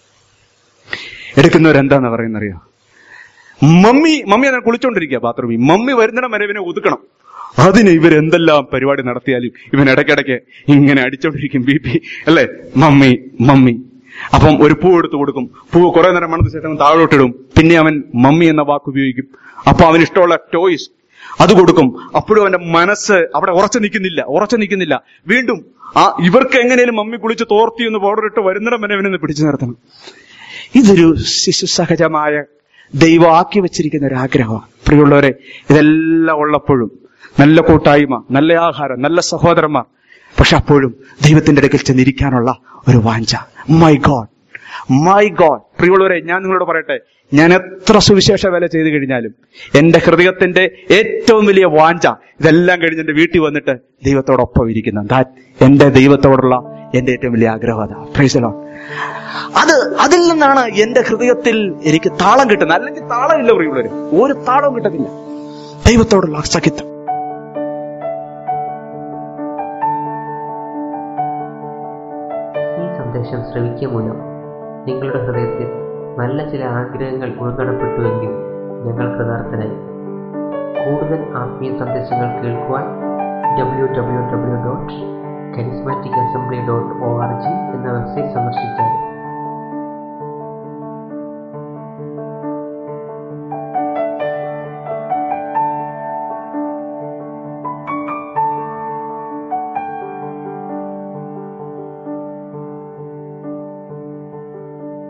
എടുക്കുന്നവരെന്താന്ന് പറയുന്നറിയോ മമ്മി മമ്മി അതിനെ കുളിച്ചോണ്ടിരിക്കുക ബാത്റൂമിൽ മമ്മി വരുന്നിടം വരെ ഇവനെ ഒതുക്കണം അതിന് ഇവരെന്തെല്ലാം പരിപാടി നടത്തിയാലും ഇവൻ ഇടയ്ക്കിടയ്ക്ക് ഇങ്ങനെ അടിച്ചോണ്ടിരിക്കും ബി പി അല്ലേ മമ്മി മമ്മി അപ്പം ഒരു പൂ എടുത്തു കൊടുക്കും പൂ കുറെ നേരം മണത്തിന് ശേഷം താഴോട്ടിടും പിന്നെ അവൻ മമ്മി എന്ന വാക്ക് ഉപയോഗിക്കും അപ്പൊ അവന് ഇഷ്ടമുള്ള ടോയ്സ് അത് കൊടുക്കും അപ്പോഴും അവന്റെ മനസ്സ് അവിടെ ഉറച്ചു നിൽക്കുന്നില്ല ഉറച്ചു നിൽക്കുന്നില്ല വീണ്ടും ആ ഇവർക്ക് എങ്ങനെയും മമ്മി കുളിച്ച് തോർത്തി എന്ന് പൗഡർ ഇട്ട് വരുന്നിടം വരെ ഇവനെ പിടിച്ചു നിർത്തണം ഇതൊരു ശിശു സഹജമായ ദൈവം ആക്കി വെച്ചിരിക്കുന്ന ഒരു ആഗ്രഹമാണ് പ്രിയമുള്ളവരെ ഇതെല്ലാം ഉള്ളപ്പോഴും നല്ല കൂട്ടായ്മ നല്ല ആഹാരം നല്ല സഹോദരന്മാർ പക്ഷെ അപ്പോഴും ദൈവത്തിന്റെ അടുക്കൽ ചെന്നിരിക്കാനുള്ള ഒരു വാഞ്ച മൈ ഗോഡ് മൈ ഗോഡ് പ്രിയമുള്ളവരെ ഞാൻ നിങ്ങളോട് പറയട്ടെ ഞാൻ എത്ര സുവിശേഷ വേല ചെയ്തു കഴിഞ്ഞാലും എന്റെ ഹൃദയത്തിന്റെ ഏറ്റവും വലിയ വാഞ്ച ഇതെല്ലാം കഴിഞ്ഞ് എന്റെ വീട്ടിൽ വന്നിട്ട് ദൈവത്തോടൊപ്പം ഇരിക്കുന്ന ദാറ്റ് എന്റെ ദൈവത്തോടുള്ള എന്റെ ഏറ്റവും വലിയ ആഗ്രഹം അതാ പ്രൈസലോ അത് അതിൽ നിന്നാണ് എന്റെ ഹൃദയത്തിൽ എനിക്ക് താളം കിട്ടുന്നത് അല്ലെങ്കിൽ താളമില്ല പ്രിയുള്ളവര് ഒരു താളവും കിട്ടത്തില്ല ദൈവത്തോടുള്ള സഖിത്വം ഈ സന്ദേശം ശ്രവിക്കുക മൂലം നിങ്ങളുടെ ഹൃദയത്തിൽ നല്ല ചില ആഗ്രഹങ്ങൾ ഉൾക്കടപ്പെട്ടുവെങ്കിൽ ഞങ്ങൾ കൃതാർത്ഥരായി കൂടുതൽ ആത്മീയ സന്ദേശങ്ങൾ കേൾക്കുവാൻ W W W dot charismatic assembly dot O R G എന്ന വെബ്സൈറ്റ് സന്ദർശിച്ചാൽ